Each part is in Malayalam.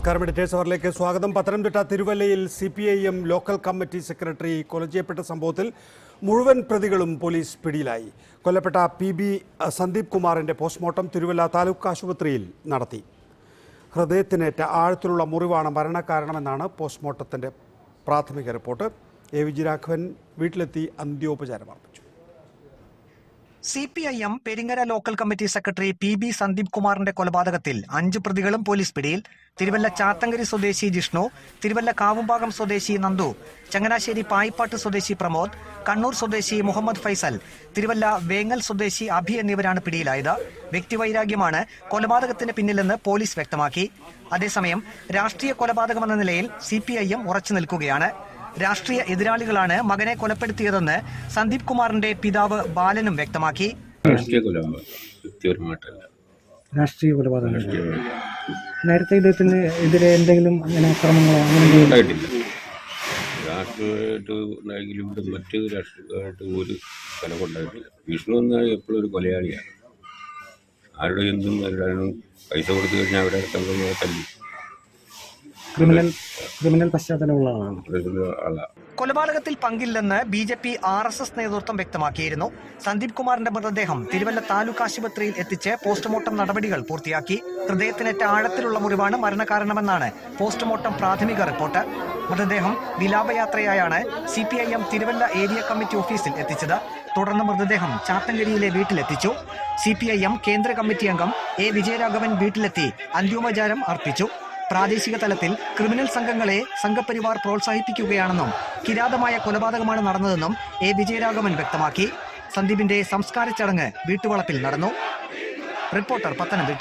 നമസ്കാരം എഡിറ്റേഴ്സ് അവറിലേക്ക് സ്വാഗതം പത്തനംതിട്ട തിരുവല്ലയിൽ C P I M local committee secretary കൊല ചെയ്യപ്പെട്ട സംഭവത്തിൽ മുഴുവൻ പ്രതികളും പോലീസ് പിടിയിലായി കൊല്ലപ്പെട്ട പി ബി സന്ദീപ് കുമാറിന്റെ പോസ്റ്റ്മോർട്ടം തിരുവല്ല താലൂക്ക് ആശുപത്രിയിൽ നടത്തി ഹൃദയത്തിനേറ്റ ആഴത്തിലുള്ള മുറിവാണ് മരണകാരണമെന്നാണ് പോസ്റ്റ്മോർട്ടത്തിന്റെ പ്രാഥമിക റിപ്പോർട്ട് എ വിജയരാഘവൻ വീട്ടിലെത്തി അന്ത്യോപചാരം അർപ്പിച്ചു C P I M Peringara local committee secretary P B Sandeep കുമാറിന്റെ കൊലപാതകത്തിൽ അഞ്ചു പ്രതികളും പോലീസ് പിടിയിൽ തിരുവല്ല ചാത്തങ്കരി സ്വദേശി ജിഷ്ണു തിരുവല്ല കാവുംഭാഗം സ്വദേശി നന്ദു ചങ്ങനാശ്ശേരി പായിപ്പാട്ട് സ്വദേശി പ്രമോദ് കണ്ണൂർ സ്വദേശി മുഹമ്മദ് ഫൈസൽ തിരുവല്ല വേങ്ങൽ സ്വദേശി അഭി എന്നിവരാണ് പിടിയിലായത് വ്യക്തിവൈരാഗ്യമാണ് കൊലപാതകത്തിന് പിന്നിലെന്ന് പോലീസ് വ്യക്തമാക്കി അതേസമയം രാഷ്ട്രീയ കൊലപാതകമെന്ന നിലയിൽ സി പി ഐ എം ഉറച്ചു നിൽക്കുകയാണ് രാഷ്ട്രീയ എതിരാളികളാണ് മകനെ കൊലപ്പെടുത്തിയതെന്ന് സന്ദീപ് കുമാറിന്റെ പിതാവ് ബാലനും വ്യക്തമാക്കി രാഷ്ട്രീയ കൊലപാതകം വ്യക്തിപരമായിട്ടല്ല രാഷ്ട്രീയ കൊലപാതകം രാഷ്ട്രീയമായിട്ട് നേരത്തെ ഇദ്ദേഹത്തിന് എതിരെ എന്തെങ്കിലും അങ്ങനെ അക്രമങ്ങളോ അങ്ങനെ എന്തെങ്കിലും ഉണ്ടായിട്ടില്ല രാഷ്ട്രീയമായിട്ട് ഉണ്ടായെങ്കിലും ഇവിടെ മറ്റ് രാഷ്ട്രീയമായിട്ട് ഒരു ഫലം ഉണ്ടായിട്ടില്ല വിഷ്ണു എന്നാൽ എപ്പോഴും ഒരു കൊലയാളിയാണ് ആരുടെ എന്തും ആരുടെയും പൈസ കൊടുത്തു കഴിഞ്ഞാൽ അവിടെ തമ്മിൽ തല്ലി ക്രിമിനൽ ക്രിമിനൽ പശ്ചാത്തലമുള്ള ആളാണ് അതൊരു ആളാണ് കൊലപാതകത്തിൽ പങ്കില്ലെന്ന് B J P R S S നേതൃത്വം വ്യക്തമാക്കിയിരുന്നു സന്ദീപ് കുമാറിന്റെ മൃതദേഹം തിരുവല്ല താലൂക്ക് ആശുപത്രിയിൽ എത്തിച്ച് പോസ്റ്റ്മോർട്ടം നടപടികൾ പൂർത്തിയാക്കി ഹൃദയത്തിനേറ്റ ആഴത്തിലുള്ള മുറിവാണ് മരണകാരണമെന്നാണ് പോസ്റ്റ്മോർട്ടം പ്രാഥമിക റിപ്പോർട്ട് മൃതദേഹം വിലാപയാത്രയായാണ് C P I M Thiruvalla area committee ഓഫീസിൽ എത്തിച്ചത് തുടർന്ന് മൃതദേഹം ചാത്തങ്കരിയിലെ വീട്ടിലെത്തിച്ചു സി പി ഐ എം കേന്ദ്ര കമ്മിറ്റി അംഗം എ വിജയരാഘവൻ വീട്ടിലെത്തി അന്ത്യോപചാരം അർപ്പിച്ചു പ്രാദേശിക തലത്തിൽ ക്രിമിനൽ സംഘങ്ങളെ സംഘപരിവാർ പ്രോത്സാഹിപ്പിക്കുകയാണെന്നും കിരാതമായ കൊലപാതകമാണ് നടന്നതെന്നും എ വിജയരാഘവൻ വ്യക്തമാക്കി സന്ദീപിന്റെ സംസ്കാര ചടങ്ങ് വീട്ടുവളപ്പിൽ നടന്നു റിപ്പോർട്ടർ പത്തനംതിട്ട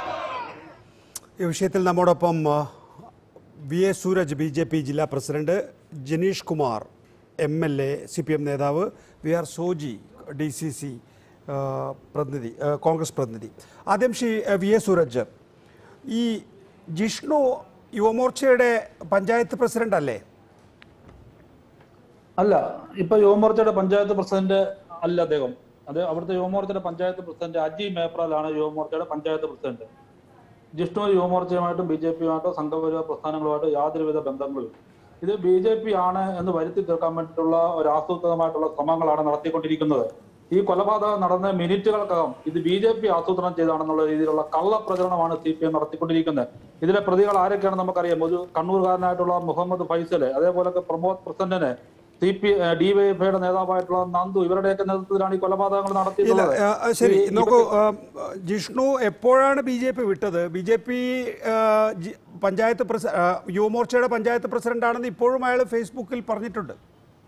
ഈ വിഷയത്തിൽ നമ്മോടൊപ്പം ആ, V A Sooraj B J P ജില്ലാ president Janeesh Kumar M L A C P M നേതാവ് V R Soji D C C പ്രതിനിധി ആ, കോൺഗ്രസ് പ്രതിനിധി ആദ്യം ശ്രീ ആ, വി എ സൂരജ് ഈ ജിഷ്ണു യുവമോർച്ചയുടെ പഞ്ചായത്ത് പ്രസിഡന്റ് അല്ലേ അല്ല ഇപ്പൊ യുവമോർച്ചയുടെ പഞ്ചായത്ത് പ്രസിഡന്റ് അല്ല അദ്ദേഹം അത് അവിടുത്തെ യുവമോർച്ചയുടെ പഞ്ചായത്ത് പ്രസിഡന്റ് അജി മേപ്രാലാണ് യുവമോർച്ചയുടെ പഞ്ചായത്ത് പ്രസിഡന്റ് ജിഷ്ണു യുവമോർച്ചയുമായിട്ടും ബി ജെ പിയുമായിട്ടോ സംഘപരിവാർ പ്രസ്ഥാനങ്ങളുമായിട്ടോ യാതൊരുവിധ ബന്ധങ്ങളും ഇല്ല. ഇത് ബി ജെ പി ആണ് എന്ന് വരുത്തി തീർക്കാൻ വേണ്ടിയിട്ടുള്ള ഒരു ആസൂത്രിതമായിട്ടുള്ള ശ്രമങ്ങളാണ് നടത്തിക്കൊണ്ടിരിക്കുന്നത് ഈ കൊലപാതകം നടന്ന മിനിറ്റുകൾക്കകം ഇത് ബി ജെ പി ആസൂത്രണം ചെയ്താണെന്നുള്ള രീതിയിലുള്ള കള്ളപ്രചരണമാണ് സി പി എം നടത്തിക്കൊണ്ടിരിക്കുന്നത് ഇതിലെ പ്രതികൾ ആരൊക്കെയാണെന്ന് നമുക്കറിയാം ഒരു കണ്ണൂർകാരനായിട്ടുള്ള മുഹമ്മദ് ഫൈസല് അതേപോലെ പ്രമോദ് പ്രസന്നന് സി പി ഡിവൈഎഫ്ഐയുടെ നേതാവായിട്ടുള്ള നന്ദു ഇവരുടെയൊക്കെ നേതൃത്വത്തിലാണ് ഈ കൊലപാതകങ്ങൾ ഇല്ല നടത്തിയിട്ടുള്ളത് ആ, ആ, ശരി ഈ- നോക്കൂ ആ, ജിഷ്ണു എപ്പോഴാണ് ബി ജെ പി വിട്ടത് ബി ജെ പി പഞ്ചായത്ത് പ്രസ ആ, യുവമോർച്ചയുടെ പഞ്ചായത്ത് പ്രസിഡന്റ് ആണെന്ന് ഇപ്പോഴും അയാൾ ഫേസ്ബുക്കിൽ പറഞ്ഞിട്ടുണ്ട്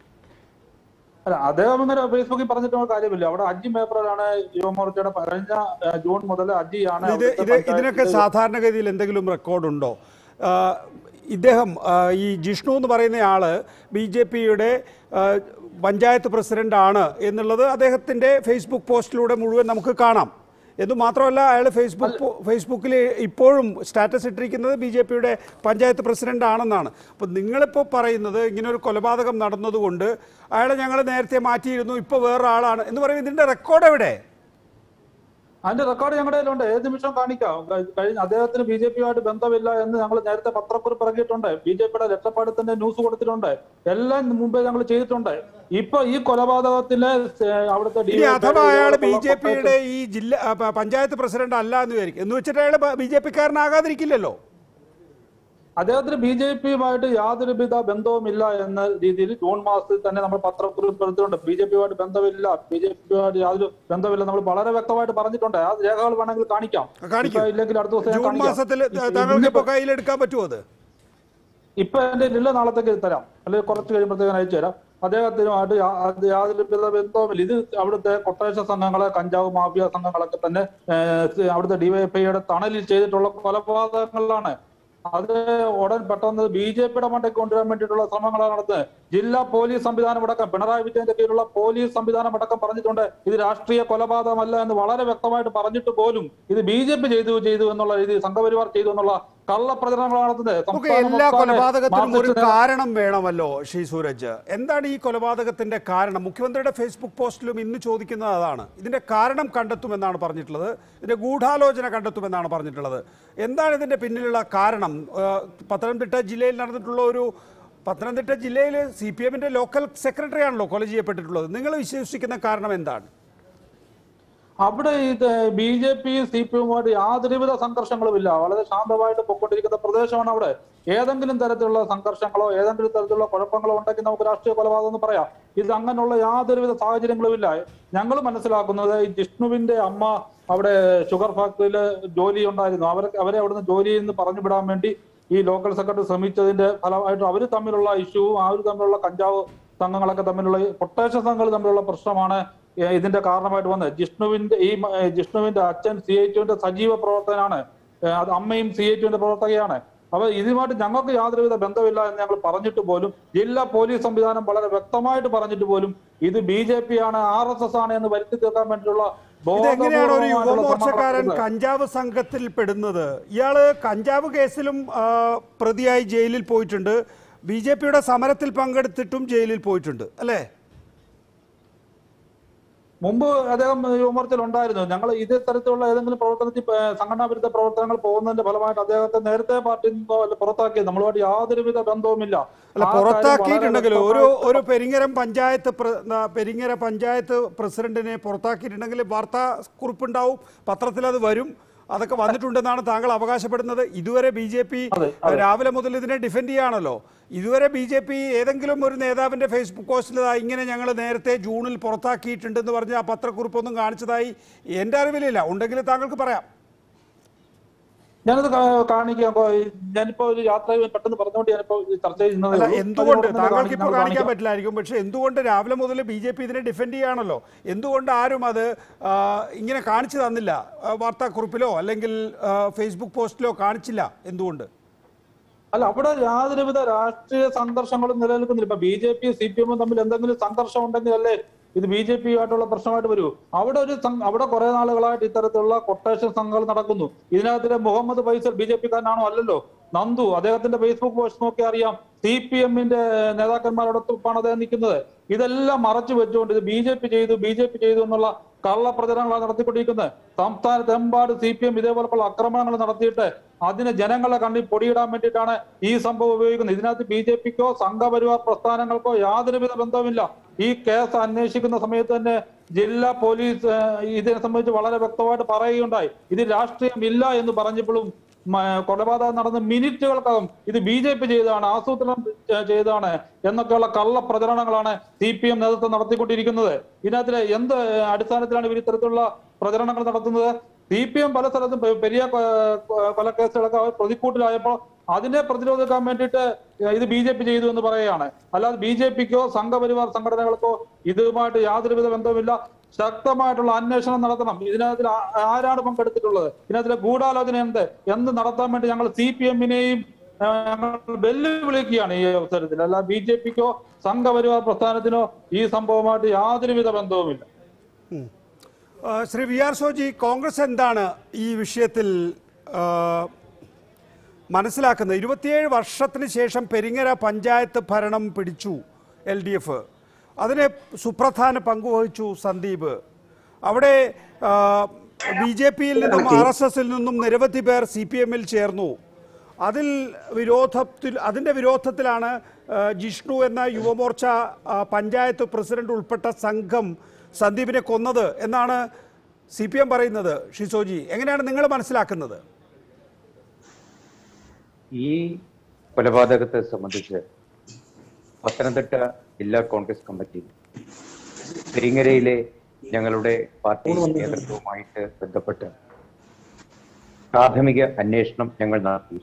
അല്ല അദ്ദേഹം ഇങ്ങനെ ഫേസ്ബുക്കിൽ പറഞ്ഞിട്ടുള്ള കാര്യമില്ല അവിടെ അജി മേപ്പറാണ് യുവമോർച്ചയുടെ കഴിഞ്ഞ ആ, ജൂൺ മുതൽ അജിയാണ് ഇത് അവിടുത്തെ ഇത് ഇതിനൊക്കെ പഞ്ചായത്തിന്റെ സാധാരണഗതിയിൽ എന്തെങ്കിലും റെക്കോർഡുണ്ടോ ആ, ഇദ്ദേഹം ആ, ഈ ജിഷ്ണു എന്ന് പറയുന്ന ആള് ബി ജെ പിയുടെ പഞ്ചായത്ത് പ്രസിഡന്റ് ആണ് എന്നുള്ളത് അദ്ദേഹത്തിന്റെ ഫേസ്ബുക്ക് പോസ്റ്റിലൂടെ മുഴുവൻ നമുക്ക് കാണാം എന്ന് മാത്രമല്ല അയാൾ ഫേസ്ബുക്ക് പോ- ഫേസ്ബുക്കിൽ ഇപ്പോഴും സ്റ്റാറ്റസ് ഇട്ടിരിക്കുന്നത് ബി ജെ പിയുടെ പഞ്ചായത്ത് പ്രസിഡന്റ് ആണെന്നാണ് അപ്പോൾ നിങ്ങളിപ്പോൾ പറയുന്നത് ഇങ്ങനെ ഒരു കൊലപാതകം നടന്നതുകൊണ്ട് അയാളെ ഞങ്ങൾ നേരത്തെ മാറ്റിയിരുന്നു ഇപ്പോൾ വേറൊരാളാണ് എന്ന് പറയുമ്പോൾ ഇതിന്റെ റെക്കോർഡ് എവിടെ അതിന്റെ റെക്കോർഡ് ഞങ്ങളുടെ കയ്യിലുണ്ട് ഏത് നിമിഷം കാണിക്കാം കഴി- കഴിഞ്ഞ അദ്ദേഹത്തിന് ബി ജെ പിയുമായിട്ട് ബന്ധമില്ല എന്ന് ഞങ്ങൾ നേരത്തെ പത്രക്കുറിപ്പ് ഇറക്കിയിട്ടുണ്ട് ബി ജെ പിയുടെ രക്ഷപ്പാടത്തിന്റെ ന്യൂസ് കൊടുത്തിട്ടുണ്ട് എല്ലാം മുമ്പേ ഞങ്ങൾ ചെയ്തിട്ടുണ്ട് ഇപ്പൊ ഈ കൊലപാതകത്തിലെ ഏഹ്, അവിടുത്തെ ഇനി DYFI അഥവാ അയാൾ ബി ജെ ഇതോടൊപ്പം പിയുടെ ഈ ജില്ല ആ, പ- പഞ്ചായത്ത് പ്രസിഡന്റ് അല്ല എന്ന് വിചാരിക്കും എന്ന് വെച്ചിട്ട് അയാൾ ബി ജെ പിക്കാരനാകാതിരിക്കില്ലല്ലോ അദ്ദേഹത്തിന് ബി ജെ പിയുമായിട്ട് യാതൊരുവിധ ബന്ധവുമില്ല എന്ന രീതിയിൽ ജൂൺ മാസത്തിൽ തന്നെ നമ്മൾ പത്രക്കുറിപ്പ് എടുത്തിട്ടുണ്ട് ബി ജെ പിയുമായിട്ട് ബന്ധമില്ല ബി ജെ പിയുമായിട്ട് യാതൊരു ബന്ധമില്ല നമ്മൾ വളരെ വ്യക്തമായിട്ട് പറഞ്ഞിട്ടുണ്ട് ആ രേഖകൾ വേണമെങ്കിൽ കാണിക്കാം കാണിക്കൂ. ഇപ്പൊ ഇല്ലെങ്കിൽ അടുത്ത ദിവസം ഞാൻ ജൂൺ കാണിക്കാം. മാസത്തിൽ ഇപ്പൊ താങ്കൾക്ക് ഇന്നിപ്പോ- ഇപ്പോൾ കയ്യിലെടുക്കാൻ പറ്റുമോ അത് ഇപ്പൊ എന്റെ ഇല്ല നാളത്തേക്ക് തരാം അല്ലെങ്കിൽ കുറച്ച് കഴിയുമ്പോഴത്തേക്ക് അയച്ചു തരാം അദ്ദേഹത്തിനുമായിട്ട് യാ- അത് യാതൊരു വിധ ബന്ധവുമില്ല ഇത് അവിടുത്തെ കൊട്ടേഷൻ സംഘങ്ങളെ കഞ്ചാവ് മാഫിയ സംഘങ്ങളൊക്കെ തന്നെ ഏഹ്, അവിടുത്തെ ഡിവൈഎഫ്ഐയുടെ തണലിൽ ചെയ്തിട്ടുള്ള കൊലപാതകങ്ങളാണ് അത് ഉടൻ പെട്ടെന്ന് ബി ജെ പിയുടെ മണ്ടയ്ക്ക് കൊണ്ടുവരാൻ വേണ്ടിയിട്ടുള്ള ശ്രമങ്ങളാണ് നടത്തുന്നത് ജില്ലാ പോലീസ് സംവിധാനം അടക്കം പിണറായി വിജയന്റെ കീഴിലുള്ള പോലീസ് സംവിധാനം അടക്കം പറഞ്ഞിട്ടുണ്ട് ഇത് രാഷ്ട്രീയ കൊലപാതകമല്ല എന്ന് വളരെ വ്യക്തമായിട്ട് പറഞ്ഞിട്ട് പോലും ഇത് ബി ജെ പി ചെയ്തു ചെയ്തു എന്നുള്ള രീതിയിൽ സംഘപരിവാർ ചെയ്തു എന്നുള്ള കള്ളപ്രചരണങ്ങൾ നടത്തുന്നത് നമുക്ക് സംസ്ഥാനം എല്ലാ ഒട്ടാകെ കൊലപാതകത്തിനും ഒരു മാർക്സിസ്റ്റ് കാരണം വേണമല്ലോ ശ്രീ സൂരജ് എന്താണ് ഈ കൊലപാതകത്തിന്റെ കാരണം മുഖ്യമന്ത്രിയുടെ ഫേസ്ബുക്ക് പോസ്റ്റിലും ഇന്ന് ചോദിക്കുന്നത് അതാണ് ഇതിന്റെ കാരണം കണ്ടെത്തുമെന്നാണ് പറഞ്ഞിട്ടുള്ളത് ഇതിന്റെ ഗൂഢാലോചന കണ്ടെത്തുമെന്നാണ് പറഞ്ഞിട്ടുള്ളത് എന്താണ് ഇതിന്റെ പിന്നിലുള്ള കാരണം ഏഹ് പത്തനംതിട്ട ജില്ലയിൽ നടന്നിട്ടുള്ള ഒരു പത്തനംതിട്ട ജില്ലയിൽ സി പി എമ്മിന്റെ ലോക്കൽ സെക്രട്ടറി ആണല്ലോ കൊല ചെയ്യപ്പെട്ടിട്ടുള്ളത് നിങ്ങൾ വിശ്വസിക്കുന്ന കാരണം എന്താണ് അവിടെ ഇത് B J P C P എമ്മുമായിട്ട് യാതൊരുവിധ സംഘർഷങ്ങളുമില്ല വളരെ ശാന്തമായിട്ട് പൊയ്ക്കൊണ്ടിരിക്കുന്ന പ്രദേശമാണ് അവിടെ ഏതെങ്കിലും തരത്തിലുള്ള സംഘർഷങ്ങളോ ഏതെങ്കിലും തരത്തിലുള്ള കുഴപ്പങ്ങളോ ഉണ്ടെങ്കിൽ നമുക്ക് രാഷ്ട്രീയ കൊലപാതകം എന്ന് പറയാം ഇത് അങ്ങനെയുള്ള യാതൊരുവിധ സാഹചര്യങ്ങളുമില്ല ഞങ്ങൾ മനസ്സിലാക്കുന്നത് ഈ ജിഷ്ണുവിന്റെ അമ്മ അവിടെ ഷുഗർ ഫാക്ടറിയിൽ ജോലി ഉണ്ടായിരുന്നു അവർ അവരെ അവിടുന്ന് ജോലിയിൽ നിന്ന് പറഞ്ഞു വിടാൻ വേണ്ടി ഈ ലോക്കൽ സെക്രട്ടറി ശ്രമിച്ചതിന്റെ ഫലമായിട്ട് അവർ തമ്മിലുള്ള ഇഷ്യൂവും അവർ തമ്മിലുള്ള കഞ്ചാവ് സംഘങ്ങളൊക്കെ തമ്മിലുള്ള കൊട്ടേഷൻ സംഘങ്ങൾ തമ്മിലുള്ള പ്രശ്നമാണ് ഏഹ് ഇതിന്റെ കാരണമായിട്ട് വന്നത് ജിഷ്ണുവിന്റെ ഈ മ- ഏഹ് ജിഷ്ണുവിന്റെ അച്ഛൻ സി ഐ ടുവിന്റെ സജീവ പ്രവർത്തകനാണ് ഏഹ് അത് അമ്മയും സി ഐ ടുവിന്റെ പ്രവർത്തകയാണ് അപ്പൊ ഇതുമായിട്ട് ഞങ്ങൾക്ക് യാതൊരുവിധ ബന്ധമില്ല എന്ന് ഞങ്ങൾ പറഞ്ഞിട്ട് പോലും ജില്ലാ പോലീസ് സംവിധാനം വളരെ വ്യക്തമായിട്ട് പറഞ്ഞിട്ട് പോലും ഇത് ബി ജെ പി ആണ് ആർ എസ് എസ് ആണ് എന്ന് വരുത്തി തീർക്കാൻ വേണ്ടിയിട്ടുള്ള ഇതെങ്ങനെയാണ് ഒരു ബോധപൂർവമായിട്ടുള്ള യുവമോർച്ചക്കാരൻ ശ്രമം നടത്തുന്നത്. കഞ്ചാവ് സംഘത്തിൽ പെടുന്നത് ഇയാള് കഞ്ചാവ് കേസിലും ആ, പ്രതിയായി ജയിലിൽ പോയിട്ടുണ്ട് ബി ജെ പിയുടെ സമരത്തിൽ പങ്കെടുത്തിട്ടും ജയിലിൽ പോയിട്ടുണ്ട് അല്ലേ മുമ്പ് അദ്ദേഹം യുവമോർച്ചയിൽ ഉണ്ടായിരുന്നു ഞങ്ങൾ ഇതേ തരത്തിലുള്ള ഏതെങ്കിലും പ്രവർത്തനത്തിൽ ഏഹ്, സംഘടനാ വിരുദ്ധ പ്രവർത്തനങ്ങൾ പോകുന്നതിന്റെ ഫലമായിട്ട് അദ്ദേഹത്തെ നേരത്തെ പാർട്ടിയിൽ നിന്നോ അല്ല പുറത്താക്കിയത് നമ്മളുമായിട്ട് യാതൊരുവിധ ബന്ധവുമില്ല അല്ല ആ കാര്യം പുറത്താക്കിയിട്ടുണ്ടെങ്കിൽ വളരെ ഒരു വ്യക്തമായിട്ട് ഒരു പെരിങ്ങരം പഞ്ചായത്ത് പ്ര- ന- പെരിങ്ങര പഞ്ചായത്ത് പ്രസിഡന്റിനെ പുറത്താക്കിയിട്ടുണ്ടെങ്കിൽ വാർത്താ കുറിപ്പുണ്ടാവും പത്രത്തിൽ അത് വരും അതൊക്കെ വന്നിട്ടുണ്ടെന്നാണ് താങ്കൾ അവകാശപ്പെടുന്നത് ഇതുവരെ ബി ജെ പി അതെ, അതെ. രാവിലെ മുതൽ ഇതിനെ ഡിഫെൻഡ് ചെയ്യാണല്ലോ ഇതുവരെ ബി ജെ പി ഏതെങ്കിലും ഒരു നേതാവിന്റെ ഫേസ്ബുക്ക് പോസ്റ്റിൽ ദാ ഇങ്ങനെ ഞങ്ങൾ നേരത്തെ ജൂണിൽ പുറത്താക്കിയിട്ടുണ്ടെന്ന് പറഞ്ഞ് ആ പത്രക്കുറിപ്പൊന്നും കാണിച്ചതായി എൻ്റെ അറിവിലില്ല ഉണ്ടെങ്കിൽ താങ്കൾക്ക് പറയാം ഞാനത് കാ- കാണിക്കാം അപ്പൊ ഈ- ഞാനിപ്പോ ഒരു യാത്ര പെട്ടെന്ന് പറഞ്ഞുകൊണ്ട് ഞാനിപ്പോ ഇത് ചർച്ച ചെയ്യുന്നതേ അല്ല ഉള്ളൂ. എന്തുകൊണ്ട് അതിനോടൊപ്പം താങ്കൾക്ക് ഇപ്പോൾ കാണിക്കാം. കാണിക്കാൻ പറ്റില്ലായിരിക്കും പക്ഷെ എന്തുകൊണ്ട് രാവിലെ മുതൽ ബി ജെ പി ഇതിനെ ഡിഫെൻഡ് ചെയ്യാണല്ലോ എന്തുകൊണ്ട് ആരും അത് ആ, ഇങ്ങനെ കാണിച്ചു തന്നില്ല ആ, വാർത്താക്കുറിപ്പിലോ അല്ലെങ്കിൽ ആ, ഫേസ്ബുക്ക് പോസ്റ്റിലോ കാണിച്ചില്ല എന്തുകൊണ്ട് അല്ല അവിടെ യാതൊരുവിധ രാഷ്ട്രീയ സംഘർഷങ്ങളും നിലനിൽക്കുന്നില്ല ഇപ്പൊ B J P C P എമ്മും തമ്മിൽ എന്തെങ്കിലും സംഘർഷം ഉണ്ടെങ്കിൽ അല്ലേ ഇത് ബി ജെ പി ആയിട്ടുള്ള പ്രശ്നമായിട്ട് വരൂ അവിടെ ഒരു സം- അവിടെ കുറെ നാളുകളായിട്ട് ഇത്തരത്തിലുള്ള കൊട്ടേഷൻ സംഘങ്ങൾ നടക്കുന്നു ഇതിനകത്തിലെ മുഹമ്മദ് ഫൈസൽ ബി ജെ പിക്കാരനാണോ അല്ലല്ലോ നന്ദു അദ്ദേഹത്തിന്റെ ഫേസ്ബുക്ക് പോസ്റ്റ് നോക്കി അറിയാം സി പി എമ്മിന്റെ നേതാക്കന്മാരോടൊപ്പമാണ് അദ്ദേഹം നിൽക്കുന്നത് ഇതെല്ലാം മറച്ചു വെച്ചുകൊണ്ട് ഇത് ബി ജെ പി ചെയ്തു ബി ജെ പി ചെയ്തു എന്നുള്ള കള്ളപ്രചരണങ്ങളാണ് നടത്തിക്കൊണ്ടിരിക്കുന്നത് സംസ്ഥാനത്തെമ്പാട് സി പി എം ഇതേപോലുള്ള ആക്രമണങ്ങൾ നടത്തിയിട്ട് അതിന് ജനങ്ങളെ കണ്ണിൽ പൊടിയിടാൻ വേണ്ടിയിട്ടാണ് ഈ സംഭവം ഉപയോഗിക്കുന്നത് ഇതിനകത്ത് ബി ജെ പിക്കോ സംഘപരിവാർ പ്രസ്ഥാനങ്ങൾക്കോ യാതൊരുവിധ ബന്ധവുമില്ല ഈ കേസ് അന്വേഷിക്കുന്ന സമയത്ത് തന്നെ ജില്ലാ പോലീസ് ഏഹ്, ഇതിനെ സംബന്ധിച്ച് വളരെ വ്യക്തമായിട്ട് പറയുകയുണ്ടായി ഇത് രാഷ്ട്രീയം ഇല്ല എന്ന് പറഞ്ഞപ്പോഴും മ- കൊലപാതകം നടന്ന മിനിറ്റുകൾക്കകം ഇത് ബി ജെ പി ചെയ്തതാണ് ആസൂത്രണം ചെ- ചെയ്തതാണ് എന്നൊക്കെയുള്ള കള്ള പ്രചരണങ്ങളാണ് സി പി എം നേതൃത്വം നടത്തിക്കൊണ്ടിരിക്കുന്നത് ഇതിനകത്തിലെ എന്ത് അടിസ്ഥാനത്തിലാണ് ഇവർ ഇത്തരത്തിലുള്ള പ്രചരണങ്ങൾ നടത്തുന്നത് സി പി എം പല സ്ഥലത്തും പെ- പെരിയ കൊ- കൊ- കൊലക്കേസുകളൊക്കെ അവർ പ്രതിക്കൂട്ടിലായപ്പോൾ അതിനെ പ്രതിരോധിക്കാൻ വേണ്ടിയിട്ട് ഇത് ബി ജെ പി ചെയ്തു എന്ന് പറയുകയാണ് അല്ലാതെ ബി ജെ പിക്കോ സംഘപരിവാർ സംഘടനകൾക്കോ ഇതുമായിട്ട് യാതൊരുവിധ ബന്ധവുമില്ല ശക്തമായിട്ടുള്ള അന്വേഷണം നടത്തണം ഇതിനകത്തിൽ ആ- ആരാണ് പങ്കെടുത്തിട്ടുള്ളത് ഇതിനകത്തിലെ ഗൂഢാലോചന എന്ത് എന്ന് നടത്താൻ വേണ്ടി ഞങ്ങൾ സി പി എമ്മിനെയും ഞങ്ങൾ വെല്ലുവിളിക്കുകയാണ് ഈ അവസരത്തിൽ അല്ല ബി ജെ പിക്കോ സംഘപരിവാർ പ്രസ്ഥാനത്തിനോ ഈ സംഭവമായിട്ട് യാതൊരുവിധ ബന്ധവുമില്ല ആ, ശ്രീ വി ആർ സോജി കോൺഗ്രസ് എന്താണ് ഈ വിഷയത്തിൽ ആ, മനസ്സിലാക്കുന്നത് ഇരുപത്തിയേഴ് വർഷത്തിന് ശേഷം പെരിങ്ങര പഞ്ചായത്ത് ഭരണം പിടിച്ചു എൽ ഡി എഫ് അതിന് സുപ്രധാന പങ്കുവഹിച്ചു സന്ദീപ് അവിടെ ബി ജെ പിയിൽ നിന്നും ആർ എസ് എസിൽ നിന്നും നിരവധി പേർ സി പി എമ്മിൽ ചേർന്നു അതിൽ വിരോധത്തിൽ അതിൻ്റെ വിരോധത്തിലാണ് ആ, ജിഷ്ണു എന്ന യുവമോർച്ച ആ, പഞ്ചായത്ത് പ്രസിഡന്റ് ഉൾപ്പെട്ട സംഘം സന്ദീപിനെ കൊന്നത് എന്നാണ് സി പി എം പറയുന്നത് ഷിസോജി എങ്ങനെയാണ് നിങ്ങൾ മനസ്സിലാക്കുന്നത് ഈ കൊലപാതകത്തെ സംബന്ധിച്ച് പത്തനംതിട്ട ജില്ലാ കോൺഗ്രസ് കമ്മിറ്റി പെരിങ്ങരയിലെ ഞങ്ങളുടെ പാർട്ടി നേതൃത്വവുമായിട്ട് ബന്ധപ്പെട്ട് പ്രാഥമിക അന്വേഷണം ഞങ്ങൾ നടത്തി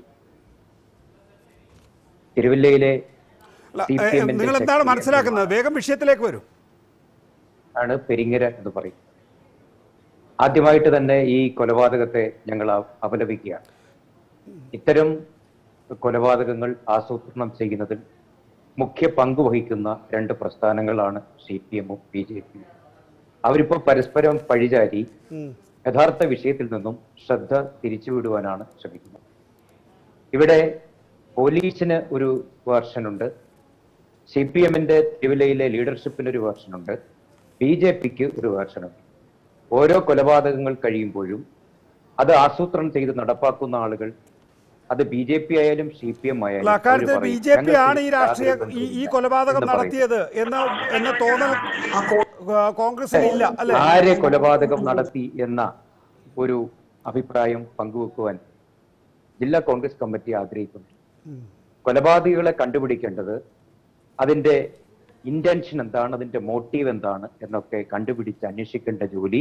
തിരുവല്ലയിലെ അല്ല, സി ഏ, പി എമ്മിന്റെ നിങ്ങൾ എന്താണ് ശക്തി മനസ്സിലാക്കുന്നത് വേഗം വിഷയത്തിലേക്ക് വരും ആണ് പെരിങ്ങര എന്ന് പറയും ആദ്യമായിട്ട് തന്നെ ഈ കൊലപാതകത്തെ ഞങ്ങൾ അ- അപലപിക്കുകയാണ് ഇത്തരം കൊലപാതകങ്ങൾ ആസൂത്രണം ചെയ്യുന്നതിൽ മുഖ്യ പങ്ക് വഹിക്കുന്ന രണ്ട് പ്രസ്ഥാനങ്ങളാണ് സി പി എമ്മും ബി ജെ പിയും അവരിപ്പോൾ പരസ്പരം പഴിചാരി യഥാർത്ഥ വിഷയത്തിൽ നിന്നും ശ്രദ്ധ തിരിച്ചുവിടുവാനാണ് ശ്രമിക്കുന്നത് ഇവിടെ പോലീസിന് ഒരു വേർഷനുണ്ട് സി പി എമ്മിന്റെ തിരുവല്ലയിലെ ലീഡർഷിപ്പിന് ഒരു വേർഷനുണ്ട് ബി ജെ പിക്ക് ഒരു വേർഷനുണ്ട് ഓരോ കൊലപാതകങ്ങൾ കഴിയുമ്പോഴും അത് ആസൂത്രണം ചെയ്ത് നടപ്പാക്കുന്ന ആളുകൾ അത് ബി ജെ പി ആയാലും സി പി എം അല്ല ആയാലും അവര് അക്കാര്യത്തിൽ പറയും, ബി ജെ പി "ഞങ്ങൾക്ക് ആണ് ഈ രാഷ്ട്രീയ യാതൊരു ഈ ഈ ബന്ധവുമില്ല" കൊലപാതകം എന്ന് പറയും. നടത്തിയത് എന്ന എന്ന തോന്നൽ കോൺഗ്രസിന് ഇല്ല അല്ലെ ആരെ കൊലപാതകം നടത്തി എന്ന ഒരു അഭിപ്രായം പങ്കുവെക്കുവാൻ ജില്ലാ കോൺഗ്രസ് കമ്മിറ്റി ആഗ്രഹിക്കുന്നു കൊലപാതകികളെ കണ്ടുപിടിക്കേണ്ടത് അതിന്റെ ഇന്റൻഷൻ എന്താണ് അതിന്റെ മോട്ടീവ് എന്താണ് എന്നൊക്കെ കണ്ടുപിടിച്ച് അന്വേഷിക്കേണ്ട ജോലി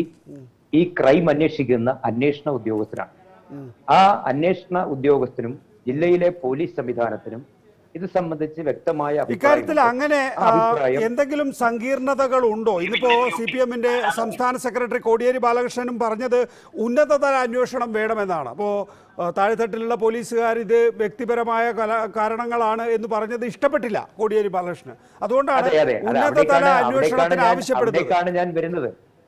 ഈ ക്രൈം അന്വേഷിക്കുന്ന അന്വേഷണ ഉദ്യോഗസ്ഥരാണ് ആ അന്വേഷണ ഉദ്യോഗസ്ഥനും ജില്ലയിലെ പോലീസ് സംവിധാനത്തിനും ഇത് സംബന്ധിച്ച് വ്യക്തമായ അഭിപ്രായമുണ്ട്. ഇക്കാര്യത്തിൽ അങ്ങനെ ആ ആ, അഭിപ്രായം എന്തെങ്കിലും സങ്കീർണതകൾ ഉണ്ടോ ഇന്നിപ്പോ സി പി എമ്മിന്റെ സംസ്ഥാന സെക്രട്ടറി കോടിയേരി ബാലകൃഷ്ണനും പറഞ്ഞത് ഉന്നതതല അന്വേഷണം വേണമെന്നാണ് അപ്പോ ആ, താഴെത്തട്ടിലുള്ള പോലീസുകാർ ഇത് വ്യക്തിപരമായ കല- കാരണങ്ങളാണ് എന്ന് പറഞ്ഞത് ഇഷ്ടപ്പെട്ടില്ല കോടിയേരി ബാലകൃഷ്ണൻ അതുകൊണ്ടാണ് അതെ അതെ അത് ഉന്നതതല അവിടേക്കാണ് അവിടേക്കാണ് അന്വേഷണത്തിന് ഞാൻ ആവശ്യപ്പെടുന്നത് അവിടേക്കാണ് ഞാൻ വരുന്നത്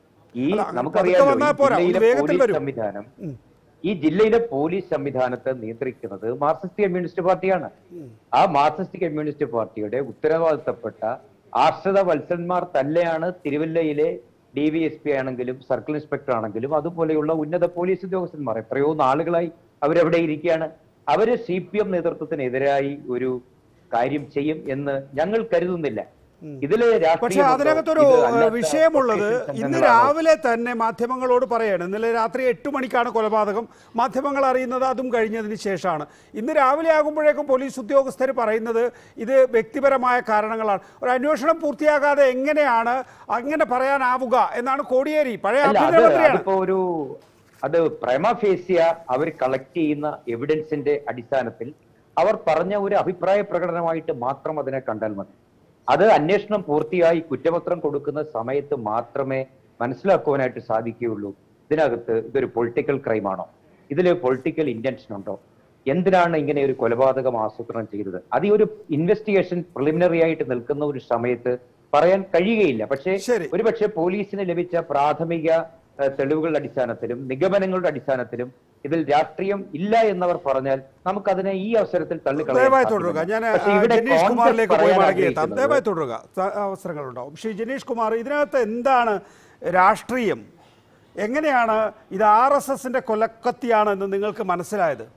ഈ അല്ല, നമുക്കറിയാലോ പതുക്കെ വന്നാൽ ഈ പോരാ, ഒന്ന് ജില്ലയിലെ വേഗത്തിൽ പോലീസ് വരൂ. സംവിധാനം ഈ ജില്ലയിലെ പോലീസ് സംവിധാനത്തെ നിയന്ത്രിക്കുന്നത് മാർക്സിസ്റ്റ് കമ്മ്യൂണിസ്റ്റ് പാർട്ടിയാണ് ആ മാർക്സിസ്റ്റ് കമ്മ്യൂണിസ്റ്റ് പാർട്ടിയുടെ ഉത്തരവാദിത്തപ്പെട്ട ആശ്രിത വത്സന്മാർ തന്നെയാണ് തിരുവല്ലയിലെ ഡി വി എസ് പി ആണെങ്കിലും സർക്കിൾ ഇൻസ്പെക്ടർ ആണെങ്കിലും അതുപോലെയുള്ള ഉന്നത പോലീസ് ഉദ്യോഗസ്ഥന്മാർ എത്രയോ നാളുകളായി അവരവിടെ ഇരിക്കുകയാണ് അവര് സി പി എം നേതൃത്വത്തിനെതിരായി ഒരു കാര്യം ചെയ്യും എന്ന് ഞങ്ങൾ കരുതുന്നില്ല ഇതിലെ പക്ഷെ രാഷ്ട്രീയമുണ്ടോ? അതിനകത്തൊരു ഇത് ഏഹ്, അല്ലാത്ത വിഷയമുള്ളത് പ്രൊട്ടക്ഷൻ ഇന്ന് സംഘങ്ങളാണോ? രാവിലെ തന്നെ മാധ്യമങ്ങളോട് പറയാണ് ഇന്നലെ രാത്രി എട്ട് മണിക്കാണ് കൊലപാതകം മാധ്യമങ്ങൾ അറിയുന്നത് അതും കഴിഞ്ഞതിന് ശേഷമാണ് ഇന്ന് രാവിലെ ആകുമ്പോഴേക്കും പോലീസ് ഉദ്യോഗസ്ഥർ പറയുന്നത് ഇത് വ്യക്തിപരമായ കാരണങ്ങളാണ് ഒരു അന്വേഷണം പൂർത്തിയാകാതെ എങ്ങനെയാണ് അങ്ങനെ പറയാനാവുക എന്നാണ് കോടിയേരി പഴയ അല്ല അത് ആഭ്യന്തരമന്ത്രിയാണ് അതിപ്പോ ഒരു അത് പ്രേമഫേസിയ അവർ കളക്ട് ചെയ്യുന്ന എവിഡൻസിന്റെ അടിസ്ഥാനത്തിൽ അവർ പറഞ്ഞ ഒരു അഭിപ്രായ പ്രകടനമായിട്ട് മാത്രം അതിനെ കണ്ടാൽ മതി അത് അന്വേഷണം പൂർത്തിയായി കുറ്റപത്രം കൊടുക്കുന്ന സമയത്ത് മാത്രമേ മനസ്സിലാക്കുവാനായിട്ട് സാധിക്കുകയുള്ളൂ ഇതിനകത്ത് ഇതൊരു പൊളിറ്റിക്കൽ ക്രൈമാണോ ഇതിൽ പൊളിറ്റിക്കൽ ഇന്റൻഷൻ ഉണ്ടോ എന്തിനാണ് ഇങ്ങനെ ഒരു കൊലപാതകം ആസൂത്രണം ചെയ്തത് അത് ഈ ഒരു ഇൻവെസ്റ്റിഗേഷൻ പ്രിലിമിനറി ആയിട്ട് നിൽക്കുന്ന ഒരു സമയത്ത് പറയാൻ കഴിയുകയില്ല പക്ഷേ ശരി. ഒരുപക്ഷെ പോലീസിന് ലഭിച്ച പ്രാഥമിക ഏഹ്, തെളിവുകളുടെ അടിസ്ഥാനത്തിലും നിഗമനങ്ങളുടെ അടിസ്ഥാനത്തിലും ഇതിൽ രാഷ്ട്രീയം ഇല്ല എന്നവർ പറഞ്ഞാൽ നമുക്കതിനെ ഈ അവസരത്തിൽ തള്ളിക്കളയാൻ ദയവായി സാധ്യമല്ല. തുടരുക ഞാൻ പക്ഷേ ആ, ഇവിടെ ജനീഷ് കോൺഗ്രസ് കുമാറിലേക്ക് പോയി പറയാൻ മടങ്ങിയെത്താം ആഗ്രഹിക്കുന്നത് ദയവായി തുടരുക സ- അവസരങ്ങളുണ്ടാവും ശ്രീ ജനീഷ് കുമാർ ഇതിനകത്ത് എന്താണ് രാഷ്ട്രീയം എങ്ങനെയാണ് ഇത് ആർ എസ് എസിന്റെ കൊലക്കത്തിയാണെന്ന് നിങ്ങൾക്ക് മനസ്സിലായത്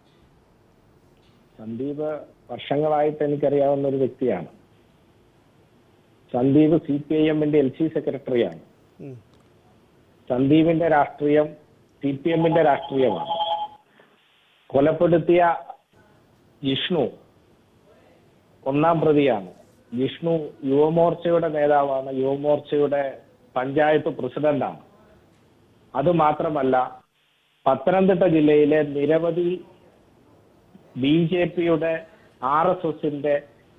സന്ദീപ് വർഷങ്ങളായിട്ട് എനിക്കറിയാവുന്ന ഒരു വ്യക്തിയാണ് സന്ദീപ് സി പി ഐ എമ്മിന്റെ എൽ സി സെക്രട്ടറിയാണ് സന്ദീപിന്റെ രാഷ്ട്രീയം സി പി എമ്മിന്റെ രാഷ്ട്രീയമാണ് കൊലപ്പെടുത്തിയ ജിഷ്ണു ഒന്നാം പ്രതിയാണ് ജിഷ്ണു യുവമോർച്ചയുടെ നേതാവാണ് യുവമോർച്ചയുടെ പഞ്ചായത്ത് പ്രസിഡന്റാണ് അത് മാത്രമല്ല പത്തനംതിട്ട ജില്ലയിലെ നിരവധി ബി ജെ പിയുടെ ആർ എസ് എസിന്റെ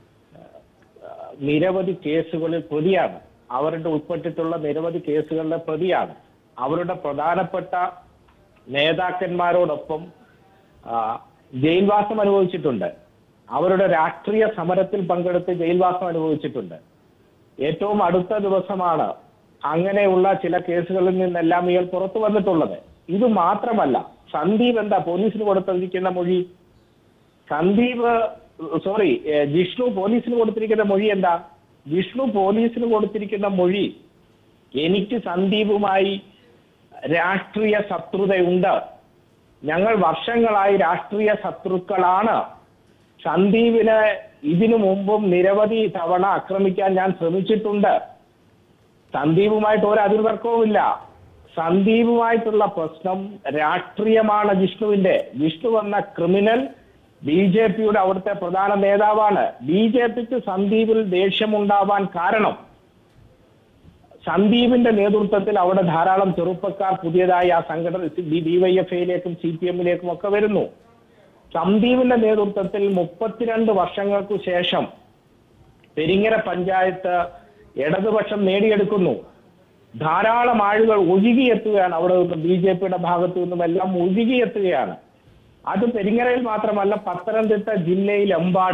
നിരവധി കേസുകളിൽ പ്രതിയാണ് അവരുടെ ഉൾപ്പെട്ടിട്ടുള്ള നിരവധി കേസുകളിലെ പ്രതിയാണ് അവരുടെ പ്രധാനപ്പെട്ട നേതാക്കന്മാരോടൊപ്പം ആ, ജയിൽവാസം അനുഭവിച്ചിട്ടുണ്ട് അവരുടെ രാഷ്ട്രീയ സമരത്തിൽ പങ്കെടുത്ത് ജയിൽവാസം അനുഭവിച്ചിട്ടുണ്ട് ഏറ്റവും അടുത്ത ദിവസമാണ് അങ്ങനെയുള്ള ചില കേസുകളിൽ നിന്നെല്ലാം ഇയാൾ പുറത്തു വന്നിട്ടുള്ളത് ഇത് മാത്രമല്ല സന്ദീപ് എന്താ പോലീസിന് കൊടുത്തിരിക്കുന്ന മൊഴി സന്ദീപ് സോറി ജിഷ്ണു പോലീസിന് കൊടുത്തിരിക്കുന്ന മൊഴി എന്താ ജിഷ്ണു പോലീസിന് കൊടുത്തിരിക്കുന്ന മൊഴി എനിക്ക് സന്ദീപുമായി രാഷ്ട്രീയ ശത്രുതയുണ്ട് ഞങ്ങൾ വർഷങ്ങളായി രാഷ്ട്രീയ ശത്രുക്കളാണ് സന്ദീപിനെ ഇതിനു മുമ്പും നിരവധി തവണ ആക്രമിക്കാൻ ഞാൻ ശ്രമിച്ചിട്ടുണ്ട് സന്ദീപുമായിട്ട് ഒരു അതിർതർക്കവുമില്ല സന്ദീപുമായിട്ടുള്ള പ്രശ്നം രാഷ്ട്രീയമാണ് ജിഷ്ണുവിന്റെ ജിഷ്ണു എന്ന ക്രിമിനൽ ബി ജെ പിയുടെ അവിടുത്തെ പ്രധാന നേതാവാണ് ബി ജെ പിക്ക് സന്ദീപിൽ ദേഷ്യമുണ്ടാവാൻ കാരണം സന്ദീപിന്റെ നേതൃത്വത്തിൽ അവിടെ ധാരാളം ചെറുപ്പക്കാർ പുതിയതായി ആ സംഘടന ഡിവൈഎഫ്ഐയിലേക്കും സി പി എമ്മിലേക്കും ഒക്കെ വരുന്നു സന്ദീപിന്റെ നേതൃത്വത്തിൽ മുപ്പത്തിരണ്ട് വർഷങ്ങൾക്കു ശേഷം പെരിങ്ങര പഞ്ചായത്ത് ഇടതുപക്ഷം നേടിയെടുക്കുന്നു ധാരാളം ആളുകൾ ഒഴുകിയെത്തുകയാണ് അവിടെ നിന്നും ബി ജെ പിയുടെ ഭാഗത്തു നിന്നും എല്ലാം ഒഴുകിയെത്തുകയാണ് അത് പെരിങ്ങരയിൽ മാത്രമല്ല പത്തനംതിട്ട ജില്ലയിലെമ്പാടും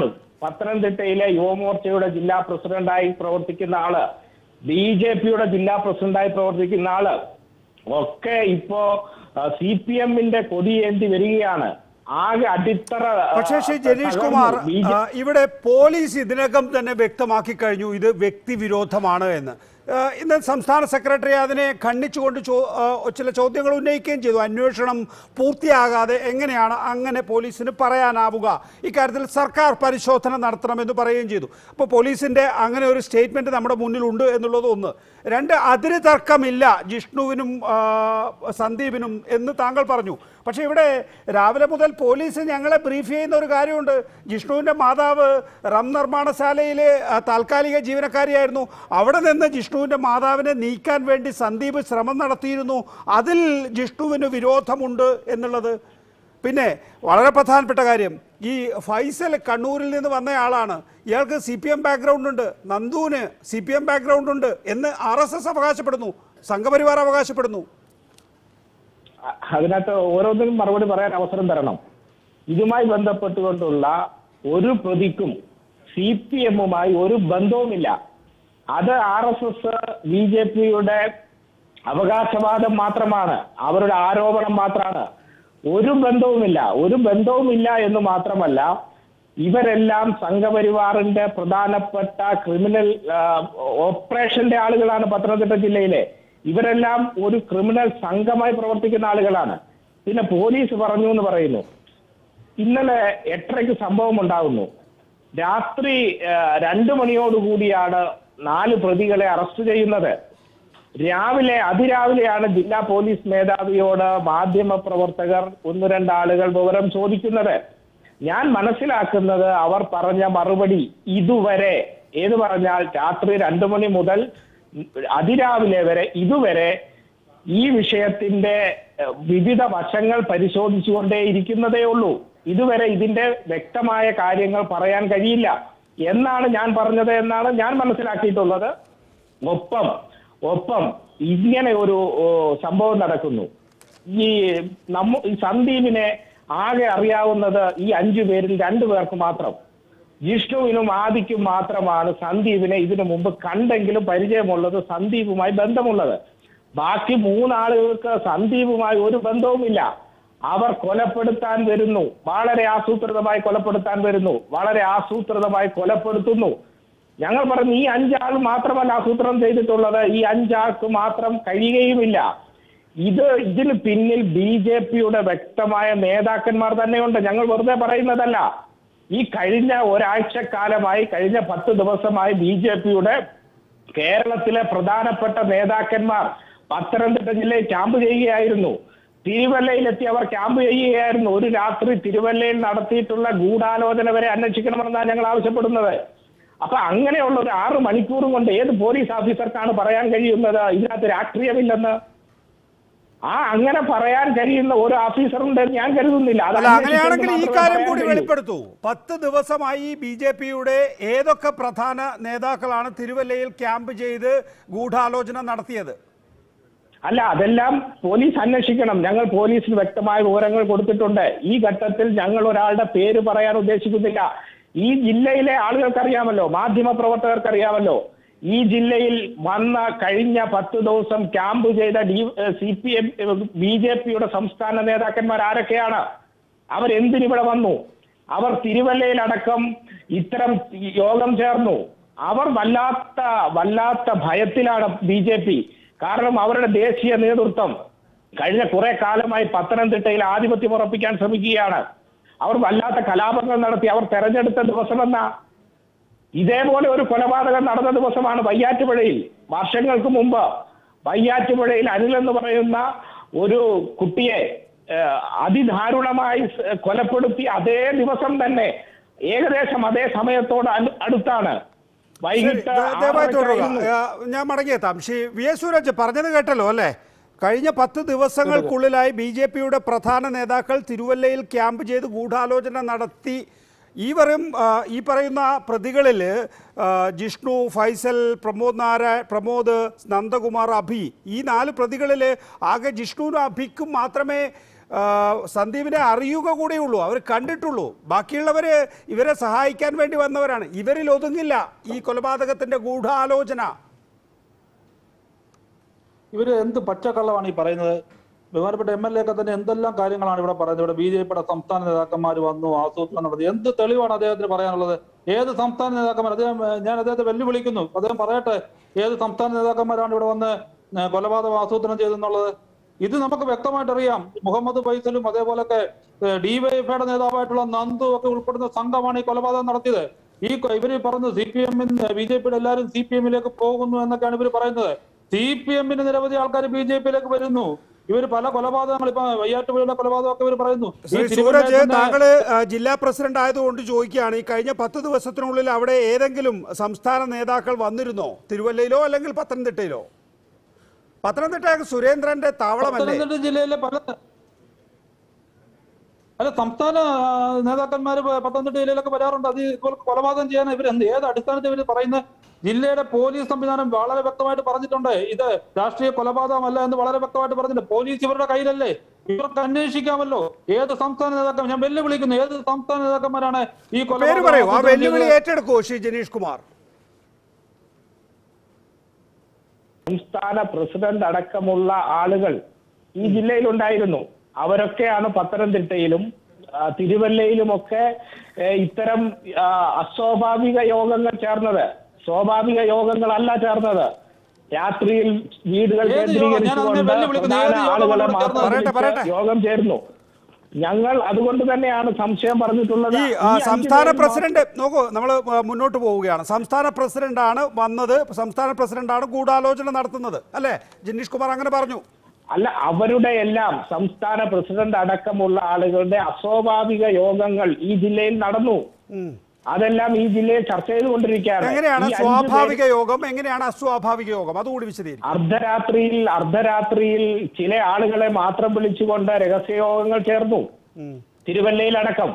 പത്തനംതിട്ടയിലെ യുവമോർച്ചയുടെ ജില്ലാ പ്രസിഡന്റായി പ്രവർത്തിക്കുന്ന ആള് ബി ജെ പിയുടെ ജില്ലാ പ്രസിഡന്റായി പ്രവർത്തിക്കുന്ന ആള് ഒക്കെ ഇപ്പോ സി പി എമ്മിന്റെ കൊടിയേന്തി വരികയാണ് ആകെ അടിത്തറ ആ, പക്ഷേ ശ്രീ ജനീഷ് കുമാർ തകർന്നു. ബി ജെ- ആ, ഇവിടെ പോലീസ് ഇതിനകം തന്നെ വ്യക്തമാക്കി കഴിഞ്ഞു ഇത് വ്യക്തിവിരോധമാണ് എന്ന് ആ, ഇന്ന് സംസ്ഥാന സെക്രട്ടറി അതിനെ ഖണ്ഡിച്ചുകൊണ്ട് ചോ ആ, ചില ചോദ്യങ്ങൾ ഉന്നയിക്കുകയും ചെയ്തു അന്വേഷണം പൂർത്തിയാകാതെ എങ്ങനെയാണ് അങ്ങനെ പോലീസിന് പറയാനാവുക ഇക്കാര്യത്തിൽ സർക്കാർ പരിശോധന നടത്തണമെന്ന് പറയുകയും ചെയ്തു അപ്പോൾ പോലീസിൻ്റെ അങ്ങനെ ഒരു സ്റ്റേറ്റ്മെൻറ്റ് നമ്മുടെ മുന്നിലുണ്ട് എന്നുള്ളത് ഒന്ന് രണ്ട് അതിര് തർക്കമില്ല ജിഷ്ണുവിനും ആ, സന്ദീപിനും എന്ന് താങ്കൾ പറഞ്ഞു പക്ഷേ ഇവിടെ രാവിലെ മുതൽ പോലീസ് ഞങ്ങളെ ബ്രീഫ് ചെയ്യുന്ന ഒരു കാര്യമുണ്ട് ജിഷ്ണുവിൻ്റെ മാതാവ് റം നിർമ്മാണശാലയിലെ ആ, താൽക്കാലിക ജീവനക്കാരിയായിരുന്നു അവിടെ നിന്ന് ജിഷ്ണുവിൻ്റെ മാതാവിനെ നീക്കാൻ വേണ്ടി സന്ദീപ് ശ്രമം നടത്തിയിരുന്നു അതിൽ ജിഷ്ണുവിന് വിരോധമുണ്ട് എന്നുള്ളത് പിന്നെ വളരെ പ്രധാനപ്പെട്ട കാര്യം ഈ ഫൈസൽ കണ്ണൂരിൽ നിന്ന് വന്നയാളാണ് ഇയാൾക്ക് സി പി എം ബാക്ക്ഗ്രൗണ്ട് ഉണ്ട് നന്ദുവിന് സി പി എം ബാക്ക്ഗ്രൗണ്ട് ഉണ്ട് എന്ന് ആർ എസ് എസ് അവകാശപ്പെടുന്നു സംഘപരിവാർ അവകാശപ്പെടുന്നു അ- അതിനകത്ത് ഓരോന്നിനും മറുപടി പറയാൻ അവസരം തരണം ഇതുമായി ബന്ധപ്പെട്ടുകൊണ്ടുള്ള ഒരു പ്രതിക്കും സി പി എമ്മുമായി ഒരു ബന്ധവുമില്ല അത് R S S B J പിയുടെ അവകാശവാദം മാത്രമാണ് അവരുടെ ആരോപണം മാത്രമാണ് ഒരു ബന്ധവുമില്ല ഒരു ബന്ധവുമില്ല എന്ന് മാത്രമല്ല ഇവരെല്ലാം സംഘപരിവാറിന്റെ പ്രധാനപ്പെട്ട ക്രിമിനൽ ആ, ഓപ്പറേഷന്റെ ആളുകളാണ് പത്തനംതിട്ട ജില്ലയിലെ ഇവരെല്ലാം ഒരു ക്രിമിനൽ സംഘമായി പ്രവർത്തിക്കുന്ന ആളുകളാണ് പിന്നെ പോലീസ് പറഞ്ഞു എന്ന് പറയുന്നു ഇന്നലെ എട്ടരയ്ക്ക് സംഭവം ഉണ്ടാകുന്നു രാത്രി ആ, രണ്ടു മണിയോടുകൂടിയാണ് നാല് പ്രതികളെ അറസ്റ്റ് ചെയ്യുന്നത് രാവിലെ അതിരാവിലെയാണ് ജില്ലാ പോലീസ് മേധാവിയോട് മാധ്യമ പ്രവർത്തകർ ഒന്ന് രണ്ടാളുകൾ വിവരം ചോദിക്കുന്നത് ഞാൻ മനസ്സിലാക്കുന്നത് അവർ പറഞ്ഞ മറുപടി ഇതുവരെ ഏത് പറഞ്ഞാൽ രാത്രി രണ്ടു മണി മുതൽ അതിരാവിലെ വരെ ഇതുവരെ ഈ വിഷയത്തിന്റെ ഏഹ്, വിവിധ വശങ്ങൾ പരിശോധിച്ചുകൊണ്ടേ ഇരിക്കുന്നതേ ഉള്ളൂ ഇതുവരെ ഇതിന്റെ വ്യക്തമായ കാര്യങ്ങൾ പറയാൻ കഴിയില്ല എന്നാണ് ഞാൻ പറഞ്ഞത് എന്നാണ് ഞാൻ മനസ്സിലാക്കിയിട്ടുള്ളത് ഒപ്പം ഒപ്പം ഇങ്ങനെ ഒരു ഓ, സംഭവം നടക്കുന്നു ഈ നമ്മ ഈ സന്ദീപിനെ ആകെ അറിയാവുന്നത് ഈ അഞ്ചു പേരിൽ രണ്ടു പേർക്ക് മാത്രം ജിഷ്ണുവിനും ആദിക്കും മാത്രമാണ് സന്ദീപിനെ ഇതിനു മുമ്പ് കണ്ടെങ്കിലും പരിചയമുള്ളത് സന്ദീപുമായി ബന്ധമുള്ളത് ബാക്കി മൂന്നാളുകൾക്ക് സന്ദീപുമായി ഒരു ബന്ധവുമില്ല അവർ കൊലപ്പെടുത്താൻ വരുന്നു വളരെ ആസൂത്രിതമായി കൊലപ്പെടുത്താൻ വരുന്നു വളരെ ആസൂത്രിതമായി കൊലപ്പെടുത്തുന്നു ഞങ്ങൾ പറഞ്ഞു ഈ അഞ്ചാൾ മാത്രമല്ല ആസൂത്രണം ചെയ്തിട്ടുള്ളത് ഈ അഞ്ചാൾക്ക് മാത്രം കഴിയുകയുമില്ല ഇത് ഇതിന് പിന്നിൽ ബി ജെ പിയുടെ വ്യക്തമായ നേതാക്കന്മാർ തന്നെയുണ്ട് ഞങ്ങൾ വെറുതെ പറയുന്നതല്ല ഈ കഴിഞ്ഞ ഒരാഴ്ചക്കാലമായി കഴിഞ്ഞ പത്ത് ദിവസമായി ബി ജെ പിയുടെ കേരളത്തിലെ പ്രധാനപ്പെട്ട നേതാക്കന്മാർ പത്തനംതിട്ട ജില്ലയിൽ ക്യാമ്പ് ചെയ്യുകയായിരുന്നു തിരുവല്ലയിലെത്തി അവർ ക്യാമ്പ് ചെയ്യുകയായിരുന്നു ഒരു രാത്രി തിരുവല്ലയിൽ നടത്തിയിട്ടുള്ള ഗൂഢാലോചന വരെ അന്വേഷിക്കണമെന്നാണ് ഞങ്ങൾ ആവശ്യപ്പെടുന്നത് അപ്പൊ അങ്ങനെയുള്ള ഒരു ആറ് മണിക്കൂറും കൊണ്ട് ഏത് പോലീസ് ഓഫീസർക്കാണ് പറയാൻ കഴിയുന്നത് ഇതിനകത്ത് രാഷ്ട്രീയമില്ലെന്ന് ആ അങ്ങനെ പറയാൻ കഴിയുന്ന ഒരു ഓഫീസറുണ്ട് എന്ന് ഞാൻ കരുതുന്നില്ല അത് അല്ല അന്വേഷിച്ചുകൊണ്ട് അങ്ങനെയാണെങ്കിൽ ഈ മാത്രമേ കാര്യം പറയാൻ കൂടി കഴിയൂ. വെളിപ്പെടുത്തൂ പത്ത് ദിവസമായി ബി ജെ പിയുടെ ഏതൊക്കെ പ്രധാന നേതാക്കളാണ് തിരുവല്ലയിൽ ക്യാമ്പ് ചെയ്ത് ഗൂഢാലോചന നടത്തിയത് അല്ല അതെല്ലാം പോലീസ് അന്വേഷിക്കണം ഞങ്ങൾ പോലീസിന് വ്യക്തമായ വിവരങ്ങൾ കൊടുത്തിട്ടുണ്ട് ഈ ഘട്ടത്തിൽ ഞങ്ങൾ ഒരാളുടെ പേര് പറയാൻ ഉദ്ദേശിക്കുന്നില്ല ഈ ജില്ലയിലെ ആളുകൾക്കറിയാമല്ലോ മാധ്യമ പ്രവർത്തകർക്കറിയാമല്ലോ ഈ ജില്ലയിൽ വന്ന കഴിഞ്ഞ പത്ത് ദിവസം ക്യാമ്പ് ചെയ്ത D C P M B J പിയുടെ സംസ്ഥാന നേതാക്കന്മാർ ആരൊക്കെയാണ് അവരെന്തിനിവിടെ വന്നു അവർ തിരുവല്ലയിലടക്കം ഇത്തരം യോഗം ചേർന്നു അവർ വല്ലാത്ത വല്ലാത്ത ഭയത്തിലാണ് ബി ജെ പി കാരണം അവരുടെ ദേശീയ നേതൃത്വം കഴിഞ്ഞ കുറെ കാലമായി പത്തനംതിട്ടയിൽ ആധിപത്യം ഉറപ്പിക്കാൻ ശ്രമിക്കുകയാണ് അവർ വല്ലാത്ത കലാപങ്ങൾ നടത്തി അവർ തെരഞ്ഞെടുത്ത ദിവസമെന്ന ഇതേപോലെ ഒരു കൊലപാതകം നടന്ന ദിവസമാണ് വയ്യാറ്റുപുഴയിൽ വർഷങ്ങൾക്ക് മുമ്പ് വയ്യാറ്റുപുഴയിൽ അനിൽ എന്ന് പറയുന്ന ഒരു കുട്ടിയെ ഏഹ്, അതിദാരുണമായി സ് കൊലപ്പെടുത്തി അതേ ദിവസം തന്നെ ഏകദേശം അതേ സമയത്തോട് അനു- അടുത്താണ് ശരി, വൈകിട്ട് ദ- ദയവായി തുടരുക ആറരയ്ക്കായിരുന്നു. ആ, ഞാൻ മടങ്ങിയെത്താം ശ്രീ വി എസ് സൂരജ് പറഞ്ഞത് കേട്ടല്ലോ അല്ലേ കഴിഞ്ഞ പത്ത് ദിവസങ്ങൾക്കുള്ളിലായി ബി ജെ പിയുടെ പ്രധാന നേതാക്കൾ തിരുവല്ലയിൽ ക്യാമ്പ് ചെയ്ത് ഗൂഢാലോചന നടത്തി ഈ വരും ആ, ഈ പറയുന്ന പ്രതികളിൽ ആ, ജിഷ്ണു ഫൈസൽ പ്രമോദ് നാരായ പ്രമോദ് നന്ദകുമാർ അഭി ഈ നാല് പ്രതികളിൽ ആകെ ജിഷ്ണുവിനും അഭിക്കും മാത്രമേ ആ, സന്ദീപിനെ അറിയുക കൂടിയുള്ളൂ അവർ കണ്ടിട്ടുള്ളൂ ബാക്കിയുള്ളവർ ഇവരെ സഹായിക്കാൻ വേണ്ടി വന്നവരാണ് ഇവരിൽ ഒതുങ്ങില്ല ഈ കൊലപാതകത്തിന്റെ ഗൂഢാലോചന ഇവര് എന്ത് പച്ചക്കള്ളമാണ് ഈ പറയുന്നത് ബഹുമാനപ്പെട്ട എം എൽ എ ഒക്കെ തന്നെ എന്തെല്ലാം കാര്യങ്ങളാണ് ഇവിടെ പറയുന്നത് ഇവിടെ ബി ജെ പിയുടെ സംസ്ഥാന നേതാക്കന്മാർ വന്നു ആസൂത്രണം നടത്തി എന്ത് തെളിവാണ് അദ്ദേഹത്തിന് പറയാനുള്ളത് ഏത് സംസ്ഥാന നേതാക്കന്മാർ അദ്ദേഹം ഏഹ്, ഞാൻ അദ്ദേഹത്തെ വെല്ലുവിളിക്കുന്നു അദ്ദേഹം പറയട്ടെ ഏത് സംസ്ഥാന നേതാക്കന്മാരാണ് ഇവിടെ വന്ന് ഏഹ്, കൊലപാതകം ആസൂത്രണം ചെയ്തെന്നുള്ളത് ഇത് നമുക്ക് വ്യക്തമായിട്ട് അറിയാം മുഹമ്മദ് ഫൈസലും അതേപോലൊക്കെ ഡിവൈഎഫ്ഐയുടെ നേതാവായിട്ടുള്ള നന്ദു ഒക്കെ ഉൾപ്പെടുന്ന സംഘമാണ് ഈ കൊലപാതകം നടത്തിയത് ഈ കൊ- ഇവര് പറഞ്ഞു സി പി എമ്മിന് ബി ജെ പിയുടെ എല്ലാവരും സി പി എമ്മിലേക്ക് പോകുന്നു എന്നൊക്കെയാണ് ഇവർ പറയുന്നത് സി പി എമ്മിന് നിരവധി ആൾക്കാർ ബി ജെ പിയിലേക്ക് വരുന്നു ഇവർ പല കൊലപാതകങ്ങൾ ഇപ്പൊ വയ്യാറ്റുപുഴയിലെ കൊലപാതകമൊക്കെ ഇവർ പറയുന്നു ഈ ശ്രീ സൂരജ് തിരുവനന്തപുരത്ത് താങ്കള് ആ, ജില്ലാ പ്രസിഡന്റ് ആയതുകൊണ്ട് ചോദിക്കുകയാണ് ഈ കഴിഞ്ഞ പത്ത് ദിവസത്തിനുള്ളിൽ അവിടെ ഏതെങ്കിലും സംസ്ഥാന നേതാക്കൾ വന്നിരുന്നോ തിരുവല്ലയിലോ അല്ലെങ്കിൽ പത്തനംതിട്ടയിലോ പത്തനംതിട്ട സുരേന്ദ്രന്റെ താവളമല്ലേ പത്തനംതിട്ട ജില്ലയിലെ പല അല്ല സംസ്ഥാന ആ, നേതാക്കന്മാര് പ- പത്തനംതിട്ട ജില്ലയിലൊക്കെ വരാറുണ്ട് അത് ഇവർക്ക് കൊലപാതകം ചെയ്യാൻ ഇവർ എന്ത് ഏത് അടിസ്ഥാനത്തിൽ ഇവർ പറയുന്നത് ജില്ലയുടെ പോലീസ് സംവിധാനം വളരെ വ്യക്തമായിട്ട് പറഞ്ഞിട്ടുണ്ട് ഇത് രാഷ്ട്രീയ കൊലപാതകമല്ല എന്ന് വളരെ വ്യക്തമായിട്ട് പറഞ്ഞിട്ടുണ്ട് പോലീസ് ഇവരുടെ കയ്യിലല്ലേ ഇവർക്ക് അന്വേഷിക്കാമല്ലോ ഏത് സംസ്ഥാന നേതാക്കൾ ഞാൻ വെല്ലുവിളിക്കുന്നു ഏത് സംസ്ഥാന നേതാക്കന്മാരാണ് ഈ പേര് കൊലപാതകം പറയൂ ആ ആസൂത്രണം വെല്ലുവിളി ചെയ്തത്? ഏറ്റെടുക്കൂ ശ്രീ ജനീഷ് കുമാർ സംസ്ഥാന പ്രസിഡന്റ് അടക്കമുള്ള ആളുകൾ ഈ ജില്ലയിലുണ്ടായിരുന്നു അവരൊക്കെയാണ് പത്തനംതിട്ടയിലും ആ, തിരുവല്ലയിലുമൊക്കെ ഏ, ഇത്തരം ആ, അസ്വാഭാവിക യോഗങ്ങൾ ചേർന്നത് സ്വാഭാവിക യോഗങ്ങളല്ല ചേർന്നത് രാത്രിയിൽ വീടുകൾ ഏത് യോഗം? ഞാൻ അതിനെ കേന്ദ്രീകരിച്ചുകൊണ്ട് വെല്ലുവിളിക്കുന്നു. പ്രധാന ഏത് യോഗമാണ് ആളുകളെ ഇവിടെ മാത്രം ചേർന്നത്? പറയട്ടെ, പറയട്ടെ. വിളിച്ച് യോഗം ചേർന്നു ഞങ്ങൾ അതുകൊണ്ട് തന്നെയാണ് സംശയം പറഞ്ഞിട്ടുള്ളത് ഈ ഈ ആ, അഞ്ച് സംസ്ഥാന പേരിൽ പ്രസിഡന്റ് നോക്കൂ നമ്മൾ മുന്നോട്ട് പോവുകയാണ് സംസ്ഥാന പ്രസിഡന്റാണ് വന്നത് സംസ്ഥാന പ്രസിഡന്റാണ് ഗൂഢാലോചന നടത്തുന്നത് അല്ലേ ജനീഷ് കുമാർ അങ്ങനെ പറഞ്ഞു അല്ല അവരുടെ എല്ലാം സംസ്ഥാന പ്രസിഡന്റ് അടക്കമുള്ള ആളുകളുടെ അസ്വാഭാവിക യോഗങ്ങൾ ഈ ജില്ലയിൽ നടന്നു ഉം. അതെല്ലാം ഈ ജില്ലയിൽ ചർച്ച ചെയ്തുകൊണ്ടിരിക്കുകയാണ് എങ്ങനെയാണ് ഈ അഞ്ച് സ്വാഭാവിക പേര് യോഗം എങ്ങനെയാണ് അസ്വാഭാവിക യോഗം അതുകൂടി വിശദീകരിക്കും അർദ്ധരാത്രിയിൽ അർദ്ധരാത്രിയിൽ ചില ആളുകളെ മാത്രം വിളിച്ചുകൊണ്ട് രഹസ്യയോഗങ്ങൾ ചേർന്നു തിരുവല്ലയിലടക്കം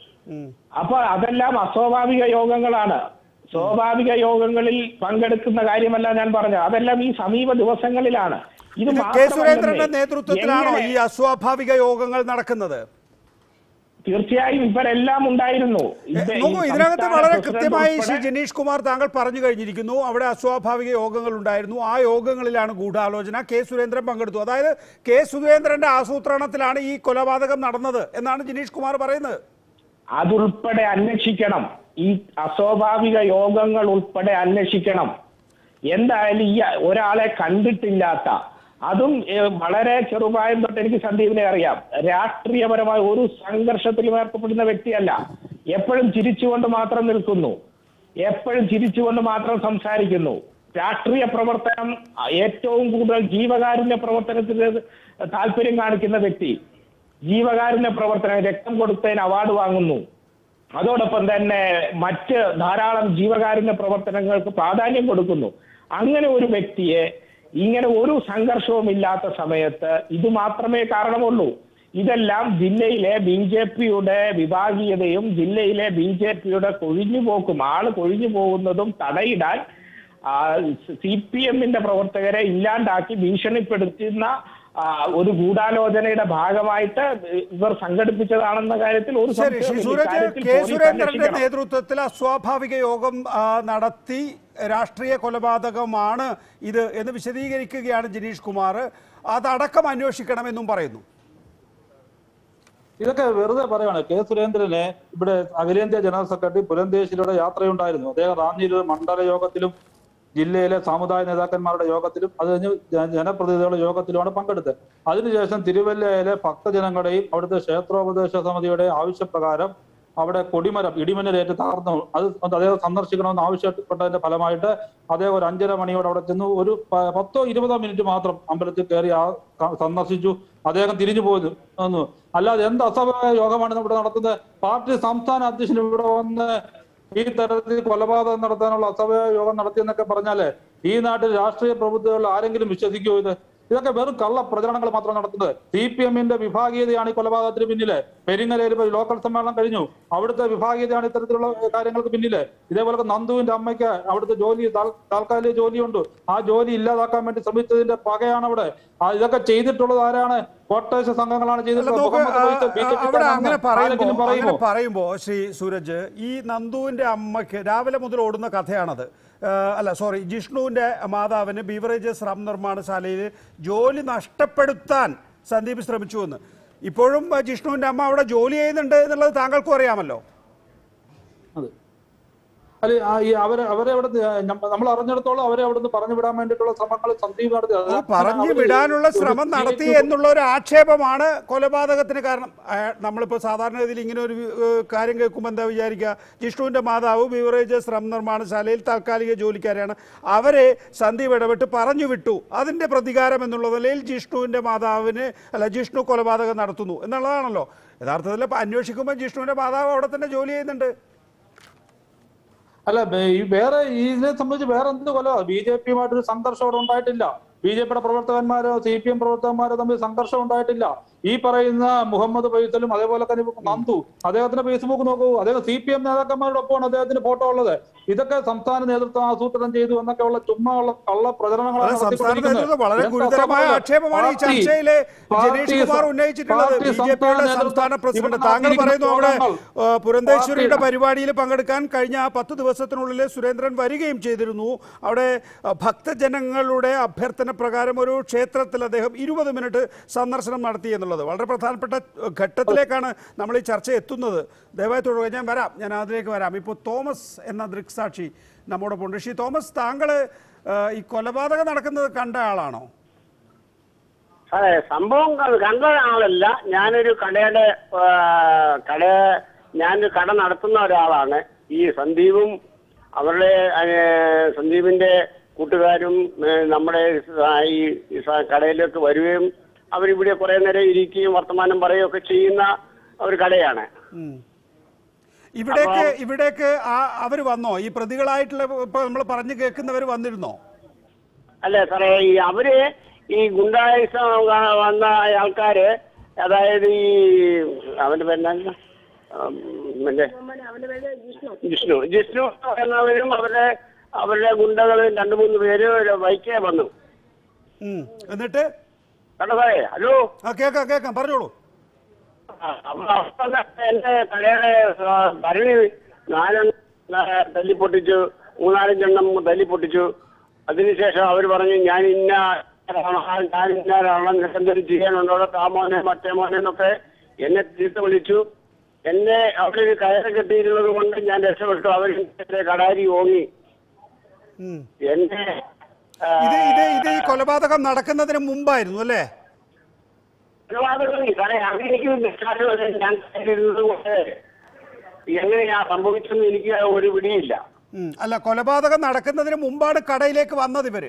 അപ്പൊ അതെല്ലാം അസ്വാഭാവിക യോഗങ്ങളാണ് സ്വാഭാവിക യോഗങ്ങളിൽ പങ്കെടുക്കുന്ന കാര്യമല്ല ഞാൻ പറഞ്ഞത് അതെല്ലാം ഈ സമീപ ദിവസങ്ങളിലാണ് ഇത് ഇത് കെ മാത്രമല്ലെന്നേ, സുരേന്ദ്രന്റെ നേതൃത്വത്തിലാണോ എങ്ങനെ- ഈ അസ്വാഭാവിക യോഗങ്ങൾ നടക്കുന്നത് തീർച്ചയായും ഇവരെല്ലാം ഉണ്ടായിരുന്നു ഇത് ഈ നോക്കൂ ഇതിനകത്ത് സംസ്ഥാന വളരെ പ്രസിഡന്റ് കൃത്യമായി ശ്രീ ഉൾപ്പെടെ ജനീഷ് കുമാർ താങ്കൾ പറഞ്ഞു കഴിഞ്ഞിരിക്കുന്നു അവിടെ അസ്വാഭാവിക യോഗങ്ങൾ ഉണ്ടായിരുന്നു ആ യോഗങ്ങളിലാണ് ഗൂഢാലോചന കെ സുരേന്ദ്രൻ പങ്കെടുത്തു അതായത് കെ സുരേന്ദ്രന്റെ ആസൂത്രണത്തിലാണ് ഈ കൊലപാതകം നടന്നത് എന്നാണ് ജനീഷ് കുമാർ പറയുന്നത് അതുൾപ്പെടെ അന്വേഷിക്കണം ഈ അസ്വാഭാവിക യോഗങ്ങൾ ഉൾപ്പെടെ അന്വേഷിക്കണം എന്തായാലും ഈ ഒരാളെ കണ്ടിട്ടില്ലാത്ത അതും ഏഹ്, വളരെ ചെറുപ്രായം തൊട്ട് എനിക്ക് സന്ദീപിനെ അറിയാം രാഷ്ട്രീയപരമായ ഒരു സംഘർഷത്തിലും ഏർപ്പെടുന്ന വ്യക്തിയല്ല എപ്പോഴും ചിരിച്ചുകൊണ്ട് മാത്രം നിൽക്കുന്നു എപ്പോഴും ചിരിച്ചുകൊണ്ട് മാത്രം സംസാരിക്കുന്നു രാഷ്ട്രീയ പ്രവർത്തനം അഹ്, ഏറ്റവും കൂടുതൽ ജീവകാരുണ്യ പ്രവർത്തനത്തിന് താല്പര്യം കാണിക്കുന്ന വ്യക്തി ജീവകാരുണ്യ പ്രവർത്തനം രക്തം കൊടുത്തതിന് അവാർഡ് വാങ്ങുന്നു അതോടൊപ്പം തന്നെ മറ്റ് ധാരാളം ജീവകാരുണ്യ പ്രവർത്തനങ്ങൾക്ക് പ്രാധാന്യം കൊടുക്കുന്നു അങ്ങനെ ഒരു വ്യക്തിയെ ഇങ്ങനെ ഒരു സംഘർഷവും ഇല്ലാത്ത സമയത്ത് ഇത് മാത്രമേ കാരണമുള്ളൂ ഇതെല്ലാം ജില്ലയിലെ ബി ജെ പിയുടെ വിഭാഗീയതയും ജില്ലയിലെ ബി ജെ പിയുടെ കൊഴിഞ്ഞുപോക്കും ആള് കൊഴിഞ്ഞു പോകുന്നതും തടയിടാൻ സി പി എമ്മിന്റെ പ്രവർത്തകരെ ഇല്ലാണ്ടാക്കി ഭീഷണിപ്പെടുത്തുന്ന ആ, ഒരു ഗൂഢാലോചനയുടെ ഭാഗമായിട്ട് ഇവർ സംഘടിപ്പിച്ചതാണെന്ന കാര്യത്തിൽ ഒരു ശരി ശ്രീ സംശയവുമില്ല. സൂരജ് ഇക്കാര്യത്തിൽ കെ പോലീസ് സുരേന്ദ്രന്റെ അന്വേഷിക്കണം. നേതൃത്വത്തിൽ അസ്വാഭാവിക യോഗം ആ, നടത്തി രാഷ്ട്രീയ കൊലപാതകമാണ് ഇത് എന്ന് വിശദീകരിക്കുകയാണ് ജനീഷ് കുമാർ അതടക്കം അന്വേഷിക്കണമെന്നും പറയുന്നു ഇതൊക്കെ വെറുതെ പറയാണ് കെ സുരേന്ദ്രന് ഇവിടെ അഖിലേന്ത്യാ ജനറൽ സെക്രട്ടറി പുരന്തേശ്വരിയുടെ യാത്രയുണ്ടായിരുന്നു അദ്ദേഹം റാന്നിയിൽ ഒരു മണ്ഡല യോഗത്തിലും ജില്ലയിലെ സാമുദായ നേതാക്കന്മാരുടെ യോഗത്തിലും അത് കഴിഞ്ഞ് ജ- ജനപ്രതിനിധികളുടെ യോഗത്തിലുമാണ് പങ്കെടുത്തത് അതിനുശേഷം തിരുവല്ലയിലെ ഭക്തജനങ്ങളുടെയും അവിടുത്തെ ക്ഷേത്രോപദേശ സമിതിയുടെ ആവശ്യപ്രകാരം അവിടെ കൊടിമരം ഇടിമിന്നലേറ്റ് തകർന്നു അത് അദ്ദേഹം സന്ദർശിക്കണമെന്ന് ആവശ്യപ്പെട്ടതിന്റെ ഫലമായിട്ട് അദ്ദേഹം ഒരു അഞ്ചര മണിയോടെ അവിടെ ചെന്നു ഒരു പ- പത്തോ ഇരുപതോ മിനിറ്റ് മാത്രം അമ്പലത്തിൽ കയറി ആ ക- സന്ദർശിച്ചു അദ്ദേഹം തിരിഞ്ഞു പോന്നു വന്നു അല്ലാതെ എന്ത് അസഭ്യ യോഗമാണ് ഇവിടെ നടത്തുന്നത് പാർട്ടി സംസ്ഥാന അധ്യക്ഷൻ ഇവിടെ വന്ന് ഈ തരത്തിൽ കൊലപാതകം നടത്താനുള്ള അസഭ്യ യോഗം നടത്തിയെന്നൊക്കെ പറഞ്ഞാല് ഈ നാട്ടിൽ രാഷ്ട്രീയ പ്രബുദ്ധകൾ ആരെങ്കിലും വിശ്വസിക്കുമോ ഇത് ഇതൊക്കെ വെറും കള്ള പ്രചരണങ്ങൾ മാത്രം നടത്തുന്നത് സി പി എമ്മിന്റെ വിഭാഗീയതയാണ് ഈ കൊലപാതകത്തിന് പിന്നില് പെരിങ്ങലയിൽ ഇപ്പോൾ ലോക്കൽ സമ്മേളനം കഴിഞ്ഞു അവിടുത്തെ വിഭാഗീയതയാണ് ഇത്തരത്തിലുള്ള കാര്യങ്ങൾക്ക് പിന്നില് ഇതേപോലെ നന്ദുവിന്റെ അമ്മയ്ക്ക് അവിടുത്തെ ജോലി താൽ- താൽക്കാലിക ജോലിയുണ്ട് ആ ജോലി ഇല്ലാതാക്കാൻ വേണ്ടി ശ്രമിച്ചതിന്റെ പകയാണ് അവിടെ ആ ഇതൊക്കെ ചെയ്തിട്ടുള്ളത് ആരാണ് കോട്ടേഴ്സ് സംഘങ്ങളാണ് അല്ല ചെയ്തിട്ടുള്ളത് നോക്ക് മുഹമ്മദ് ആ, ഫൈസൽ ബി ജെ ആ, പി അവിടെ അങ്ങനെ പറയുമ്പോൾ ആരെങ്കിലും അങ്ങനെ പറയുമോ പറയുമ്പോൾ ശ്രീ സൂരജ് ഈ നന്ദുവിന്റെ അമ്മയ്ക്ക് രാവിലെ മുതൽ ഓടുന്ന കഥയാണത് ആ, അല്ല സോറി ജിഷ്ണുവിന്റെ മാതാവിന് ബീവറേജസ് റം നിർമ്മാണശാലയിൽ ജോലി നഷ്ടപ്പെടുത്താൻ സന്ദീപ് ശ്രമിച്ചു എന്ന് ഇപ്പോഴും ആ, ജിഷ്ണുവിന്റെ അമ്മ അവിടെ ജോലി ചെയ്യുന്നുണ്ട് എന്നുള്ളത് താങ്കൾക്കും അറിയാമല്ലോ അതെ അല്ലെ ആ ഈ അവരെ അവരെ അവിടെ നമ്മൾ അറിഞ്ഞിടത്തോളം അവരെ അവിടെ നിന്ന് പറഞ്ഞു വിടാൻ വേണ്ടിയിട്ടുള്ള ശ്രമങ്ങൾ സന്ദീപ് നടത്തി അത് അത് പറഞ്ഞു അവര് വിടാനുള്ള ഒരു ശ്രമം നടത്തി സീറ്റ് എന്നുള്ള ഒരു ആക്ഷേപമാണ് കൊലപാതകത്തിന് കാരണം അയാ- നമ്മളിപ്പോൾ സാധാരണഗതിയിൽ ഇങ്ങനെ ഒരു ഏഹ്, കാര്യം കേൾക്കുമ്പോൾ എന്താ വിചാരിക്കുക ജിഷ്ണുവിൻ്റെ മാതാവ് ബീവറേജസ് റം നിർമ്മാണശാലയിൽ താൽക്കാലിക ജോലിക്കാരാണ് അവരെ സന്ദീപ് ഇടപെട്ട് പറഞ്ഞു വിട്ടു അതിൻ്റെ പ്രതികാരം എന്നുള്ള നിലയിൽ ജിഷ്ണുവിൻ്റെ മാതാവിന് അല്ല ജിഷ്ണു കൊലപാതകം നടത്തുന്നു എന്നുള്ളതാണല്ലോ യഥാർത്ഥത്തിൽ ഇപ്പം അന്വേഷിക്കുമ്പോൾ ജിഷ്ണുവിൻ്റെ മാതാവ് അവിടെ തന്നെ ജോലി ചെയ്യുന്നുണ്ട് അല്ല ബേ- ഈ വേറെ ഈ ഇതിനെ സംബന്ധിച്ച് വേറെ എന്ത് കൊല ബി ജെ പിയുമായിട്ടൊരു സംഘർഷം അവിടെ ഉണ്ടായിട്ടില്ല ബി ജെ പിയുടെ പ്രവർത്തകന്മാരോ സി പി എം പ്രവർത്തകന്മാരോ തമ്മിൽ സംഘർഷം ഉണ്ടായിട്ടില്ല ഈ പറയുന്ന മുഹമ്മദ് ഫൈസലും അതേപോലെ തന്നെ ഇപ്പൊ നന്ദു അദ്ദേഹത്തിന്റെ ഫേസ്ബുക്ക് നോക്കൂ അദ്ദേഹം സി പി എം നേതാക്കന്മാരോടൊപ്പമാണ് അദ്ദേഹത്തിന്റെ ഫോട്ടോ ഉള്ളത് ഇതൊക്കെ സംസ്ഥാന നേതൃത്വം ആസൂത്രണം ചെയ്തു എന്നൊക്കെ ഉള്ള ചുമ്മാ ഉള്ള കള്ള പ്രചരണങ്ങളാണ് അത് സംസ്ഥാന നടത്തിക്കൊണ്ടിരിക്കുന്നത്. നേതൃത്വം വളരെ എന്താ ഗുരുതരമായ സംഭവം? ആക്ഷേപമാണ് ഈ പാർട്ടി- ചർച്ചയിലെ പാർട്ടി ജനീഷ് കുമാർ സം- ഉന്നയിച്ചിട്ടുള്ളത് പാർട്ടി ബി ജെ പിയുടെ നേതൃത്വം സംസ്ഥാന പ്രസിഡന്റ് ഇവിടെ താങ്കൾ പറയുന്നു അവിടെ നടത്തിയിരിക്കുന്ന ഏഹ്, പുരന്തേശ്വരിയുടെ പാർട്ടി- പരിപാടിയിൽ പങ്കെടുക്കാൻ കഴിഞ്ഞ പത്ത് ദിവസത്തിനുള്ളിൽ സുരേന്ദ്രൻ വരികയും ചെയ്തിരുന്നു അവിടെ ഏഹ്, ഭക്തജനങ്ങളുടെ അഭ്യർത്ഥന പ്രകാരം ഒരു ക്ഷേത്രത്തിൽ അദ്ദേഹം ഇരുപത് മിനിറ്റ് സന്ദർശനം നടത്തി എന്നുള്ളത് വളരെ പ്രധാനപ്പെട്ട ഏഹ്, ഘട്ടത്തിലേക്കാണ് നമ്മൾ ഈ ചർച്ച എത്തുന്നത് ദയവായി തുടരുക ഞാൻ വരാം ഞാൻ അതിലേക്ക് വരാം ഇപ്പോൾ തോമസ് എന്ന ദൃക്സാക്ഷി നമ്മോടൊപ്പം ഉണ്ട് ശ്രീ തോമസ് താങ്കൾ ഏഹ്, ഈ കൊലപാതകം നടക്കുന്നത് കണ്ട ആളാണോ അതെ സംഭവം ക- കണ്ട ആളല്ല ഞാനൊരു കടയുടെ ആ, കട ഞാനൊരു കട നടത്തുന്ന ഒരാളാണ് ഈ സന്ദീപും അവരുടെ ആ, സന്ദീപിന്റെ കൂട്ടുകാരും ഏ, നമ്മുടെ സ- ഈ സ- കടയിലേക്ക് വരികയും അവരിവിടെ കുറെ നേരം ഇരിക്കുകയും വർത്തമാനം പറയുകയൊക്കെ ചെയ്യുന്ന ഒരു കടയാണ് ഇവിടേക്ക് ഇവിടേക്ക് ആ അവർ വന്നോ ഈ പ്രതികളായിട്ടുള്ള ഇപ്പൊ നമ്മൾ പറഞ്ഞു കേൾക്കുന്നവർ വന്നിരുന്നോ അല്ല സാറേ ഈ അവര് ഈ ഗുണ്ടായുസം വന്ന ആൾക്കാര് അതായത് ഈ അവന്റെ പേരെന്താ ഉം, മറ്റേ ജിഷ്ണു ജിഷ്ണു എന്നവരും അവരുടെ അവരുടെ ഗുണ്ടകൾ രണ്ടു മൂന്ന് പേര് ഒരു ബൈക്കേ വന്നു ഉം. എന്നിട്ട് കേട്ടോ സാറേ ഹലോ ആ കേൾക്കാം കേൾക്കാം പറഞ്ഞോളൂ ആ, അപ്പൊ അവിടെ എന്റെ കടയുടെ ആ, ഭരണി നാലെണ്ണം ആ, തല്ലിപ്പൊട്ടിച്ചു മൂന്നാലഞ്ചെണ്ണം തല്ലിപ്പൊട്ടിച്ചു അതിനുശേഷം അവർ പറഞ്ഞു ഞാൻ ഇന്ന ആളാണ്, ഞാൻ ഇന്ന ആളാണ് നിനക്ക് എന്തെങ്കിലും ചെയ്യാനുണ്ടോ താമോനെ മറ്റേ മോനെ എന്നൊക്കെ എന്നെ ചീത്ത വിളിച്ചു എന്നെ അവിടെ ഒരു കയറ് കെട്ടിയിരുന്നത് കൊണ്ട് ഞാൻ രക്ഷപ്പെട്ടു അവർ എന്റെ കടാരി ഓങ്ങി ഉം. എന്നെ ആ, ഇത് ഇത് ഇത് ഈ കൊലപാതകം നടക്കുന്നതിന് മുമ്പായിരുന്നു അല്ലേ കൊലപാതകം സാറേ അതെനിക്ക് നിസ്സാരമല്ല. ഞാൻ കയ്യിലിരുന്നത് കൊണ്ട് എങ്ങനെയാ സംഭവിച്ചെന്ന് എനിക്ക് ഒരു പിടിയില്ല ഉം. അല്ല കൊലപാതകം നടക്കുന്നതിന് മുമ്പാണ് കടയിലേക്ക് വന്നത് ഇവര്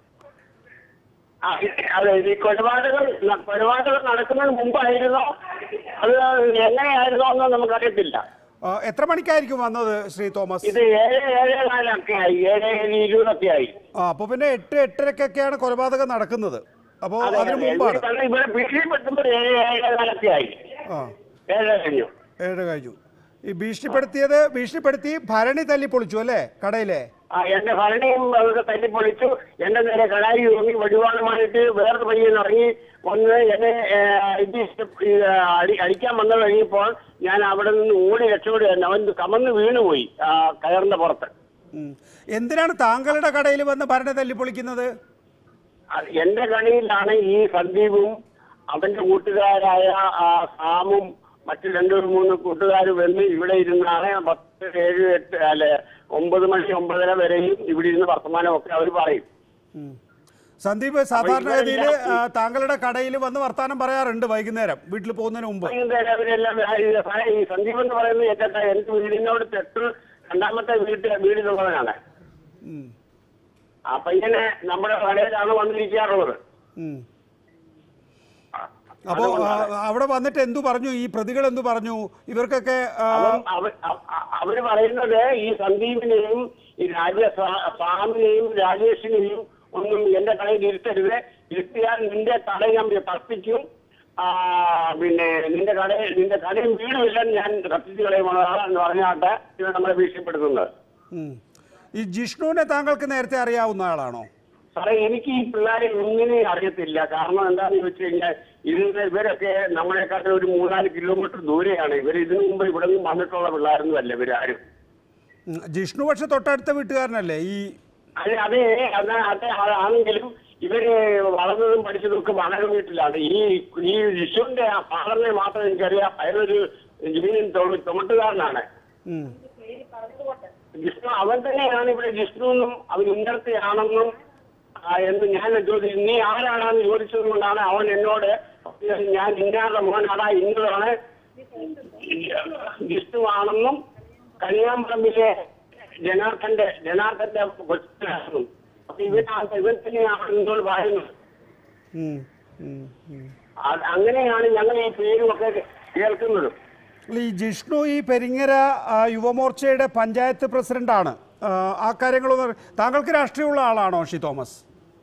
ആ, അതെ ഈ കൊലപാതകം ന- കൊലപാതകം നടക്കുന്നതിന് മുമ്പായിരുന്നോ അത് എങ്ങനെയായിരുന്നോ എന്ന് നമുക്കറിയത്തില്ല ആ, എത്ര മണിക്കായിരിക്കും വന്നത് ശ്രീ തോമസ് ഇത് ഏഴ് ഏഴ് നാലൊക്കെ ആയി ഏഴ് ഏഴ് ഇരുപതൊക്കെ ആയി ആ അപ്പൊ പിന്നെ എട്ട് എട്ടരക്കൊക്കെയാണ് കൊലപാതകം നടക്കുന്നത് അപ്പോൾ അതെ, അതിന് അതെ. മുമ്പാണ് ഇവിടെ ഇവിടെ ഭീഷണിപ്പെടുത്തുമ്പോൾ ഏഴ് ഏഴ് നാലൊക്കെ ആയി ആ ഏഴ് കഴിഞ്ഞു ഏഴ് കഴിഞ്ഞു ഈ ഭീഷണിപ്പെടുത്തിയത് ഭീഷണിപ്പെടുത്തി ഭരണി തല്ലി പൊളിച്ചു അല്ലേ കടയിലെ ആ എന്റെ ഭരണിയും അതൊക്കെ തല്ലിപ്പൊളിച്ചു എന്റെ നേരെ കടാരി ഓങ്ങി വടിവാളുമായിട്ട് വേറൊരു പയ്യൻ ഇറങ്ങി വന്ന് എന്നെ ഏ, ഇത് ഈ, അടി അടിക്കാൻ വന്നു കഴിഞ്ഞപ്പോൾ ഞാൻ അവിടെ നിന്ന് ഓടി രക്ഷപ്പെടുകയായിരുന്നു അവൻ കമന്ന് വീണുപോയി ആ കയറിന്റെ പുറത്ത് ഉം. എന്തിനാണ് താങ്കളുടെ കടയിൽ വന്ന് ഭരണി തല്ലി പൊളിക്കുന്നത് അത് എന്റെ കണിയിലാണ് ഈ സന്ദീപും അവന്റെ കൂട്ടുകാരായ ആ സാമും മറ്റു രണ്ടു മൂന്ന് കൂട്ടുകാർ വന്ന് ഇവിടെ ഇരുന്നാണ് പത്ത് ഏഴ് എട്ട് അല്ലെ ഒമ്പത് മണി ഒമ്പതര വരെയും ഇവിടെ ഇരുന്ന് വർത്തമാനമൊക്കെ അവർ പറയും ഉം. സന്ദീപ് സാധാരണഗതിയിൽ താങ്കളുടെ കടയിൽ വന്ന് വർത്താനം പറയാറുണ്ട് വൈകുന്നേരം വീട്ടിൽ പോകുന്നതിന് മുമ്പ് വൈകുന്നേരം അവരെല്ലാം ആ, ഈ സാ- ഈ സന്ദീപ് എന്ന് പറയുന്നത് എന്റെ എനിക്ക് വീടിനോട് തെട്ട് രണ്ടാമത്തെ വീട്ടിൽ വീടിലുള്ളവനാണ് ഉം. ആ പയ്യനെ നമ്മുടെ കടയിലാണ് വന്നിരിക്കാറുള്ളത് ഉം. അപ്പോ ആ, അവിടെ വന്നിട്ട് എന്തു പറഞ്ഞു ഈ പ്രതികൾ എന്തു പറഞ്ഞു ഇവർക്കൊക്കെ ആ, അവൻ അവ- അവ- അവര് പറയുന്നത് ഈ സന്ദീപിനെയും ഈ രാജ സ്വാ- സ്വാമിനെയും രാജേഷിനെയും ഒന്നും എന്റെ കടയിൽ ഇരുത്തരുത് ഇരുത്തിയാൽ നിന്റെ കട ഞാൻ കത്തിക്കും ആ, പിന്നെ നിന്റെ കട നിന്റെ കടയും വീടുമില്ല ഞാൻ കത്തിച്ച് കളയുമെന്ന് പറഞ്ഞാട്ട് ഇവർ നമ്മളെ ഭീഷണിപ്പെടുത്തുന്നത് ഉം. ഈ ജിഷ്ണുവിനെ താങ്കൾക്ക് നേരത്തെ അറിയാവുന്ന ആളാണോ സാറേ എനിക്ക് ഈ പിള്ളേരെ ഒന്നിനെയും അറിയത്തില്ല കാരണം എന്താണെന്ന് ചോദിച്ചു കഴിഞ്ഞാൽ ഇതിന് ഇവരൊക്കെ നമ്മളെക്കാട്ടും ഒരു മൂന്നാല് കിലോമീറ്റർ ദൂരെയാണ് ഇവർ ഇതിനു മുമ്പ് ഇവിടെ നിന്ന് വന്നിട്ടുള്ള പിള്ളേരൊന്നും അല്ല ഇവരാരും ഉം, ജിഷ്ണു പക്ഷെ തൊട്ടടുത്ത വീട്ടുകാരനല്ലേ ഈ അതെ അതെ അത് അത് ആണെങ്കിലും ഇവര് വളർന്നതും പഠിച്ചതും ഒക്കെ വളരെ വീട്ടിലാണ് ഈ ഈ ജിഷുവിന്റെ ആ ഫാദറിനെ മാത്രം എനിക്കറിയാം അയാളൊരു യൂണിയൻ ചുമട്ടുകാരനാണ് ഉം. ജിഷ്ണു അവൻ തന്നെയാണ് ഇവിടെ ജിഷ്ണു എന്നും അവൻ ഇന്നടത്തെയാണെന്നും ആ, എന്ന് ഞാൻ ചോദിച്ചു നീ ആരാണെന്ന് ചോദിച്ചത് കൊണ്ടാണ് അവൻ എന്നോട് ഞാൻ ഇന്നാരുടെ മോനാടാ ഇന്നതാണ് ജിഷ്ണു ആണെന്നും കനിയാമ്പറമ്പിലെ ജനാർദ്ദന്റെ ജനാർദ്ദന്റെ കൊച്ചിനാണെന്നും അപ്പൊ ഇവനാണ് ഇവൻ തന്നെയാണ് എന്നോട് പറയുന്നത് ഉം, ഉം, ഉം. അത് അങ്ങനെയാണ് ഞങ്ങൾ ഈ പേരുമൊക്കെ കേൾക്കുന്നത് അല്ല, ഈ ജിഷ്ണു ഈ പെരിങ്ങര ആ, യുവമോർച്ചയുടെ പഞ്ചായത്ത് പ്രസിഡന്റാണ് ആ, ആ കാര്യങ്ങളൊന്നും അറി- താങ്കൾക്ക് രാഷ്ട്രീയമുള്ള ആളാണോ ഷി തോമസ്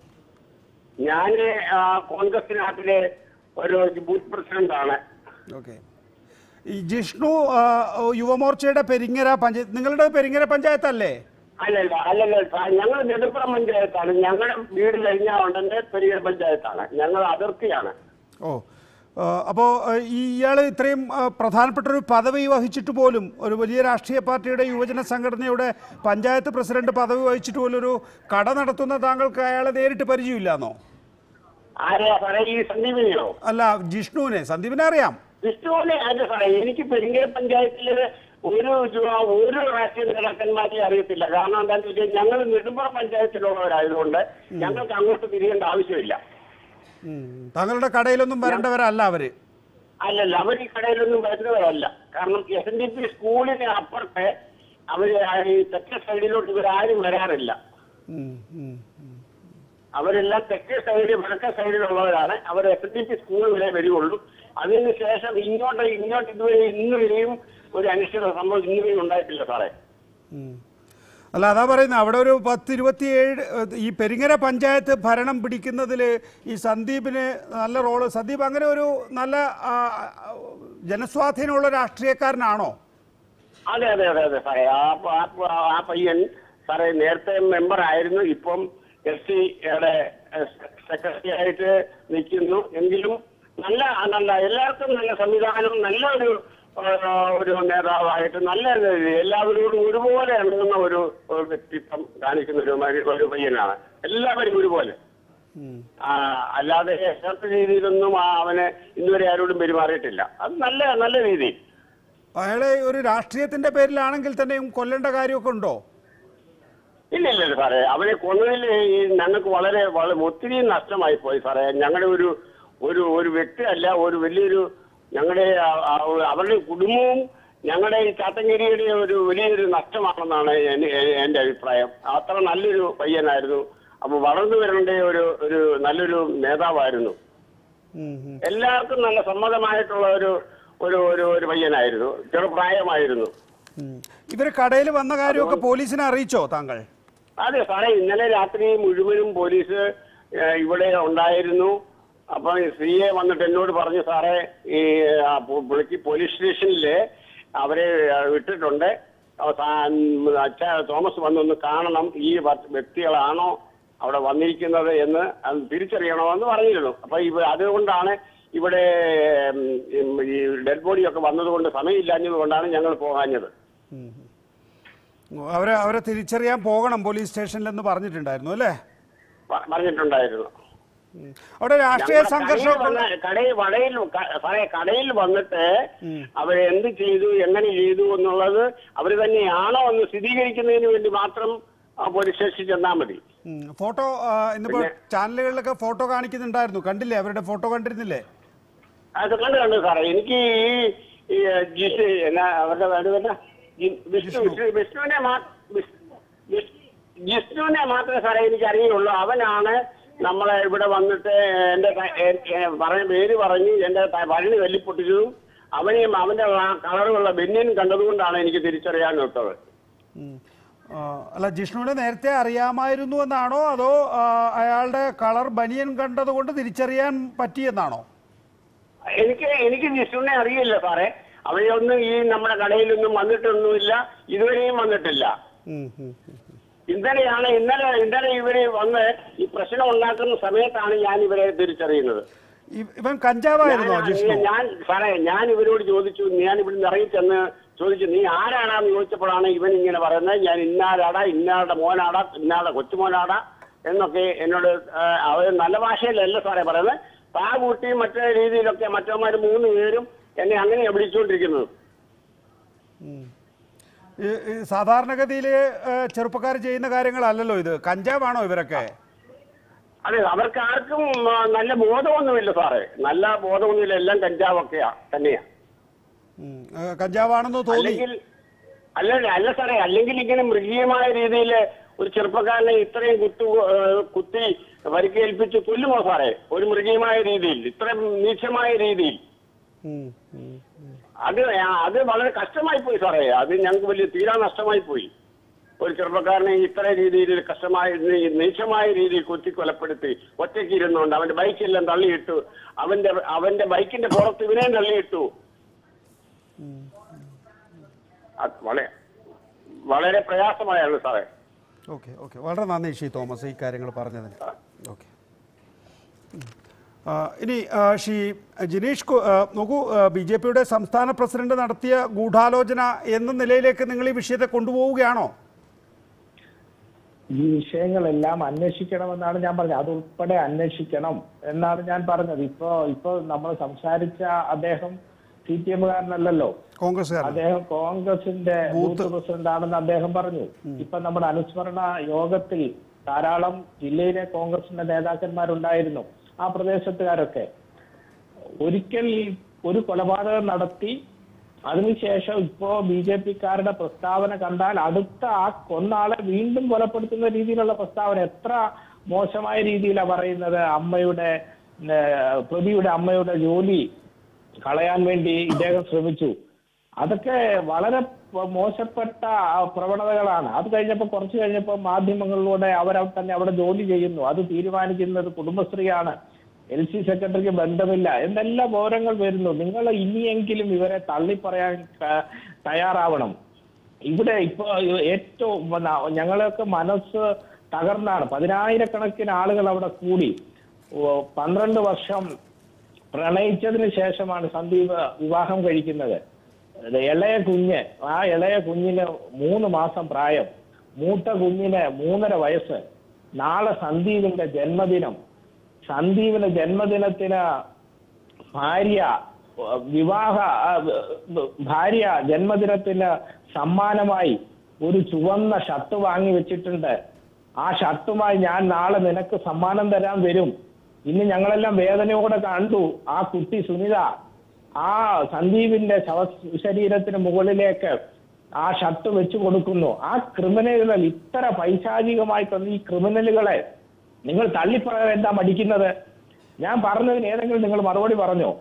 ഞാൻ കോൺഗ്രസിനകത്തിലെ ഒരു ബൂത്ത് പ്രസിഡന്റ് ആണ് ഓക്കെ ഈ ജിഷ്ണു ആ, യുവമോർച്ചയുടെ പെരിങ്ങര പഞ്ചായത്ത് നിങ്ങളുടെ പെരിങ്ങര പഞ്ചായത്തല്ലേ അല്ലല്ല അല്ലല്ല ഞങ്ങൾ നെടുപ്പുറം പഞ്ചായത്താണ് ഞങ്ങളുടെ വീട് കഴിഞ്ഞാൽ ഉടനെ പെരിയ പഞ്ചായത്താണ് ഞങ്ങൾ അതിർത്തിയാണ് ഓ അപ്പോൾ ഈ ഇയാൾ ഇത്രയും ആ, പ്രധാനപ്പെട്ട ഒരു പദവി വഹിച്ചിട്ട് പോലും ഒരു വലിയ രാഷ്ട്രീയ പാർട്ടിയുടെ യുവജന സംഘടനയുടെ പഞ്ചായത്ത് പ്രസിഡന്റ് പദവി വഹിച്ചിട്ട് പോലും ഒരു കട നടത്തുന്ന താങ്കൾക്ക് അയാളെ നേരിട്ട് പരിചയമില്ലാന്നോ ആരെയാ സാറേ ഈ സന്ദീപിനെയോ അല്ല ജിഷ്ണുവിനെ സന്ദീപിനെ അറിയാം വിഷ്ണുവിനെ അല്ല സാറേ എനിക്ക് പെരിങ്ങര പഞ്ചായത്തില് ഒരു ജു- ഒരു രാഷ്ട്രീയ നേതാക്കന്മാരെ അറിയത്തില്ല കാരണം എന്താണെന്ന് വെച്ചാൽ ഞങ്ങൾ നെടുമ്പുറം പഞ്ചായത്തിലുള്ളവരായതുകൊണ്ട് ഞങ്ങൾക്ക് അങ്ങോട്ട് തിരിയേണ്ട ആവശ്യമില്ല ഉം. താങ്കളുടെ കടയിലൊന്നും വരേണ്ടവരല്ല അവര് അല്ലല്ല അവർ ഈ കടയിലൊന്നും വരുന്നവരല്ല കാരണം എസ് എൻ ഡി പി സ്കൂളിന് അപ്പുറത്തെ അവര് ആ ഈ തെക്കേ സൈഡിലോട്ട് ഇവരാരും വരാറില്ല ഉം, ഉം, ഉം. അവരെല്ലാം തെക്കേ സൈഡിൽ വടക്കേ സൈഡിലുള്ളവരാണ് അവർ S N D P school വരെ വരികയുള്ളൂ അതിനുശേഷം ഇങ്ങോട്ട് ഇങ്ങോട്ട് ഇതുവരെ ഇന്ന് വരെയും ഒരു അനിശ്ചിത സംഭവം ഇന്ന് വരെയും ഉണ്ടായിട്ടില്ല സാറേ ഉം. അല്ല അതാ പറയുന്നത് അവിടെ ഒരു പത്ത് ഇരുപത്തിയേഴ് ഏഹ്, ഈ പെരിങ്ങര പഞ്ചായത്ത് ഭരണം പിടിക്കുന്നതിൽ ഈ സന്ദീപിന് നല്ല റോള് സന്ദീപ് അങ്ങനെ ഒരു നല്ല ആ, ആ, ജനസ്വാധീനമുള്ള രാഷ്ട്രീയക്കാരനാണോ അതെ അതെ അതെ അതെ സാറേ ആ പ- ആ പ- ആ പയ്യൻ സാറേ നേരത്തെ മെമ്പർ ആയിരുന്നു ഇപ്പം എസ് സിയുടെ സെക്രട്ടറി ആയിട്ട് നിൽക്കുന്നു എങ്കിലും നല്ല നല്ല എല്ലാവർക്കും നല്ല സംവിധാനം നല്ല ഒരു ആ, ഒരു നേതാവായിട്ട് നല്ല എല്ലാവരോടും ഒരുപോലെ ഇണങ്ങുന്ന ഒരു ഒരു വ്യക്തിത്വം കാണിക്കുന്ന ഒരു മരി- ഒരു പയ്യനാണ് എല്ലാവരും ഒരുപോലെ ആ, അല്ലാതെ യഥാർത്ഥ രീതിയിലൊന്നും ആ അവന് ഇന്നുവരെ ആരോടും പെരുമാറിയിട്ടില്ല അത് നല്ല നല്ല രീതി അയാളെ ഒരു രാഷ്ട്രീയത്തിന്റെ പേരിലാണെങ്കിൽ തന്നെയും കൊല്ലേണ്ട കാര്യമൊക്കെ ഉണ്ടോ ഇല്ല ഇല്ല ഇല്ല സാറേ അവരെ കൊന്നതിൽ ഈ ഞങ്ങൾക്ക് വളരെ വളരെ ഒത്തിരി നഷ്ടമായി പോയി സാറേ ഞങ്ങളുടെ ഒരു ഒരു ഒരു വ്യക്തിയല്ല ഒരു വലിയൊരു ഞങ്ങളുടെ ആ- ആ- അവരുടെ കുടുംബവും ഞങ്ങളുടെ ഈ ചാത്തങ്കേരിയുടെ ഒരു വലിയൊരു നഷ്ടമാണെന്നാണ് എൻ- എ- എന്റെ അഭിപ്രായം അത്ര നല്ലൊരു പയ്യനായിരുന്നു അപ്പൊ വളർന്നു വരേണ്ട ഒരു ഒരു നല്ലൊരു നേതാവായിരുന്നു ഉം, ഉം. എല്ലാവർക്കും നല്ല സമ്മതമായിട്ടുള്ള ഒരു ഒരു ഒരു ഒരു പയ്യനായിരുന്നു ചെറുപ്രായമായിരുന്നു ഉം. ഇവര് കടയിൽ വന്ന കാര്യമൊക്കെ പോലീസിനെ അറിയിച്ചോ താങ്കൾ അതെ സാറേ ഇന്നലെ രാത്രി മുഴുവനും പോലീസ് ഏഹ്, ഇവിടെ ഉണ്ടായിരുന്നു അപ്പൊ സി എ വന്നിട്ട് എന്നോട് പറഞ്ഞു സാറേ ഈ ആ, പു- പുള്ളിക്ക് പോലീസ് സ്റ്റേഷനില് അവരെ ആ, വിട്ടിട്ടുണ്ട് അപ്പൊ താൻ- അച്ഛ തോമസ് വന്നൊന്ന് കാണണം ഈ വ- വ്യക്തികളാണോ അവിടെ വന്നിരിക്കുന്നത് എന്ന് അത് തിരിച്ചറിയണമെന്ന് പറഞ്ഞിരുന്നു അപ്പൊ ഇവ അതുകൊണ്ടാണ് ഇവിടെ ഉം, ഈ ഡെഡ് ബോഡിയൊക്കെ വന്നതുകൊണ്ട് സമയമില്ലാഞ്ഞത് കൊണ്ടാണ് ഞങ്ങൾ പോകാഞ്ഞത് അവരെ അവരെ തിരിച്ചറിയാൻ പോകണം പോലീസ് സ്റ്റേഷനിലെന്ന് പറഞ്ഞിട്ടുണ്ടായിരുന്നു അല്ലേ പ- പറഞ്ഞിട്ടുണ്ടായിരുന്നു ഉം. അവിടെ രാഷ്ട്രീയ ഞങ്ങളുടെ സംഘർഷമൊക്കെ കടയിൽ വന്ന- കടയിൽ വടയിൽ ക- സാറേ കടയിൽ വന്നിട്ട് അവര് എന്ത് ചെയ്തു എങ്ങനെ ചെയ്തു എന്നുള്ളത് അവര് തന്നെയാണോ എന്ന് സ്ഥിരീകരിക്കുന്നതിന് വേണ്ടി മാത്രം ആ പോലീസ് സ്റ്റേഷനിൽ ചെന്നാൽ മതി ഉം. ഫോട്ടോ ആ, ഇന്നിപ്പോ ചാനലുകളിലൊക്കെ ഫോട്ടോ കാണിക്കുന്നുണ്ടായിരുന്നു കണ്ടില്ലേ അവരുടെ ഫോട്ടോ കണ്ടിരുന്നില്ലേ അത് കണ്ടു കണ്ടു സാറേ എനിക്ക് ഈ ഈ ജിസ് എന്നാ അവരുടെ പേര് തന്നെ ജി- വിഷ്ണു വിഷ്ണു- വിഷ്ണുവിനെ മാ- വിഷ്- വിഷ്- ജിഷ്ണുവിനെ മാത്രമേ സാറേ എനിക്ക് അറിയുള്ളൂ അവനാണ് നമ്മളെ ഇവിടെ വന്നിട്ട് എന്റെ ക- എ- എ- പറഞ്ഞ പേര് പറഞ്ഞ് എന്റെ ത- വഴി തല്ലിപ്പൊട്ടിച്ചതും അവനെയും അവന്റെ ആ കളറുള്ള ബെന്യൻ കണ്ടതുകൊണ്ടാണ് എനിക്ക് തിരിച്ചറിയാൻ വിട്ടത് ഉം. ആ, അല്ല ജിഷ്ണുവിനെ നേരത്തെ അറിയാമായിരുന്നു എന്നാണോ അതോ ആ, അയാളുടെ കളർ ബനിയൻ കണ്ടതുകൊണ്ട് തിരിച്ചറിയാൻ പറ്റിയെന്നാണോ എനിക്ക് എനിക്ക് ജിഷ്ണുവിനെ അറിയില്ല സാറേ അവയൊന്നും ഈ നമ്മുടെ കടയിലൊന്നും വന്നിട്ടൊന്നുമില്ല ഇതുവരെയും വന്നിട്ടില്ല ഉം, ഉം, ഉം. ഇന്നലെയാണ് ഇന്നലെ ഇന്നലെ ഇവര് വന്ന് ഈ പ്രശ്നം ഉണ്ടാക്കുന്ന സമയത്താണ് ഞാൻ ഇവരെ തിരിച്ചറിയുന്നത് ഇ- ഇവൻ കഞ്ചാവായിരുന്നോ ഞാൻ- ജിഷ്ണു ഞാൻ സാറേ ഞാൻ ഇവരോട് ചോദിച്ചു ഞാൻ ഇവിടുന്ന് ഇറങ്ങി ചെന്ന് ചോദിച്ചു നീ ആരാടാന്ന് ചോദിച്ചപ്പോഴാണ് ഇവൻ ഇങ്ങനെ പറയുന്നത് ഞാൻ ഇന്നാരാടാ ഇന്നാളുടെ മോനാടാ ഇന്നാളുടെ കൊച്ചുമോനാടാ എന്നൊക്കെ എന്നോട് ആ, അവർ നല്ല ഭാഷയിലല്ല സാറേ പറയുന്നത് പാ കൂട്ടി മറ്റേ രീതിയിലൊക്കെ മറ്റന്മാർ മൂന്ന് പേരും എന്നെ അങ്ങനെയാണ് വിളിച്ചുകൊണ്ടിരിക്കുന്നത് ഈ- ഈ സാധാരണഗതിയിൽ ചെറുപ്പക്കാർ ചെയ്യുന്ന കാര്യങ്ങളല്ലല്ലോ ഇത് കഞ്ചാവാണോ ഇവരൊക്കെ അതെ അവർക്ക് ആർക്കും ആ, നല്ല ബോധമൊന്നുമില്ല സാറേ നല്ല ബോധമൊന്നുമില്ല എല്ലാം കഞ്ചാവൊക്കെയാ തന്നെയാ ഉം. ഏ, കഞ്ചാവാണെന്ന് തോന്നി അല്ലെങ്കിൽ അല്ല അല്ല സാറേ അല്ലെങ്കിൽ ഇങ്ങനെ മൃഗീയമായ രീതിയിൽ ഒരു ചെറുപ്പക്കാരനെ ഇത്രയും കുത്തു ഏഹ് കുത്തി പരിക്കേൽപ്പിച്ച് കൊല്ലുമോ സാറേ ഒരു മൃഗീയമായ രീതിയിൽ ഇത്രയും നീച്ചമായ രീതിയിൽ ഉം, ഉം. അത് ആ- അത് വളരെ കഷ്ടമായി പോയി സാറേ അത് ഞങ്ങൾക്ക് വലിയ തീരാ നഷ്ടമായി പോയി ഒരു ചെറുപ്പക്കാരനെ ഇത്ര രീതിയിൽ കഷ്ടമായ നീ- നീചമായ രീതിയിൽ കുത്തി കൊലപ്പെടുത്തി ഒറ്റയ്ക്ക് ഇരുന്നുകൊണ്ട് അവന്റെ ബൈക്കെല്ലാം തള്ളിയിട്ടു അവന്റെ അവന്റെ ബൈക്കിന്റെ പുറത്ത് ഇവനെയും തള്ളിയിട്ടു അത് വളരെ വളരെ പ്രയാസമായാണ് സാറേ ഓക്കെ ഓക്കെ വളരെ നന്ദി ഷീ തോമസ് ഈ കാര്യങ്ങൾ പറഞ്ഞതിന് ഓക്കെ ഉം. ആ, ഇനി ആ, ഷീ ജിനീഷ് കു- ആ, നോക്കൂ ബി ജെ പിയുടെ സംസ്ഥാന പ്രസിഡന്റ് നടത്തിയ ഗൂഢാലോചന എന്ന നിലയിലേക്ക് നിങ്ങൾ ഈ വിഷയത്തെ കൊണ്ടുപോവുകയാണോ ഈ വിഷയങ്ങളെല്ലാം അന്വേഷിക്കണമെന്നാണ് ഞാൻ പറഞ്ഞത് അതുൾപ്പെടെ അന്വേഷിക്കണം എന്നാണ് ഞാൻ പറഞ്ഞത് ഇപ്പോ ഇപ്പോ നമ്മൾ സംസാരിച്ച അദ്ദേഹം സി പി എമ്മുകാരനല്ലല്ലോ കോൺഗ്രസ്സുകാർ അദ്ദേഹം കോൺഗ്രസിന്റെ ബൂത്ത് പ്രസിഡന്റ് ആണെന്ന് അദ്ദേഹം പറഞ്ഞു ഇപ്പൊ നമ്മുടെ അനുസ്മരണ യോഗത്തിൽ ധാരാളം ജില്ലയിലെ കോൺഗ്രസിന്റെ നേതാക്കന്മാരുണ്ടായിരുന്നു ആ പ്രദേശത്തുകാരൊക്കെ ഒരിക്കൽ ഒരു കൊലപാതകം നടത്തി അതിനുശേഷം ഇപ്പോ ബി ജെ പിക്കാരുടെ പ്രസ്താവന കണ്ടാൽ അടുത്ത ആ കൊന്നാളെ വീണ്ടും കൊലപ്പെടുത്തുന്ന രീതിയിലുള്ള പ്രസ്താവന എത്ര മോശമായ രീതിയിലാണ് പറയുന്നത് അമ്മയുടെ ഏഹ്, പ്രതിയുടെ അമ്മയുടെ ജോലി കളയാൻ വേണ്ടി ഇദ്ദേഹം ശ്രമിച്ചു അതൊക്കെ വളരെ പ- മോശപ്പെട്ട ആ, പ്രവണതകളാണ് അത് കഴിഞ്ഞപ്പോൾ കുറച്ച് കഴിഞ്ഞപ്പോൾ മാധ്യമങ്ങളിലൂടെ അവർ തന്നെ അവിടെ ജോലി ചെയ്യുന്നു അത് തീരുമാനിക്കുന്നത് കുടുംബശ്രീയാണ് എൽ സി സെക്രട്ടറിക്ക് ബന്ധമില്ല എന്നെല്ലാം വിവരങ്ങൾ വരുന്നു നിങ്ങൾ ഇനിയെങ്കിലും ഇവരെ തള്ളിപ്പറയാൻ ക- തയ്യാറാവണം ഇവിടെ ഇപ്പൊ ഏറ്റവും വന്ന- ഞങ്ങളൊക്കെ മനസ്സ് തകർന്നാണ് പതിനായിരക്കണക്കിന് ആളുകൾ അവിടെ കൂടി ഓ, പന്ത്രണ്ട് വർഷം പ്രണയിച്ചതിന് ശേഷമാണ് സന്ദീപ് വിവാഹം കഴിക്കുന്നത് ഇത് ഇളയ കുഞ്ഞ് ആ ഇളയ കുഞ്ഞിന് മൂന്ന് മാസം പ്രായം മൂത്ത കുഞ്ഞിന് മൂന്നര വയസ്സ് നാളെ സന്ദീപിന്റെ ജന്മദിനം സന്ദീപിന്റെ ജന്മദിനത്തിന് ഭാര്യ ഏഹ്, വിവാഹ ആ, ഏഹ്, ഭാര്യ ജന്മദിനത്തിന് സമ്മാനമായി ഒരു ചുവന്ന ഷർട്ട് വാങ്ങി വെച്ചിട്ടുണ്ട് ആ ഷർട്ടുമായി ഞാൻ നാളെ നിനക്ക് സമ്മാനം തരാൻ വരും ഇന്ന് ഞങ്ങളെല്ലാം വേദനയോടെ കണ്ടു ആ കുട്ടി സുനിത ആ സന്ദീപിന്റെ ശവ ശരീരത്തിന് മുകളിലേക്ക് ആ ഷർട്ട് വെച്ചു കൊടുക്കുന്നു ആ ക്രിമിനലുകൾ ഇത്ര പൈശാചികമായി തന്ന ഈ ക്രിമിനലുകളെ നിങ്ങൾ തള്ളിപ്പറയാൻ എന്താ മടിക്കുന്നത് ഞാൻ പറഞ്ഞതിന് ഏതെങ്കിലും നിങ്ങൾ മറുപടി പറഞ്ഞോ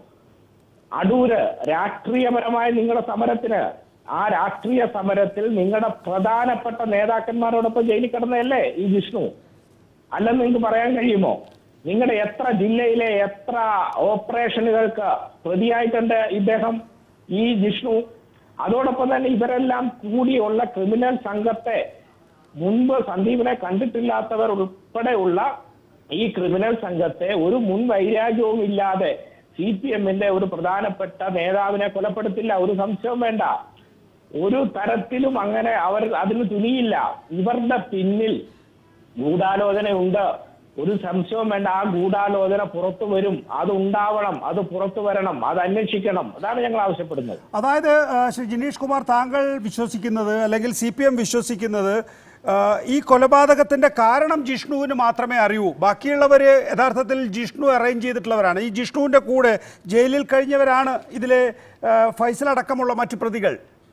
അടൂര് രാഷ്ട്രീയപരമായ നിങ്ങളുടെ സമരത്തിന് ആ രാഷ്ട്രീയ സമരത്തിൽ നിങ്ങളുടെ പ്രധാനപ്പെട്ട നേതാക്കന്മാരോടൊപ്പം ജയിലിൽ കിടന്നതല്ലേ ഈ വിഷ്ണു അല്ലെന്ന് നിങ്ങൾക്ക് പറയാൻ കഴിയുമോ നിങ്ങളുടെ എത്ര ജില്ലയിലെ എത്ര ഓപ്പറേഷനുകൾക്ക് പ്രതിയായിട്ടുണ്ട് ഇദ്ദേഹം ഈ ജിഷ്ണു അതോടൊപ്പം തന്നെ ഇവരെല്ലാം കൂടിയുള്ള ക്രിമിനൽ സംഘത്തെ മുൻപ് സന്ദീപിനെ കണ്ടിട്ടില്ലാത്തവർ ഉൾപ്പെടെയുള്ള ഈ ക്രിമിനൽ സംഘത്തെ ഒരു മുൻ വൈരാഗ്യവും ഇല്ലാതെ സി പി എമ്മിന്റെ ഒരു പ്രധാനപ്പെട്ട നേതാവിനെ കൊലപ്പെടുത്തില്ല ഒരു സംശയവും വേണ്ട ഒരു തരത്തിലും അങ്ങനെ അവർ അതിന് തുനിയില്ല ഇവരുടെ പിന്നിൽ ഗൂഢാലോചനയുണ്ട് ഒരു സംശയവും വേണ്ട ആ ഗൂഢാലോചന പുറത്തു വരും അത് ഉണ്ടാവണം അത് പുറത്തു വരണം അത് അന്വേഷിക്കണം അതാണ് ഞങ്ങൾ ആവശ്യപ്പെടുന്നത് അതായത് ആ, ശ്രീ ജിനീഷ് കുമാർ താങ്കൾ വിശ്വസിക്കുന്നത് അല്ലെങ്കിൽ സി പി എം വിശ്വസിക്കുന്നത് ആ, ഈ കൊലപാതകത്തിന്റെ കാരണം ജിഷ്ണുവിന് മാത്രമേ അറിയൂ ബാക്കിയുള്ളവർ യഥാർത്ഥത്തിൽ ജിഷ്ണു അറേഞ്ച് ചെയ്തിട്ടുള്ളവരാണ് ഈ ജിഷ്ണുവിന്റെ കൂടെ ജയിലിൽ കഴിഞ്ഞവരാണ് ഇതിലെ ആ, ഫൈസൽ അടക്കമുള്ള മറ്റു പ്രതികൾ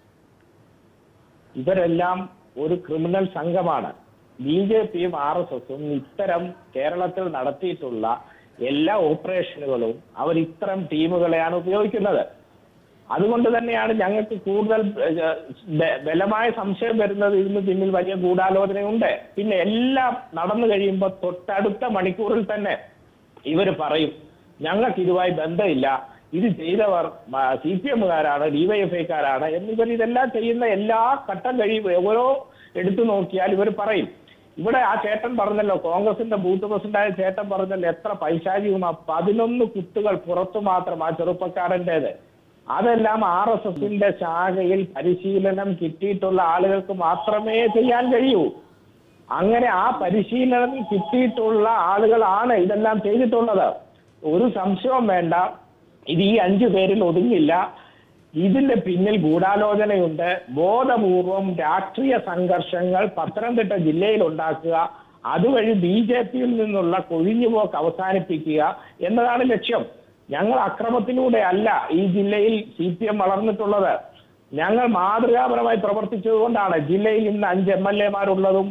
ഇവരെല്ലാം ഒരു ക്രിമിനൽ സംഘമാണ് ബി ജെ പിയും ആർ എസ് എസും ഇത്തരം കേരളത്തിൽ നടത്തിയിട്ടുള്ള എല്ലാ ഓപ്പറേഷനുകളും അവർ ഇത്തരം ടീമുകളെയാണ് ഉപയോഗിക്കുന്നത് അതുകൊണ്ട് തന്നെയാണ് ഞങ്ങൾക്ക് കൂടുതൽ ഏഹ്, ബ- ബലമായ സംശയം വരുന്നത് ഇതിന് പിന്നിൽ വലിയ ഗൂഢാലോചനയുണ്ട് പിന്നെ എല്ലാം നടന്നു കഴിയുമ്പോൾ തൊട്ടടുത്ത മണിക്കൂറിൽ തന്നെ ഇവർ പറയും ഞങ്ങൾക്ക് ഇതുമായി ബന്ധമില്ല ഇത് ചെയ്തവർ സി പി എമ്മുകാരാണ് ഡിവൈഎഫ്ഐക്കാരാണ് എന്നിവർ ഇതെല്ലാം ചെയ്യുന്ന എല്ലാ ഘട്ടം കഴിയും ഓരോ എടുത്തു നോക്കിയാൽ ഇവർ പറയും ഇവിടെ ആ ചേട്ടൻ പറഞ്ഞല്ലോ കോൺഗ്രസിന്റെ ബൂത്ത് പ്രസിഡന്റായ ചേട്ടൻ പറഞ്ഞല്ലോ എത്ര പൈശാചികമാ പതിനൊന്ന് കുത്തുകൾ പുറത്തു മാത്രം ആ ചെറുപ്പക്കാരൻ്റെത് അതെല്ലാം ആർ എസ് എസിന്റെ ശാഖയിൽ പരിശീലനം കിട്ടിയിട്ടുള്ള ആളുകൾക്ക് മാത്രമേ ചെയ്യാൻ കഴിയൂ അങ്ങനെ ആ പരിശീലനം കിട്ടിയിട്ടുള്ള ആളുകളാണ് ഇതെല്ലാം ചെയ്തിട്ടുള്ളത് ഒരു സംശയവും വേണ്ട ഇത് ഈ അഞ്ചു പേരിൽ ഒതുങ്ങില്ല ഇതിന്റെ പിന്നിൽ ഗൂഢാലോചനയുണ്ട് ബോധപൂർവം രാഷ്ട്രീയ സംഘർഷങ്ങൾ പത്തനംതിട്ട ജില്ലയിൽ ഉണ്ടാക്കുക അതുവഴി ബി ജെ പിയിൽ നിന്നുള്ള കൊഴിഞ്ഞുപോക്ക് അവസാനിപ്പിക്കുക എന്നതാണ് ലക്ഷ്യം ഞങ്ങൾ അക്രമത്തിലൂടെ അല്ല ഈ ജില്ലയിൽ സി പി എം വളർന്നിട്ടുള്ളത് ഞങ്ങൾ മാതൃകാപരമായി പ്രവർത്തിച്ചതുകൊണ്ടാണ് ജില്ലയിൽ ഇന്ന് അഞ്ച് എം എൽ എമാരുള്ളതും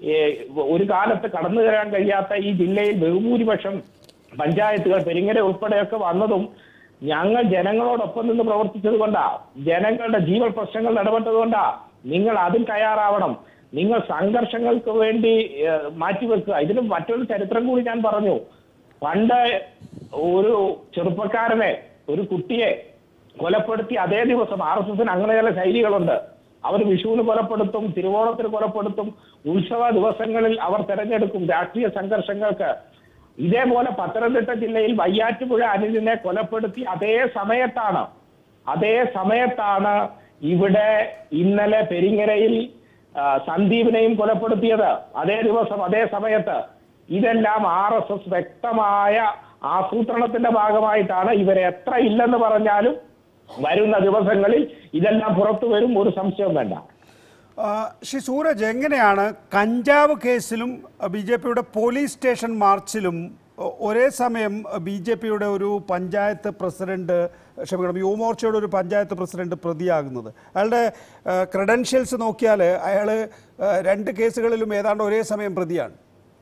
ഒരു കാലത്ത് കടന്നു കയറാൻ കഴിയാത്ത ഈ ജില്ലയിൽ ബഹുഭൂരിപക്ഷം പഞ്ചായത്തുകൾ പെരിങ്ങര ഉൾപ്പെടെയൊക്കെ വന്നതും ഞങ്ങൾ ജനങ്ങളോടൊപ്പം നിന്ന് പ്രവർത്തിച്ചത് കൊണ്ടാ ജനങ്ങളുടെ ജീവൽ പ്രശ്നങ്ങൾ ഇടപെട്ടത് കൊണ്ടാ നിങ്ങൾ അതിൽ തയ്യാറാവണം നിങ്ങൾ സംഘർഷങ്ങൾക്ക് വേണ്ടി ഏഹ്, മാറ്റിവെക്കുക ഇതിന് മറ്റൊരു ചരിത്രം കൂടി ഞാൻ പറഞ്ഞു പണ്ട് ഒരു ചെറുപ്പക്കാരനെ ഒരു കുട്ടിയെ കൊലപ്പെടുത്തി അതേ ദിവസം ആർ എസ് എസിന് അങ്ങനെ ചില ശൈലികളുണ്ട് അവർ വിഷുവിന് കൊലപ്പെടുത്തും തിരുവോണത്തിന് കൊലപ്പെടുത്തും ഉത്സവ ദിവസങ്ങളിൽ അവർ തെരഞ്ഞെടുക്കും രാഷ്ട്രീയ സംഘർഷങ്ങൾക്ക് ഇതേപോലെ പത്തനംതിട്ട ജില്ലയിൽ വയ്യാറ്റുപുഴ അനിലിനെ കൊലപ്പെടുത്തി അതേ സമയത്താണ് അതേ സമയത്താണ് ഇവിടെ ഇന്നലെ പെരിങ്ങരയിൽ ആ, സന്ദീപിനെയും കൊലപ്പെടുത്തിയത് അതേ ദിവസം അതേ സമയത്ത് ഇതെല്ലാം ആർ എസ് എസ് വ്യക്തമായ ആസൂത്രണത്തിന്റെ ഭാഗമായിട്ടാണ് ഇവരെ എത്ര ഇല്ലെന്ന് പറഞ്ഞാലും വരുന്ന ദിവസങ്ങളിൽ ഇതെല്ലാം പുറത്തു വരും ഒരു സംശയവും വേണ്ട ആ, ശ്രീ സൂരജ് എങ്ങനെയാണ് കഞ്ചാവ് കേസിലും ബി ജെ പിയുടെ പോലീസ് സ്റ്റേഷൻ മാർച്ചിലും ഒ- ഒരേ സമയം ബി ജെ പിയുടെ ഒരു പഞ്ചായത്ത് പ്രസിഡന്റ് ക്ഷമിക്കണം യുവമോർച്ചയുടെ ഒരു പഞ്ചായത്ത് പ്രസിഡന്റ് പ്രതിയാകുന്നത് അയാളുടെ ക്രെഡൻഷ്യൽസ് നോക്കിയാൽ അയാൾ രണ്ട് കേസുകളിലും ഏതാണ്ട് ഒരേ സമയം പ്രതിയാണ്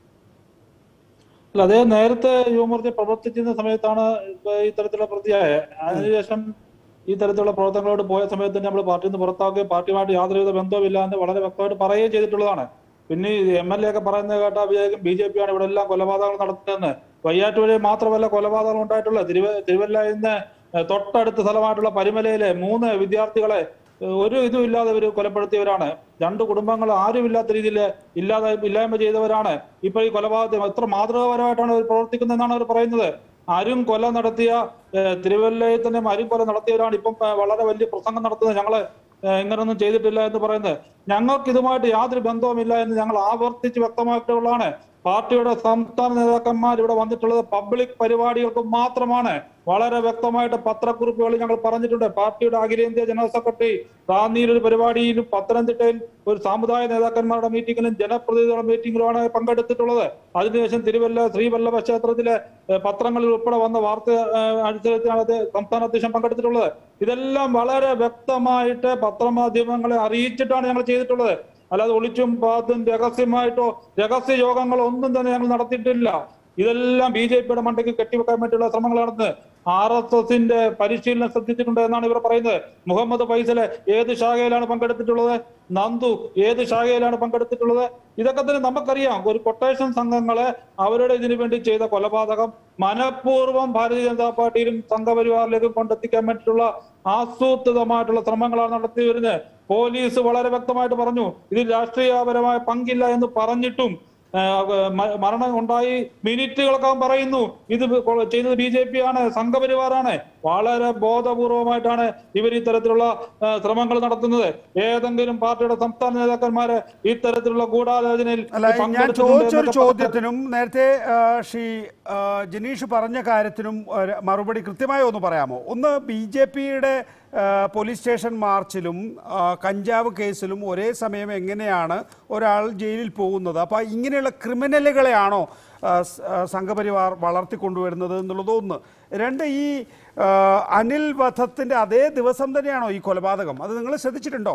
അല്ല അദ്ദേഹം നേരത്തെ യുവമോർച്ച പ്രവർത്തിച്ചിരുന്ന സമയത്താണ് ഇപ്പൊ ഈ തരത്തിലുള്ള പ്രതിയായ അതിനുശേഷം ഈ തരത്തിലുള്ള പ്രവർത്തനങ്ങളോട് പോയ സമയത്ത് തന്നെ നമ്മൾ പാർട്ടിയിൽ നിന്ന് പുറത്താക്കുകയും പാർട്ടിയുമായിട്ട് യാതൊരുവിധ ബന്ധവുമില്ല എന്ന് വളരെ വ്യക്തമായിട്ട് പറയുകയും ചെയ്തിട്ടുള്ളതാണ് പിന്നെ എം എൽ എ ഒക്കെ പറയുന്നത് കേട്ടാ വിചാരിക്കും ബി ജെ പി ആണ് ഇവിടെ എല്ലാം കൊലപാതകങ്ങൾ നടത്തുന്നതെന്ന് വയ്യാറ്റുവഴി മാത്രമല്ല കൊലപാതകങ്ങൾ ഉണ്ടായിട്ടുള്ളത് തിരുവ തിരുവല്ലയിൽ നിന്ന് ഏഹ് തൊട്ടടുത്ത സ്ഥലമായിട്ടുള്ള പരിമലയിലെ മൂന്ന് വിദ്യാർത്ഥികളെ ഏഹ് ഒരു ഇതും ഇല്ലാതെ ഇവർ കൊലപ്പെടുത്തിയവരാണ് രണ്ട് കുടുംബങ്ങൾ ആരുമില്ലാത്ത രീതിയിൽ ഇല്ലാതെ ഇല്ലായ്മ ചെയ്തവരാണ് ഇപ്പൊ ഈ കൊലപാതകം എത്ര മാതൃകാപരമായിട്ടാണ് അവർ പ്രവർത്തിക്കുന്നതെന്നാണ് അവർ പറയുന്നത് അരും കൊല നടത്തിയ ഏഹ് തിരുവല്ലയിൽ തന്നെ അരും കൊല നടത്തിയവരാണ് ഇപ്പം ഏഹ് വളരെ വലിയ പ്രസംഗം നടത്തുന്നത് ഞങ്ങള് ഏഹ് ഇങ്ങനൊന്നും ചെയ്തിട്ടില്ല എന്ന് പറയുന്നത് ഞങ്ങൾക്ക് ഇതുമായിട്ട് യാതൊരു ബന്ധവുമില്ല എന്ന് ഞങ്ങൾ ആവർത്തിച്ച് വ്യക്തമായിട്ടുള്ളതാണ് പാർട്ടിയുടെ സംസ്ഥാന നേതാക്കന്മാർ ഇവിടെ വന്നിട്ടുള്ളത് പബ്ലിക് പരിപാടികൾക്ക് മാത്രമാണ് വളരെ വ്യക്തമായിട്ട് പത്രക്കുറിപ്പുകളിൽ ഞങ്ങൾ പറഞ്ഞിട്ടുണ്ട് പാർട്ടിയുടെ അഖിലേന്ത്യാ ജനറൽ സെക്രട്ടറി റാന്നിയിൽ ഒരു പരിപാടിയിലും പത്തനംതിട്ടയിൽ ഒരു സാമുദായ നേതാക്കന്മാരുടെ മീറ്റിംഗിലും ജനപ്രതിനിധികളുടെ മീറ്റിംഗിലുമാണ് പങ്കെടുത്തിട്ടുള്ളത് അതിനുശേഷം തിരുവല്ല ശ്രീവല്ലഭ ക്ഷേത്രത്തിലെ ഏഹ്, പത്രങ്ങളിൽ ഉൾപ്പെടെ വന്ന വാർത്ത ഏഹ്, അനുസരിച്ചാണ് അത് സംസ്ഥാന അധ്യക്ഷൻ പങ്കെടുത്തിട്ടുള്ളത് ഇതെല്ലാം വളരെ വ്യക്തമായിട്ട് പത്രമാധ്യമങ്ങളെ അറിയിച്ചിട്ടാണ് ഞങ്ങൾ ചെയ്തിട്ടുള്ളത് അല്ലാതെ ഒളിച്ചും പാത്തും രഹസ്യമായിട്ടോ രഹസ്യ യോഗങ്ങളോ ഒന്നും തന്നെ ഞങ്ങൾ നടത്തിയിട്ടില്ല ഇതെല്ലാം ബി ജെ പിയുടെ മണ്ടയ്ക്ക് കെട്ടിവെക്കാൻ വേണ്ടിയുള്ള ശ്രമങ്ങൾ നടന്ന് ആർ എസ് എസിന്റെ പരിശീലനം ശ്രദ്ധിച്ചിട്ടുണ്ട് എന്നാണ് ഇവർ പറയുന്നത് മുഹമ്മദ് ഫൈസല് ഏത് ശാഖയിലാണ് പങ്കെടുത്തിട്ടുള്ളത് നന്ദു ഏത് ശാഖയിലാണ് പങ്കെടുത്തിട്ടുള്ളത് ഇതൊക്കെ തന്നെ നമുക്കറിയാം ഒരു കൊട്ടേഷൻ സംഘങ്ങളെ അവരുടെ ഇതിനു വേണ്ടി ചെയ്ത കൊലപാതകം മനഃപൂർവ്വം ഭാരതീയ ജനതാ പാർട്ടിയിലും സംഘപരിവാറിലേക്കും കൊണ്ടെത്തിക്കാൻ വേണ്ടിയിട്ടുള്ള ആസൂത്രിതമായിട്ടുള്ള ശ്രമങ്ങളാണ് നടത്തി വരുന്നത് പോലീസ് വളരെ വ്യക്തമായിട്ട് പറഞ്ഞു ഇതിൽ രാഷ്ട്രീയപരമായ പങ്കില്ല എന്ന് പറഞ്ഞിട്ടും ആ, മ- മരണം ഉണ്ടായി മിനിറ്റുകൾക്കകം പറയുന്നു ഇത് കൊ- ചെയ്തത് ബി ജെ പി ആണ് സംഘപരിവാറാണ് വളരെ ബോധപൂർവമായിട്ടാണ് ഇവർ ഇത്തരത്തിലുള്ള ആ, ശ്രമങ്ങൾ നടത്തുന്നത് ഏതെങ്കിലും പാർട്ടിയുടെ സംസ്ഥാന നേതാക്കന്മാര് ഇത്തരത്തിലുള്ള ഗൂഢാലോചനയിൽ അല്ല ഞാൻ പങ്കെടുത്തിട്ടുണ്ട് ചോദിച്ചൊരു എന്നൊക്കെ ചോദ്യത്തിനും നേരത്തെ ആ, ശ്രീ ആ, ജനീഷ് പറഞ്ഞ കാര്യത്തിനും ഒരു മറുപടി കൃത്യമായി ഒന്ന് പറയാമോ ഒന്ന് ബി ജെ പിയുടെ പോലീസ് സ്റ്റേഷൻ മാർച്ചിലും ആ, കഞ്ചാവ് കേസിലും ഒരേ സമയം എങ്ങനെയാണ് ഒരാൾ ജയിലിൽ പോകുന്നത് അപ്പോൾ ഇങ്ങനെയുള്ള ക്രിമിനലുകളെയാണോ ആ, സ്- ആ, സംഘപരിവാർ വളർത്തിക്കൊണ്ടുവരുന്നത് എന്നുള്ളത് ഒന്ന് രണ്ട് ഈ ആ, അനിൽ വധത്തിൻ്റെ അതേ ദിവസം തന്നെയാണോ ഈ കൊലപാതകം അത് നിങ്ങൾ ശ്രദ്ധിച്ചിട്ടുണ്ടോ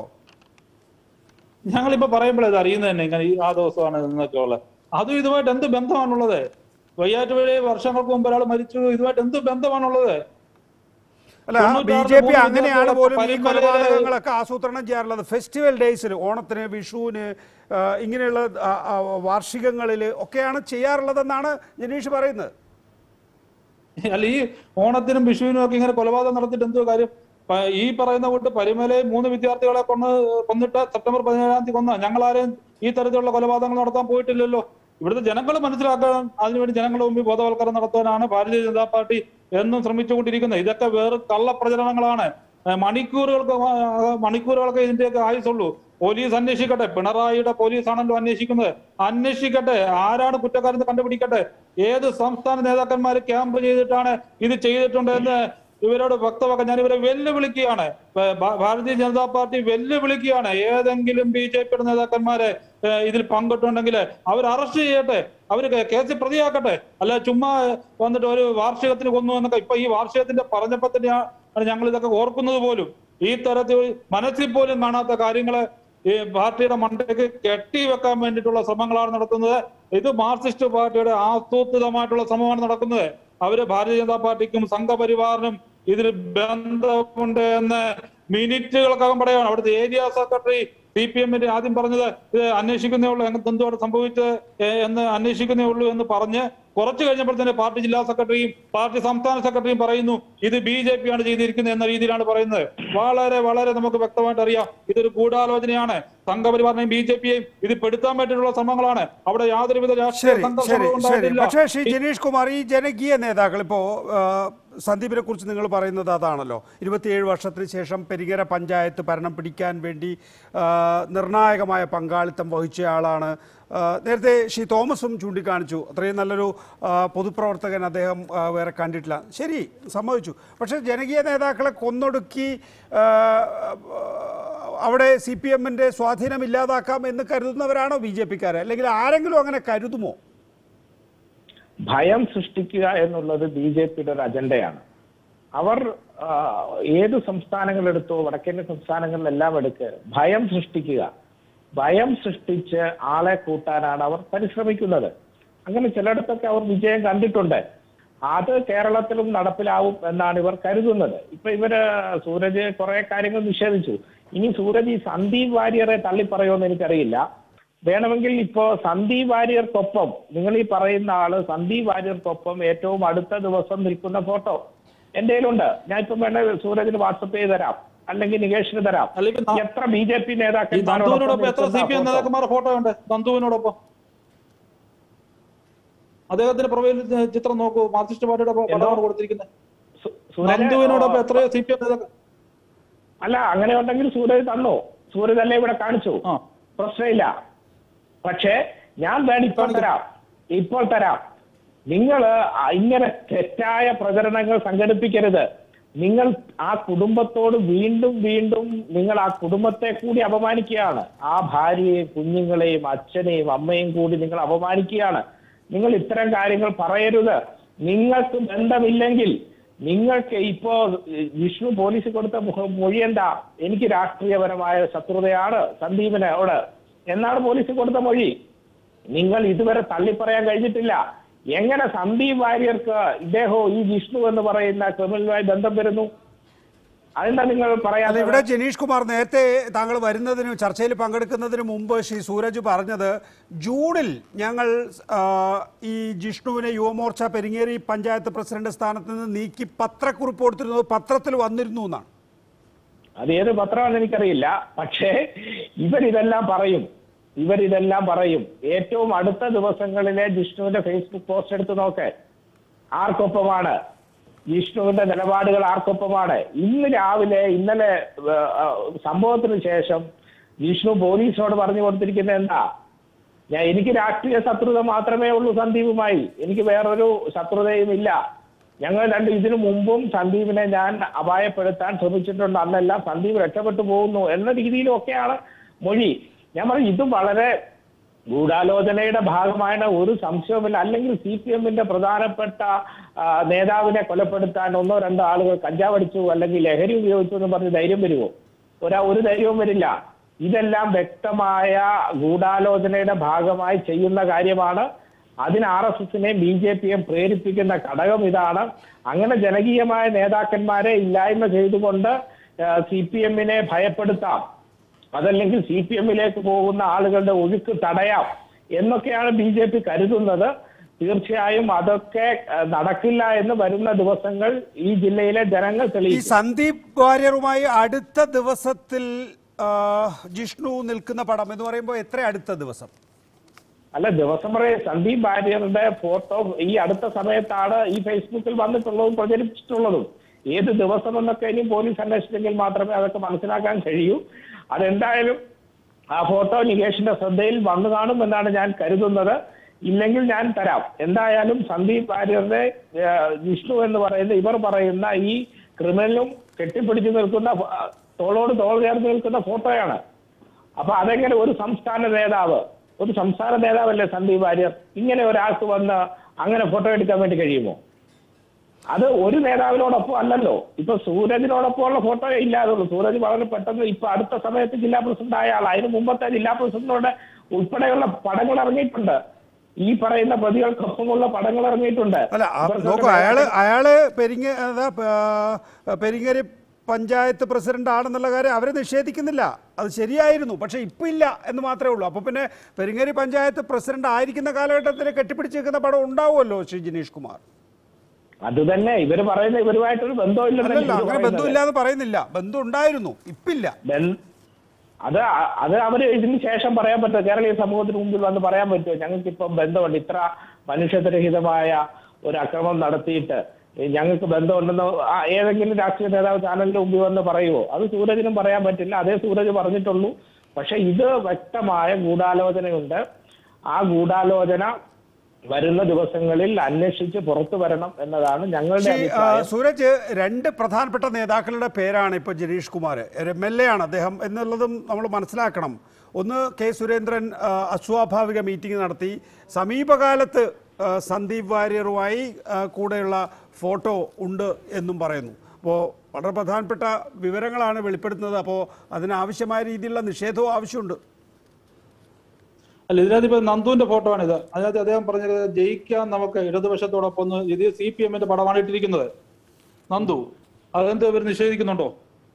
ഞങ്ങളിപ്പോ പറയുമ്പോഴേ ഇത് അറിയുന്നത് തന്നെ ഇങ്ങനെ ഈ ആ ദിവസമാണ് എന്നൊക്കെ ഉള്ളത് അതും ഇതുമായിട്ട് എന്ത് ബന്ധമാണുള്ളത് വയ്യാറ്റുപുഴ വർഷങ്ങൾക്ക് മുമ്പ് ഒരാൾ മരിച്ചു ഇതുമായിട്ട് എന്ത് ബന്ധമാണുള്ളത് അല്ല ബി തൊണ്ണൂറ്റാറിൽ ജെ പി മൂന്ന് അങ്ങനെയാണ് വിദ്യാർത്ഥികളെ പോലും ഈ പരിമലയിലെ- കൊലപാതകങ്ങളൊക്കെ ആസൂത്രണം ചെയ്യാറുള്ളത് ഫെസ്റ്റിവൽ ഡേയ്സിൽ ഓണത്തിന് വിഷുവിന് ആ, ഇങ്ങനെയുള്ള ആ, ആ, വാർഷികങ്ങളിൽ ഒക്കെയാണ് ചെയ്യാറുള്ളതെന്നാണ് ജനീഷ് പറയുന്നത് അല്ല ഈ ഓണത്തിനും വിഷുവിനും ഒക്കെ ഇങ്ങനെ കൊലപാതകം നടത്തിയിട്ട് എന്തോ കാര്യം പ- ഈ പറയുന്ന കൂട്ട് പരിമലയിൽ മൂന്ന് വിദ്യാർത്ഥികളെ കൊന്ന് കൊന്നിട്ട് സെപ്റ്റംബർ പതിനേഴാം തീയതി കൊന്ന ഞങ്ങളാരും ഈ തരത്തിലുള്ള കൊലപാതകങ്ങൾ നടത്താൻ പോയിട്ടില്ലല്ലോ ഇവിടുത്തെ ജനങ്ങൾ മനസ്സിലാക്കാൻ അതിനുവേണ്ടി ജനങ്ങളുടെ മുമ്പിൽ ബോധവൽക്കരണം നടത്താനാണ് ഭാരതീയ ജനതാ പാർട്ടി എന്നും ശ്രമിച്ചുകൊണ്ടിരിക്കുന്നത് ഇതൊക്കെ വേറെ കള്ളപ്രചരണങ്ങളാണ് ഏഹ് മണിക്കൂറുകൾക്ക് ആ- മണിക്കൂറുകൾക്ക് ഇതിന്റെയൊക്കെ ആയുസുള്ളൂ പോലീസ് അന്വേഷിക്കട്ടെ പിണറായിയുടെ പോലീസാണല്ലോ അന്വേഷിക്കുന്നത് അന്വേഷിക്കട്ടെ ആരാണ് കുറ്റക്കാരെന്ന് കണ്ടുപിടിക്കട്ടെ ഏത് സംസ്ഥാന നേതാക്കന്മാർ ക്യാമ്പ് ചെയ്തിട്ടാണ് ഇത് ചെയ്തിട്ടുണ്ട് എന്ന് ഇവരോട് വ്യക്തമാക്കാൻ ഞാൻ ഇവരെ വെല്ലുവിളിക്കുകയാണ് ഭ- ഭ- ഭാരതീയ ജനതാ പാർട്ടി വെല്ലുവിളിക്കുകയാണ് ഏതെങ്കിലും ബി ജെ പിയുടെ നേതാക്കന്മാരെ ഏഹ്, ഇതിൽ പങ്കിട്ടുണ്ടെങ്കിൽ അവർ അറസ്റ്റ് ചെയ്യട്ടെ അവർ കേസിൽ പ്രതിയാക്കട്ടെ അല്ല ചുമ്മാ വന്നിട്ട് ഒരു വാർഷികത്തിന് കൊന്നു എന്നൊക്കെ ഇപ്പൊ ഈ വാർഷികത്തിന്റെ പറഞ്ഞപ്പോ തന്നെയാണ് ഞങ്ങൾ ഇതൊക്കെ ഓർക്കുന്നത് പോലും ഈ തരത്തിൽ മനസ്സിൽ പോലും കാണാത്ത കാര്യങ്ങള് ഈ പാർട്ടിയുടെ മണ്ടയ്ക്ക് കെട്ടിവെക്കാൻ വേണ്ടിയിട്ടുള്ള ശ്രമങ്ങളാണ് നടത്തുന്നത് ഇത് മാർക്സിസ്റ്റ് പാർട്ടിയുടെ ആസൂത്രിതമായിട്ടുള്ള ശ്രമമാണ് നടക്കുന്നത് അവര് ഭാരതീയ ജനതാ പാർട്ടിക്കും സംഘപരിവാറിനും ഇതിൽ ബന്ധമുണ്ട് എന്ന് മിനിറ്റുകൾക്കകം പറയുകയാണ് അവിടുത്തെ ഏരിയ സെക്രട്ടറി സി പി എമ്മിന്റെ ആദ്യം പറഞ്ഞത് ഇത് അന്വേഷിക്കുന്നേ ഉള്ളൂ എങ്ങനെ എന്തുകൊണ്ട് സംഭവിച്ചത് ഏ- എന്ന് അന്വേഷിക്കുന്നേ ഉള്ളൂ എന്ന് പറഞ്ഞ് കുറച്ചു കഴിഞ്ഞപ്പോൾ തന്നെ പാർട്ടി ജില്ലാ സെക്രട്ടറിയും പാർട്ടി സംസ്ഥാന സെക്രട്ടറിയും പറയുന്നു ഇത് ബി ജെ പി ആണ് ചെയ്തിരിക്കുന്നത് എന്ന രീതിയിലാണ് പറയുന്നത് വളരെ വളരെ നമുക്ക് വ്യക്തമായിട്ട് അറിയാം ഇതൊരു ഗൂഢാലോചനയാണ് സംഘപരിവാറിനെയും ബി ജെ പിയെയും ഇത് പെടുത്താൻ വേണ്ടിയിട്ടുള്ള ശ്രമങ്ങളാണ് അവിടെ യാതൊരുവിധ രാഷ്ട്രീയ ശരി ശരി സംഘർഷങ്ങളും ശരി ഉണ്ടായിട്ടില്ല പക്ഷേ ശ്രീ ജിനീഷ് കുമാർ ഈ ജനകീയ നേതാക്കൾ ഇപ്പോൾ സന്ദീപിനെ കുറിച്ച് നിങ്ങൾ പറയുന്നത് അതാണല്ലോ ഇരുപത്തിയേഴ് വർഷത്തിന് ശേഷം പെരിങ്ങര പഞ്ചായത്ത് ഭരണം പിടിക്കാൻ വേണ്ടി ആ, നിർണായകമായ പങ്കാളിത്തം വഹിച്ചയാളാണ് ആ, നേരത്തെ ശ്രീ തോമസും ചൂണ്ടിക്കാണിച്ചു അത്രയും നല്ലൊരു ആ, പൊതുപ്രവർത്തകൻ അദ്ദേഹം ആ, വേറെ കണ്ടിട്ടില്ല ശരി സമ്മതിച്ചു പക്ഷേ ജനകീയ നേതാക്കളെ കൊന്നൊടുക്കി ആ, അവിടെ സി പി എമ്മിൻ്റെ സ്വാധീനം ഇല്ലാതാക്കാം എന്ന് കരുതുന്നവരാണോ ബി ജെ പിക്കാരെ അല്ലെങ്കിൽ ആരെങ്കിലും അങ്ങനെ കരുതുമോ ഭയം സൃഷ്ടിക്കുക എന്നുള്ളത് ബി ജെ പിയുടെ ഒരു അജണ്ടയാണ് അവർ ആ, ഏത് സംസ്ഥാനങ്ങളെടുത്തോ വടക്കേന്ത്യ സംസ്ഥാനങ്ങളിലെല്ലാം എടുക്കുക ഭയം സൃഷ്ടിക്കുക ഭയം സൃഷ്ടിച്ച് ആളെ കൂട്ടാനാണ് അവർ പരിശ്രമിക്കുന്നത് അങ്ങനെ ചിലയിടത്തൊക്കെ അവർ വിജയം കണ്ടിട്ടുണ്ട് അത് കേരളത്തിലും നടപ്പിലാവും എന്നാണ് ഇവർ കരുതുന്നത് ഇപ്പൊ ഇവര് സൂരജ് കുറെ കാര്യങ്ങൾ നിഷേധിച്ചു ഇനി സൂരജ് ഈ സന്ദീപ് വാര്യറെ തള്ളിപ്പറയുമെന്ന് എനിക്കറിയില്ല വേണമെങ്കിൽ ഇപ്പോ സന്ദീപ് വാര്യർക്കൊപ്പം നിങ്ങൾ ഈ പറയുന്ന ആള് സന്ദീപ് വാര്യർക്കൊപ്പം ഏറ്റവും അടുത്ത ദിവസം നിൽക്കുന്ന ഫോട്ടോ എന്റെ കയ്യിലുണ്ട് ഞാൻ ഇപ്പം വേണേ സൂരജിന് വാട്സപ്പ് ചെയ്ത് തരാം അല്ലെങ്കിൽ നികേഷിന് തരാം അല്ലെങ്കിൽ ന- എത്ര ബി ജെ പി ഈ നന്ദുവിനോടൊപ്പം എത്ര സി പി എം നേതാക്കന്മാരോടൊപ്പം നേതാക്കന്മാരുടെ ഫോട്ടോ ഉണ്ട് നന്ദുവിനോടൊപ്പം അദ്ദേഹത്തിന്റെ പ്രൊഫൈൽ ചിത്രം നോക്കൂ മാർക്സിസ്റ്റ് പാർട്ടിയുടെ പടമാണ് കൊടുത്തിരിക്കുന്നത് നന്ദുവിനോടൊപ്പം എത്രയോ സി പി എം നേതാക്കൾ അല്ല അങ്ങനെ ഉണ്ടെങ്കിൽ സൂരജ് തന്നു സൂരജ് അല്ലേ ഇവിടെ കാണിച്ചു ആ. പ്രശ്നമില്ല പക്ഷേ ഞാൻ വേണം ഇപ്പോൾ തരാം ഇപ്പോൾ തരാം നിങ്ങൾ ഇങ്ങനെ തെറ്റായ പ്രചരണങ്ങൾ സംഘടിപ്പിക്കരുത് നിങ്ങൾ ആ കുടുംബത്തോട് വീണ്ടും വീണ്ടും നിങ്ങൾ ആ കുടുംബത്തെ കൂടി അപമാനിക്കുകയാണ് ആ ഭാര്യയെയും കുഞ്ഞുങ്ങളെയും അച്ഛനെയും അമ്മയും കൂടി നിങ്ങൾ അപമാനിക്കുകയാണ് നിങ്ങൾ ഇത്തരം കാര്യങ്ങൾ പറയരുത് നിങ്ങൾക്ക് ബന്ധമില്ലെങ്കിൽ നിങ്ങൾക്ക് ഇപ്പോ ഏഹ്, വിഷ്ണു പോലീസ് കൊടുത്ത മുഖ- മൊഴി എന്താ എനിക്ക് രാഷ്ട്രീയപരമായ ശത്രുതയാണ് സന്ദീപിനോട് എന്നാണ് പോലീസ് കൊടുത്ത മൊഴി നിങ്ങൾ ഇതുവരെ തള്ളിപ്പറയാൻ കഴിഞ്ഞിട്ടില്ല എങ്ങനെ സന്ദീപ് വാര്യർക്ക് ഇദ്ദേഹവും ഈ വിഷ്ണു എന്ന് പറയുന്ന ക്രിമിനലുമായി ബന്ധം വരുന്നു അതെന്താ നിങ്ങൾ അല്ല പറയാതെ ഇവിടെ ജനീഷ് കുമാർ നേരത്തെ താങ്കൾ വരുന്നതിന് ചർച്ചയിൽ പങ്കെടുക്കുന്നതിന് മുമ്പ് ശ്രീ സൂരജ് പറഞ്ഞത് ജൂണിൽ ഞങ്ങൾ ആ, ഈ ജിഷ്ണുവിനെ യുവമോർച്ച പെരിങ്ങേരി പഞ്ചായത്ത് പ്രസിഡന്റ് സ്ഥാനത്ത് നിന്ന് നീക്കി പത്രക്കുറിപ്പ് കൊടുത്തിരുന്നത് പത്രത്തിൽ വന്നിരുന്നു എന്നാണ് അത് ഏത് പത്രമാണെന്ന് എനിക്കറിയില്ല പക്ഷേ ഇവരിതെല്ലാം പറയും ഇവരിതെല്ലാം പറയും ഏറ്റവും അടുത്ത ദിവസങ്ങളിലെ ജിഷ്ണുവിന്റെ ഫേസ്ബുക്ക് പോസ്റ്റ് എടുത്ത് നോക്ക് ആർക്കൊപ്പമാണ് ജിഷ്ണുവിന്റെ നിലപാടുകൾ ആർക്കൊപ്പമാണ് ഇന്ന് രാവിലെ ഇന്നലെ ഏ, ആ, സംഭവത്തിന് ശേഷം ജിഷ്ണു പോലീസിനോട് പറഞ്ഞു കൊടുത്തിരിക്കുന്നത് എന്താ ഞാൻ എനിക്ക് രാഷ്ട്രീയ ശത്രുത മാത്രമേ ഉള്ളൂ സന്ദീപുമായി എനിക്ക് വേറൊരു ശത്രുതയും ഇല്ല ഞങ്ങൾ രണ്ട് ഇതിനു മുമ്പും സന്ദീപിനെ ഞാൻ അപായപ്പെടുത്താൻ ശ്രമിച്ചിട്ടുണ്ട് അന്നെല്ലാം സന്ദീപ് രക്ഷപ്പെട്ടു പോകുന്നു എന്ന രീതിയിലൊക്കെയാണ് മൊഴി ഞാൻ പറഞ്ഞു ഇത് വളരെ ഗൂഢാലോചനയുടെ ഭാഗമാണ് ഒരു സംശയവുമില്ല അല്ലെങ്കിൽ സി പി എമ്മിന്റെ പ്രധാനപ്പെട്ട ആ, നേതാവിനെ കൊലപ്പെടുത്താൻ ഒന്നോ രണ്ടോ ആളുകൾ കഞ്ചാവ് അടിച്ചു അല്ലെങ്കിൽ ലഹരി ഉപയോഗിച്ചു എന്ന് പറഞ്ഞ് ധൈര്യം വരുമോ ഒരാ ഒരു ധൈര്യവും വരില്ല ഇതെല്ലാം വ്യക്തമായ ഗൂഢാലോചനയുടെ ഭാഗമായി ചെയ്യുന്ന കാര്യമാണ് അതിന് ആർ എസ് എസിനെയും ബി ജെ പിയെയും പ്രേരിപ്പിക്കുന്ന ഘടകം ഇതാണ് അങ്ങനെ ജനകീയമായ നേതാക്കന്മാരെ ഇല്ലായ്മ ചെയ്തുകൊണ്ട് സി പി എമ്മിനെ ഭയപ്പെടുത്താം അതല്ലെങ്കിൽ സി പി എമ്മിലേക്ക് പോകുന്ന ആളുകളുടെ ഒഴുക്ക് തടയാം എന്നൊക്കെയാണ് ബി ജെ പി കരുതുന്നത് തീർച്ചയായും അതൊക്കെ ഏഹ്, നടക്കില്ല എന്ന് വരുന്ന ദിവസങ്ങൾ ഈ ജില്ലയിലെ ജനങ്ങൾ ഈ തെളിയിക്കും സന്ദീപ് വാര്യറുമായി അടുത്ത ദിവസത്തിൽ ആ, ജിഷ്ണു നിൽക്കുന്ന പടം എന്ന് പറയുമ്പോൾ എത്ര അടുത്ത ദിവസം അല്ല ദിവസം പറയും സന്ദീപ് വാര്യറുടെ ഫോട്ടോ ഈ അടുത്ത സമയത്താണ് ഈ ഫേസ്ബുക്കിൽ വന്നിട്ടുള്ളതും പ്രചരിപ്പിച്ചിട്ടുള്ളതും ഏത് ദിവസം എന്നൊക്കെ ഇനി പോലീസ് അന്വേഷിച്ചെങ്കിൽ മാത്രമേ അതൊക്കെ മനസ്സിലാക്കാൻ കഴിയൂ അതെന്തായാലും ആ ഫോട്ടോ നികേഷിന്റെ ശ്രദ്ധയിൽ വന്നു കാണും എന്നാണ് ഞാൻ കരുതുന്നത് ഇല്ലെങ്കിൽ ഞാൻ തരാം എന്തായാലും സന്ദീപ് വാര്യരുടെ ഏഹ്, വിഷ്ണു എന്ന് പറയുന്ന ഇവർ പറയുന്ന ഈ ക്രിമിനലും കെട്ടിപ്പിടിച്ചു നിൽക്കുന്ന ഫ- തോളോട് തോൾ ചേർന്ന് നിൽക്കുന്ന ഫോട്ടോയാണ് അപ്പൊ അതെങ്ങനെ ഒരു സംസ്ഥാന നേതാവ് ഒരു സംസ്ഥാന നേതാവല്ലേ സന്ദീപ് വാര്യർ ഇങ്ങനെ ഒരാൾക്ക് വന്ന് അങ്ങനെ ഫോട്ടോ എടുക്കാൻ വേണ്ടി കഴിയുമോ അത് ഒരു നേതാവിനോടൊപ്പം അല്ലല്ലോ ഇപ്പൊ സൂരജിനോടൊപ്പമുള്ള ഫോട്ടോ ഇല്ലാതുള്ളൂ സൂരജ് വളരെ പെട്ടെന്ന് ഇപ്പൊ അടുത്ത സമയത്ത് ജില്ലാ പ്രസിഡന്റ് ആയ ആൾ അതിന് മുമ്പത്തെ ജില്ലാ പ്രസിഡന്റിനോട് ഉൾപ്പെടെയുള്ള പടങ്ങൾ ഇറങ്ങിയിട്ടുണ്ട് ഈ പറയുന്ന പ്രതികൾക്കൊപ്പമുള്ള പടങ്ങൾ ഇറങ്ങിയിട്ടുണ്ട് അല്ല ആ, ഇവർക്ക് നോക്കൂ അയാള് അയാള് പെരിങ്ങ അതാ, ആ, പെരിങ്ങരി പഞ്ചായത്ത് പ്രസിഡന്റ് ആണെന്നുള്ള കാര്യം അവരെ നിഷേധിക്കുന്നില്ല അത് ശരിയായിരുന്നു പക്ഷേ ഇപ്പം ഇല്ല എന്ന് മാത്രമേ ഉള്ളൂ അപ്പോൾ പിന്നെ പെരിങ്ങരി പഞ്ചായത്ത് പ്രസിഡന്റ് ആയിരിക്കുന്ന കാലഘട്ടത്തിൽ കെട്ടിപ്പിടിച്ച് നിൽക്കുന്ന പടം ഉണ്ടാവുമല്ലോ ശ്രീ ജിനീഷ് കുമാർ അത് തന്നെ ഇവര് പറയുന്ന ഇവരുമായിട്ടൊരു ബന്ധമില്ലെന്നല്ലേ അല്ലല്ല ഇവര് അങ്ങനെ പറയുന്നത്. ബന്ധമില്ല എന്ന് പറയുന്നില്ല ബന്ധം ഉണ്ടായിരുന്നു ഇപ്പില്ല ബന്ധ- അത് അ- അത് അവര് ഇതിന് ശേഷം പറയാൻ പറ്റുമോ കേരളീയ സമൂഹത്തിന് മുമ്പിൽ വന്ന് പറയാൻ പറ്റുമോ ഞങ്ങൾക്ക് ഇപ്പം ബന്ധമുണ്ട് ഇത്ര മനുഷ്യത്വരഹിതമായ ഒരു അക്രമം നടത്തിയിട്ട് ഞങ്ങൾക്ക് ബന്ധമുണ്ടെന്ന് ആ ഏതെങ്കിലും രാഷ്ട്രീയ നേതാവ് ചാനലിന്റെ മുമ്പിൽ വന്ന് പറയുമോ അത് സൂരജിനും പറയാൻ പറ്റില്ല അതേ സൂരജ് പറഞ്ഞിട്ടുള്ളൂ പക്ഷെ ഇത് വ്യക്തമായ ഗൂഢാലോചനയുണ്ട് ആ ഗൂഢാലോചന വരുന്ന ദിവസങ്ങളിൽ അന്വേഷിച്ച് പുറത്തു വരണം എന്നതാണ് ഞങ്ങളുടെ ശ്രീ ആ, അഭിപ്രായം സൂരജ് രണ്ട് പ്രധാനപ്പെട്ട നേതാക്കളുടെ പേരാണ് ഇപ്പോൾ Jineesh Kumar M L A ആണ് അദ്ദേഹം എന്നുള്ളതും നമ്മൾ മനസ്സിലാക്കണം ഒന്ന് കെ സുരേന്ദ്രൻ ആ, അസ്വാഭാവിക മീറ്റിംഗ് നടത്തി സമീപകാലത്ത് ആ, സന്ദീപ് വാര്യറുമായി ആ, കൂടെയുള്ള ഫോട്ടോ ഉണ്ട് എന്നും പറയുന്നു അപ്പോൾ വളരെ പ്രധാനപ്പെട്ട വിവരങ്ങളാണ് വെളിപ്പെടുത്തുന്നത് അപ്പോൾ അതിനാവശ്യമായ രീതിയിലുള്ള നിഷേധവും ആവശ്യമുണ്ട് അല്ല ഇതിനകത്ത് ഇപ്പൊ നന്ദുവിന്റെ ഫോട്ടോ ആണ് ഇത് അതിനകത്ത് അദ്ദേഹം പറഞ്ഞത് ജയിക്കാൻ നമുക്ക് ഇടതുപക്ഷത്തോടൊപ്പം ഒന്ന് ഇത് സി പി എമ്മിന്റെ പടമാണ് ഇട്ടിരിക്കുന്നത് നന്ദു അതെന്ത് ഇവർ നിഷേധിക്കുന്നുണ്ടോ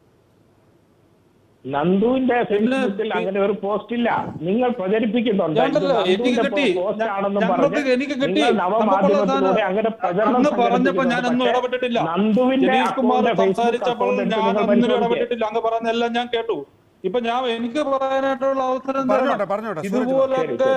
നന്ദുവിന്റെ ഫേസ്ബുക്കിൽ അങ്ങനെ ഒരു പോസ്റ്റ് ഇല്ല നിങ്ങൾ പ്രചരിപ്പിക്കുന്നുണ്ട് ഇത് ഞാനല്ല, എനിക്ക് നന്ദുവിന്റെ കിട്ടി. പോസ്റ്റ് ഞ- ആണെന്നും ഞങ്ങൾക്ക് പറഞ്ഞ് എനിക്ക് കിട്ടി. നിങ്ങൾ നവമാധ്യമത്തിലൂടെ നമുക്കുള്ള അങ്ങനെ പ്രചരണം അന്ന് പറഞ്ഞപ്പോ ഞാൻ ഒന്നും സംഘടിപ്പിക്കുന്നുണ്ട്. ഇടപെട്ടിട്ടില്ല നന്ദുവിന്റെ ജനീഷ് കുമാർ അക്കൗണ്ട് ഫേസ്ബുക്ക് സംസാരിച്ചപ്പോൾ അക്കൗണ്ട് എടുത്ത് ഞാൻ നിങ്ങൾ ഒന്നിനും പരിശോധിക്കുക. ഇടപെട്ടിട്ടില്ല അങ്ങ് പറഞ്ഞെല്ലാം ഞാൻ കേട്ടു ഇപ്പൊ ഞാൻ എനിക്ക് പറയാനായിട്ടുള്ള അവസരം പറഞ്ഞോട്ടെ, തരണം. പറഞ്ഞോട്ടെ, സൂരജ് ഇതുപോലൊക്കെ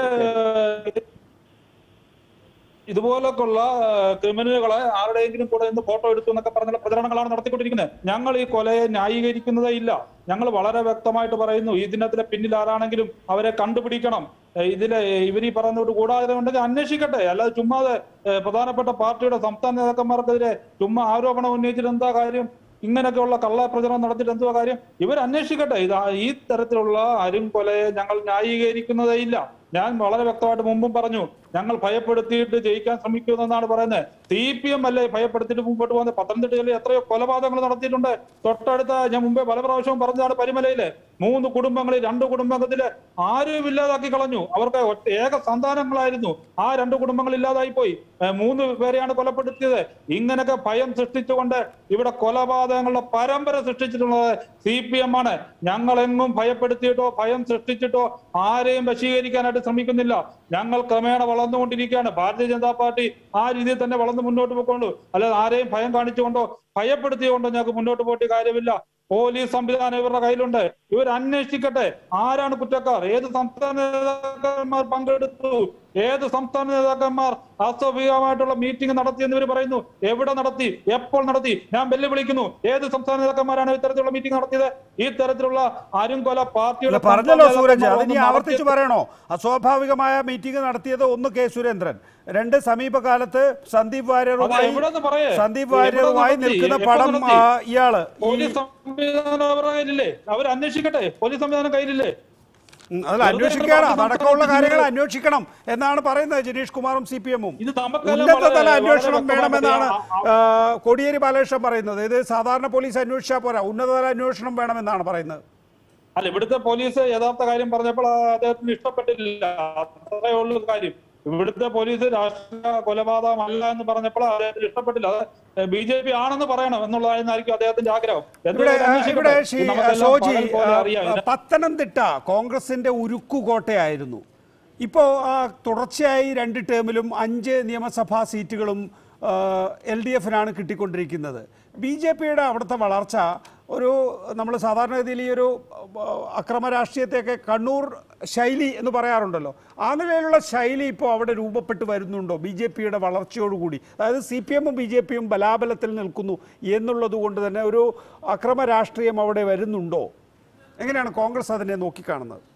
ഇതുപോലൊക്കെയുള്ള ക്രിമിനലുകളെ ആരുടെയെങ്കിലും കൂടെ നിന്ന് ഫോട്ടോ എടുത്തു എന്നൊക്കെ പറഞ്ഞുള്ള പ്രചരണങ്ങളാണ് നടത്തിക്കൊണ്ടിരിക്കുന്നത് ഞങ്ങൾ ഈ കൊലയെ ന്യായീകരിക്കുന്നതേ ഇല്ല ഞങ്ങൾ വളരെ വ്യക്തമായിട്ട് പറയുന്നു ഇതിനകത്തിലെ പിന്നിൽ ആരാണെങ്കിലും അവരെ കണ്ടുപിടിക്കണം ഏഹ് ഇതിലെ ഇവർ ഈ പറയുന്നോട് കൂടാതെ ഉണ്ടെങ്കിൽ അന്വേഷിക്കട്ടെ അല്ലാതെ ചുമ്മാതെ ഏഹ് പ്രധാനപ്പെട്ട പാർട്ടിയുടെ സംസ്ഥാന നേതാക്കന്മാർക്കെതിരെ ചുമ്മാ ആരോപണം ഉന്നയിച്ചിട്ട് എന്താ കാര്യം ഇങ്ങനെയൊക്കെയുള്ള കള്ള പ്രചരണം നടത്തിയിട്ട് എന്തുവാ കാര്യം ഇവർ അന്വേഷിക്കട്ടെ ഇത് ആ- ഈ തരത്തിലുള്ള അരും കൊലയെ ഞങ്ങൾ ന്യായീകരിക്കുന്നതേ ഇല്ല ഞാൻ വളരെ വ്യക്തമായിട്ട് മുമ്പും പറഞ്ഞു ഞങ്ങൾ ഭയപ്പെടുത്തിയിട്ട് ജയിക്കാൻ ശ്രമിക്കുമെന്നാണ് പറയുന്നത് സി പി എം അല്ലേ ഭയപ്പെടുത്തിയിട്ട് മുമ്പോട്ട് പോകുന്നത് പത്തനംതിട്ടയിൽ എത്രയോ കൊലപാതകങ്ങൾ നടത്തിയിട്ടുണ്ട് തൊട്ടടുത്ത ഞാൻ മുമ്പേ പല പ്രാവശ്യവും പറഞ്ഞതാണ് പരിമലയില് മൂന്ന് കുടുംബങ്ങളിൽ രണ്ട് കുടുംബത്തില് ആരും ഇല്ലാതാക്കി കളഞ്ഞു അവർക്ക് ഒറ്റ- ഏക സന്താനങ്ങളായിരുന്നു ആ രണ്ട് കുടുംബങ്ങൾ ഇല്ലാതായി പോയി ഏഹ് മൂന്ന് പേരെയാണ് കൊലപ്പെടുത്തിയത് ഇങ്ങനൊക്കെ ഭയം സൃഷ്ടിച്ചുകൊണ്ട് ഇവിടെ കൊലപാതകങ്ങളുടെ പരമ്പര സൃഷ്ടിച്ചിട്ടുള്ളത് സി പി എം ആണ് ഞങ്ങളെങ്ങും ഭയപ്പെടുത്തിയിട്ടോ ഭയം സൃഷ്ടിച്ചിട്ടോ ആരെയും വശീകരിക്കാനായിട്ട് ശ്രമിക്കുന്നില്ല ഞങ്ങൾ ക്രമേണ വളർന്നുകൊണ്ടിരിക്കുകയാണ് ഭാരതീയ ജനതാ പാർട്ടി ആ രീതിയിൽ തന്നെ വളർന്ന് മുന്നോട്ട് പോയിക്കൊണ്ടു അല്ലാതെ ആരെയും ഭയം കാണിച്ചുകൊണ്ടോ ഭയപ്പെടുത്തിയുകൊണ്ടോ ഞങ്ങൾക്ക് മുന്നോട്ട് പോയിട്ട് കാര്യമില്ല പോലീസ് സംവിധാനം ഇവരുടെ കയ്യിലുണ്ട് ഇവർ അന്വേഷിക്കട്ടെ ആരാണ് കുറ്റക്കാർ ഏത് സംസ്ഥാന നേതാക്കന്മാർ പങ്കെടുത്തു ഏത് സംസ്ഥാന നേതാക്കന്മാർ അസ്വാഭാവികമായിട്ടുള്ള മീറ്റിംഗ് നടത്തിയെന്ന് ഇവർ പറയുന്നു എവിടെ നടത്തി എപ്പോൾ നടത്തി ഞാൻ വെല്ലുവിളിക്കുന്നു ഏത് സംസ്ഥാന നേതാക്കന്മാരാണ് ഇത്തരത്തിലുള്ള മീറ്റിംഗ് നടത്തിയത് ഈ തരത്തിലുള്ള അരുംകൊല അല്ല പാർട്ടിയുടെ പറഞ്ഞല്ലോ സംസ്ഥാന സൂരജ് നേതാക്കന്മാർ അതിനി ഒന്നും ആവർത്തിച്ച് നടത്തിയത് പറയണോ അസ്വാഭാവികമായ മീറ്റിംഗ് നടത്തിയത് ഒന്ന് കെ സുരേന്ദ്രൻ രണ്ട് സമീപകാലത്ത് സന്ദീപ് വാര്യറുമായി അത് എവിടെന്ന് പറയേ? സന്ദീപ് എവിടെ വാര്യറുമായി നടത്തി? നിൽക്കുന്ന എപ്പോ പടം നടത്തി? ആ, ഇയാള് ഈ പോലീസ് സംവിധാനം അവരുടെ കയ്യിലില്ലേ അവർ അന്വേഷിക്കട്ടെ പോലീസ് സംവിധാനം കയ്യിലില്ലേ ഉം, അതല്ല വെറുതെ അന്വേഷിക്കണം ഒരു അതടക്കമുള്ള പാർട്ടി കാര്യങ്ങൾ സംസ്ഥാനത്ത് അന്വേഷിക്കണം എന്നാണ് പറയുന്നത് ജിനീഷ് കുമാറും സി പി എമ്മും ഇത് നമുക്കെല്ലാം ഉന്നതതല വളരെ- അന്വേഷണം വളരെ വേണമെന്നാണ് വ്യക്തമായിട്ട് ആ, കോടിയേരി ബാലകൃഷ്ണൻ പറയുന്നത് ഇത് സാധാരണ പോലീസ് അന്വേഷിച്ചാൽ പോരാ ഉന്നതതല അന്വേഷണം വേണമെന്നാണ് പറയുന്നത് അല്ല ഇവിടുത്തെ പോലീസ് യഥാർത്ഥ കാര്യം പറഞ്ഞപ്പോൾ അദ്ദേഹത്തിന് ഇഷ്ടപ്പെട്ടില്ല അത്രേ ഉള്ളൂ കാര്യം ഇവിടുത്തെ പോലീസ് രാഷ്ട്രീയ കൊലപാതകമല്ല എന്ന് പറഞ്ഞപ്പോൾ അദ്ദേഹത്തിന് ഇഷ്ടപ്പെട്ടില്ല അത് ബി ജെ പി ആണെന്ന് പറയണം എന്നുള്ളതായിരുന്നായിരിക്കും അദ്ദേഹത്തിന്റെ ആഗ്രഹം ഇവിടെ എന്തായാലും അന്വേഷിക്കട്ടെ. ഇവിടെ ശ്രീ ഇത് നമുക്കെല്ലാം സോജി പകൽ പോലെ ആ, അറിയാം. ഇതിനെ- പത്തനംതിട്ട കോൺഗ്രസിന്റെ ഉരുക്കുകോട്ടയായിരുന്നു ഇപ്പോൾ തുടർച്ചയായി രണ്ട് ടേമിലും അഞ്ച് നിയമസഭാ സീറ്റുകളും എൽ ഡി എഫിനാണ് കിട്ടിക്കൊണ്ടിരിക്കുന്നത് ബി ജെ പിയുടെ അവിടുത്തെ വളർച്ച ഒരു നമ്മൾ സാധാരണഗതിയിൽ ഈ ഒരു ആ, അക്രമ രാഷ്ട്രീയത്തെയൊക്കെ കണ്ണൂർ ശൈലി എന്ന് പറയാറുണ്ടല്ലോ ആ നിലയിലുള്ള ശൈലി ഇപ്പോൾ അവിടെ രൂപപ്പെട്ട് വരുന്നുണ്ടോ ബി ജെ പിയുടെ വളർച്ചയോടുകൂടി അതായത് സി പി എമ്മും ബി ജെ പിയും ബലാബലത്തിൽ നിൽക്കുന്നു എന്നുള്ളത് കൊണ്ട് തന്നെ ഒരു അക്രമ രാഷ്ട്രീയം അവിടെ വരുന്നുണ്ടോ എങ്ങനെയാണ് കോൺഗ്രസ് അതിനെ നോക്കിക്കാണുന്നത്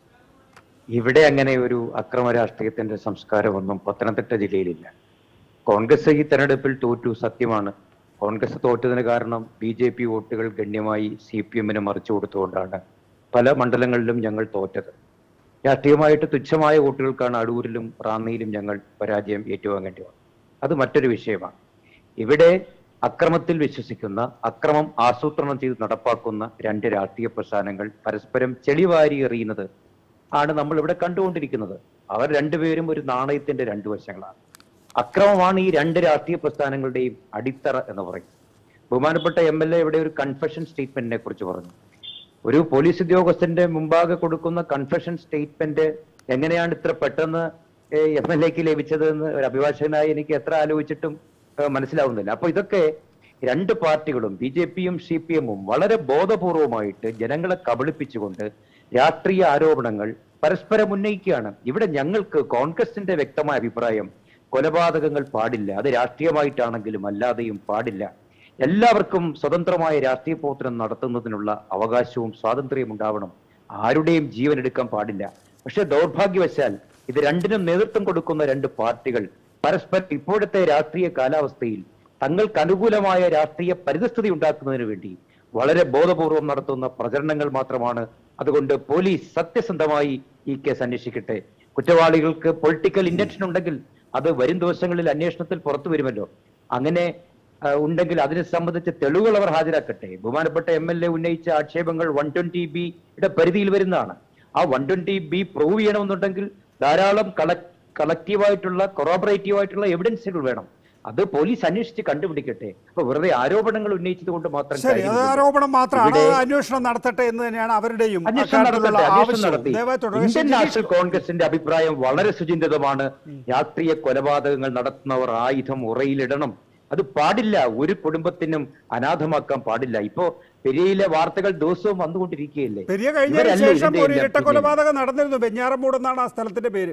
ഇവിടെ അങ്ങനെ ഒരു അക്രമ രാഷ്ട്രീയത്തിന്റെ സംസ്കാരമൊന്നും പത്തനംതിട്ട ജില്ലയിലില്ല കോൺഗ്രസ് ഈ തെരഞ്ഞെടുപ്പിൽ തോറ്റു സത്യമാണ് കോൺഗ്രസ് തോറ്റതിന് കാരണം ബി ജെ പി വോട്ടുകൾ ഗണ്യമായി സി പി എമ്മിന് മറിച്ചു കൊടുത്തുകൊണ്ടാണ് പല മണ്ഡലങ്ങളിലും ഞങ്ങൾ തോറ്റത് രാഷ്ട്രീയമായിട്ട് തുച്ഛമായ വോട്ടുകൾക്കാണ് അടൂരിലും റാന്നിയിലും ഞങ്ങൾ പരാജയം ഏറ്റുവാങ്ങേണ്ടി വന്നത് അത് മറ്റൊരു വിഷയമാണ് ഇവിടെ അക്രമത്തിൽ വിശ്വസിക്കുന്ന അക്രമം ആസൂത്രണം ചെയ്ത് നടപ്പാക്കുന്ന രണ്ട് രാഷ്ട്രീയ പ്രസ്ഥാനങ്ങൾ പരസ്പരം ചെളിവാരി എറിയുന്നത് ആണ് നമ്മൾ ഇവിടെ കണ്ടുകൊണ്ടിരിക്കുന്നത് അവർ രണ്ടുപേരും ഒരു നാണയത്തിന്റെ രണ്ടു വശങ്ങളാണ് അക്രമമാണ് ഈ രണ്ട് രാഷ്ട്രീയ പ്രസ്ഥാനങ്ങളുടെയും അടിത്തറ എന്ന് പറയും ബഹുമാനപ്പെട്ട എം എൽ എ ഇവിടെ ഒരു കൺഫെഷൻ സ്റ്റേറ്റ്മെന്റിനെ കുറിച്ച് പറഞ്ഞു ഒരു പോലീസ് ഉദ്യോഗസ്ഥന്റെ മുമ്പാകെ കൊടുക്കുന്ന കൺഫെഷൻ സ്റ്റേറ്റ്മെന്റ് എങ്ങനെയാണ് ഇത്ര പെട്ടെന്ന് എം എൽ എക്ക് ലഭിച്ചത് എന്ന് ഒരു അഭിഭാഷകനായി എനിക്ക് എത്ര ആലോചിച്ചിട്ടും ഏഹ്, മനസ്സിലാവുന്നില്ല അപ്പൊ ഇതൊക്കെ രണ്ട് പാർട്ടികളും ബി ജെ പിയും സി പി എമ്മും വളരെ ബോധപൂർവമായിട്ട് ജനങ്ങളെ കബളിപ്പിച്ചുകൊണ്ട് രാഷ്ട്രീയ ആരോപണങ്ങൾ പരസ്പരം ഉന്നയിക്കുകയാണ് ഇവിടെ ഞങ്ങൾക്ക് കോൺഗ്രസിന്റെ വ്യക്തമായ അഭിപ്രായം കൊലപാതകങ്ങൾ പാടില്ല അത് രാഷ്ട്രീയമായിട്ടാണെങ്കിലും അല്ലാതെയും പാടില്ല എല്ലാവർക്കും സ്വതന്ത്രമായ രാഷ്ട്രീയ പ്രവർത്തനം നടത്തുന്നതിനുള്ള അവകാശവും സ്വാതന്ത്ര്യവും ഉണ്ടാവണം ആരുടെയും ജീവൻ എടുക്കാൻ പാടില്ല പക്ഷെ ദൗർഭാഗ്യവശാൽ ഇത് രണ്ടിനും നേതൃത്വം കൊടുക്കുന്ന രണ്ട് പാർട്ടികൾ പരസ്പരം ഇപ്പോഴത്തെ രാഷ്ട്രീയ കാലാവസ്ഥയിൽ തങ്ങൾക്ക് അനുകൂലമായ രാഷ്ട്രീയ പരിതസ്ഥിതി ഉണ്ടാക്കുന്നതിന് വേണ്ടി വളരെ ബോധപൂർവം നടത്തുന്ന പ്രചരണങ്ങൾ മാത്രമാണ് അതുകൊണ്ട് പോലീസ് സത്യസന്ധമായി ഈ കേസ് അന്വേഷിക്കട്ടെ കുറ്റവാളികൾക്ക് പൊളിറ്റിക്കൽ ഇന്റൻഷൻ ഉണ്ടെങ്കിൽ അത് വരും ദിവസങ്ങളിൽ അന്വേഷണത്തിൽ പുറത്തു വരുമല്ലോ അങ്ങനെ ആ, ഉണ്ടെങ്കിൽ അതിനെ സംബന്ധിച്ച തെളിവുകൾ അവർ ഹാജരാക്കട്ടെ ബഹുമാനപ്പെട്ട എം എൽ എ ഉന്നയിച്ച ആക്ഷേപങ്ങൾ വൺ ട്വന്റി ബിയുടെ പരിധിയിൽ വരുന്നതാണ് ആ വൺ ട്വന്റി ബി പ്രൂവ് ചെയ്യണമെന്നുണ്ടെങ്കിൽ ധാരാളം കളക്റ്റീവ് ആയിട്ടുള്ള കൊറോബറേറ്റീവ് ആയിട്ടുള്ള എവിഡൻസുകൾ വേണം അത് പോലീസ് അന്വേഷിച്ച് കണ്ടുപിടിക്കട്ടെ അപ്പൊ വെറുതെ ആരോപണങ്ങൾ ഉന്നയിച്ചത് കൊണ്ട് മാത്രം ശരി അത് കാര്യമില്ല. ആരോപണം മാത്രമാണ് ഇവിടെ- അത് അന്വേഷണം നടത്തട്ടെ എന്ന് തന്നെയാണ് അവരുടെയും അന്വേഷണം അക്കാര്യത്തിലുള്ള നടത്തട്ടെ അന്വേഷണം ആവശ്യവും നടത്തി ദയവായി തുടരുക. ഇന്ത്യൻ ശരി, നാഷണൽ കോൺഗ്രസിന്റെ അഭിപ്രായം വളരെ സുചിന്തിതമാണ് രാഷ്ട്രീയ കൊലപാതകങ്ങൾ നടത്തുന്നവർ ആയുധം ഉറയിലിടണം അത് പാടില്ല ഒരു കുടുംബത്തിനും അനാഥമാക്കാൻ പാടില്ല ഇപ്പോ പെരിയയിലെ വാർത്തകൾ ദിവസവും വന്നുകൊണ്ടിരിക്കുകയല്ലേ പെരിയ കഴിഞ്ഞതിന് ഇവരല്ലേ ശേഷം ഇതിന്റെ ഒരു എല്ലാം ഇരട്ട പിന്നിൽ? കൊലപാതകം നടന്നിരുന്നു വെഞ്ഞാറമൂട് എന്നാണ് ആ സ്ഥലത്തിന്റെ പേര്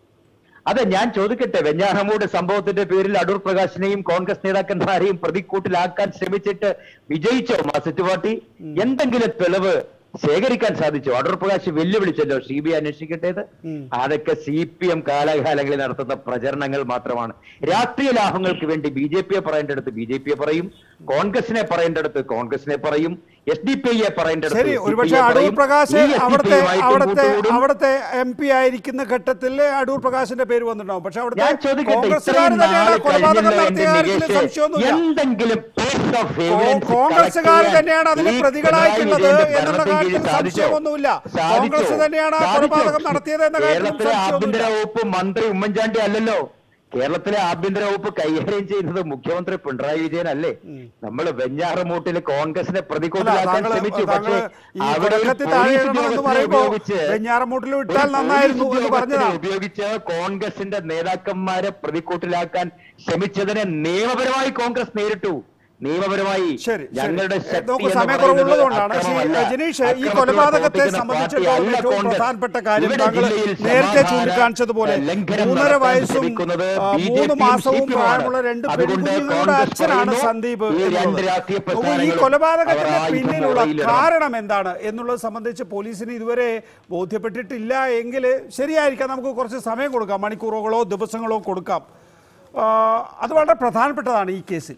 അതെ ഞാൻ ചോദിക്കട്ടെ വെഞ്ഞാറമൂട് സംഭവത്തിന്റെ പേരിൽ അടൂർ പ്രകാശിനെയും കോൺഗ്രസ് നേതാക്കന്മാരെയും പ്രതിക്കൂട്ടിലാക്കാൻ ശ്രമിച്ചിട്ട് വിജയിച്ചോ മാർസിസ്റ്റ് പാർട്ടി എന്തെങ്കിലും തെളിവ് ശേഖരിക്കാൻ സാധിച്ചോ അടൂർ പ്രകാശ് വെല്ലുവിളിച്ചല്ലോ സി ബി ഐ അന്വേഷിക്കട്ടേത് അതൊക്കെ സി പി എം കാലാകാലങ്ങളിൽ നടത്തുന്ന പ്രചരണങ്ങൾ മാത്രമാണ് രാഷ്ട്രീയ ലാഭങ്ങൾക്ക് വേണ്ടി ബി ജെ പിയെ പറയേണ്ടടുത്ത് ബി ജെ പിയെ പറയും കോൺഗ്രസിനെ പറയേണ്ടടുത്ത് കോൺഗ്രസിനെ പറയും എസ് ഡി പി ഐയെ പറയേണ്ടടുത്ത് ശരി CPI ഒരുപക്ഷെ അടൂർ പറയും. പ്രകാശ് ഈ SDPI അവിടുത്തെ യുമായിട്ടും അവിടുത്തെ കൂട്ടുകൂടും. അവിടുത്തെ എം പി ആയിരിക്കുന്ന ഘട്ടത്തിൽ അടൂർ പ്രകാശിന്റെ പേര് വന്നിട്ടുണ്ടാവും പക്ഷെ അവിടുത്തെ ഞാൻ ചോദിക്കട്ടെ കോൺഗ്രസ്സുകാർ ഇത്രയും തന്നെയാണ് നാൾ ആ കൊലപാതകം കഴിഞ്ഞല്ലോ എന്റെ നടത്തിയ കാര്യത്തിൽ നികേഷ് സംശയമൊന്നുമില്ല എന്തെങ്കിലും piece of evidence കോൺഗ്രസ്സുകാർ collect ചെയ്യാൻ തന്നെയാണ് അതിന് ഈ പ്രതികളായിട്ടുള്ളത് പിണറായി വിജയന്റെ എന്നുള്ള ഭരണത്തിൽ കാര്യത്തിൽ സാധിച്ചോ? സംശയമൊന്നുമില്ല സാധിച്ചോ? കോൺഗ്രസ് തന്നെയാണ് ആ സാധിച്ചോ? കൊലപാതകം നടത്തിയത് എന്ന കാര്യത്തിൽ കേരളത്തിലെ ആഭ്യന്തര സംശയമൊന്നുമില്ല വകുപ്പ് മന്ത്രി ഉമ്മൻചാണ്ടി അല്ലല്ലോ കേരളത്തിലെ ആഭ്യന്തര വകുപ്പ് കൈകാര്യം ചെയ്യുന്നത് മുഖ്യമന്ത്രി പിണറായി വിജയൻ അല്ലേ നമ്മൾ വെഞ്ഞാറമൂട്ടിൽ കോൺഗ്രസിനെ അല്ല പ്രതികൂട്ടിലാക്കാൻ താങ്കൾ ശ്രമിച്ചു താങ്കൾ പക്ഷേ ഈ അവിടെ ഒരു കൊലക്കത്തി പോലീസ് താഴെ ഇടണം എന്ന് ഉദ്യോഗസ്ഥനെ പറയുമ്പോ ഉപയോഗിച്ച് വെഞ്ഞാറമൂട്ടിൽ ഒരു വിട്ടാൽ പോലീസ് നന്നായിരുന്നു എന്ന് ഉദ്യോഗസ്ഥനെ പറഞ്ഞതാണ് ഉപയോഗിച്ച് കോൺഗ്രസിന്റെ നേതാക്കന്മാരെ പ്രതിക്കൂട്ടിലാക്കാൻ ശ്രമിച്ചതിനെ നിയമപരമായി കോൺഗ്രസ് നേരിട്ടു നിയമപരമായി ശരി ശരി ഞങ്ങളുടെ ഏ, ശക്തി നോക്കൂ എന്ന് സമയക്കുറവുള്ളതുകൊണ്ടാണ് പറയുന്നത് ശ്രീ അക്രമമല്ല. ജനീഷ് ഈ അക്രമത്തിൽ കൊലപാതകത്തെ പ്രവർത്തിക്കുന്ന സംബന്ധിച്ചിടത്തോളം പാർട്ടിയല്ല ഏറ്റവും കോൺഗ്രസ്. പ്രധാനപ്പെട്ട കാര്യം ഇവിടെ താങ്കൾ ജില്ലയിൽ നേരത്തെ സമാധാന ചൂണ്ടിക്കാണിച്ചതുപോലെ ലംഘനം മൂന്നര നടത്താൻ വയസ്സും ശ്രമിക്കുന്നത് ആ, BJP യും മൂന്ന് മാസവും CPM ആണ്. പ്രായമുള്ള രണ്ട് അതുകൊണ്ട് പെൺകുഞ്ഞുങ്ങളുടെ കോൺഗ്രസ് അച്ഛനാണ് പറയുന്നു, സന്ദീപ് ഈ രണ്ട് എന്നുള്ളത്. രാഷ്ട്രീയ നോക്കൂ, ഈ പ്രസ്ഥാനങ്ങളും കൊലപാതകത്തിന്റെ അവർ ആയുധം പിന്നിലുള്ള മുറയിലിടണം. കാരണം എന്താണ് എന്നുള്ളത് സംബന്ധിച്ച് പോലീസിന് ഇതുവരെ ബോധ്യപ്പെട്ടിട്ടില്ല എങ്കിൽ ശരിയായിരിക്കാം നമുക്ക് കുറച്ച് സമയം കൊടുക്കാം മണിക്കൂറുകളോ ദിവസങ്ങളോ കൊടുക്കാം ആ, അത് വളരെ പ്രധാനപ്പെട്ടതാണ് ഈ കേസിൽ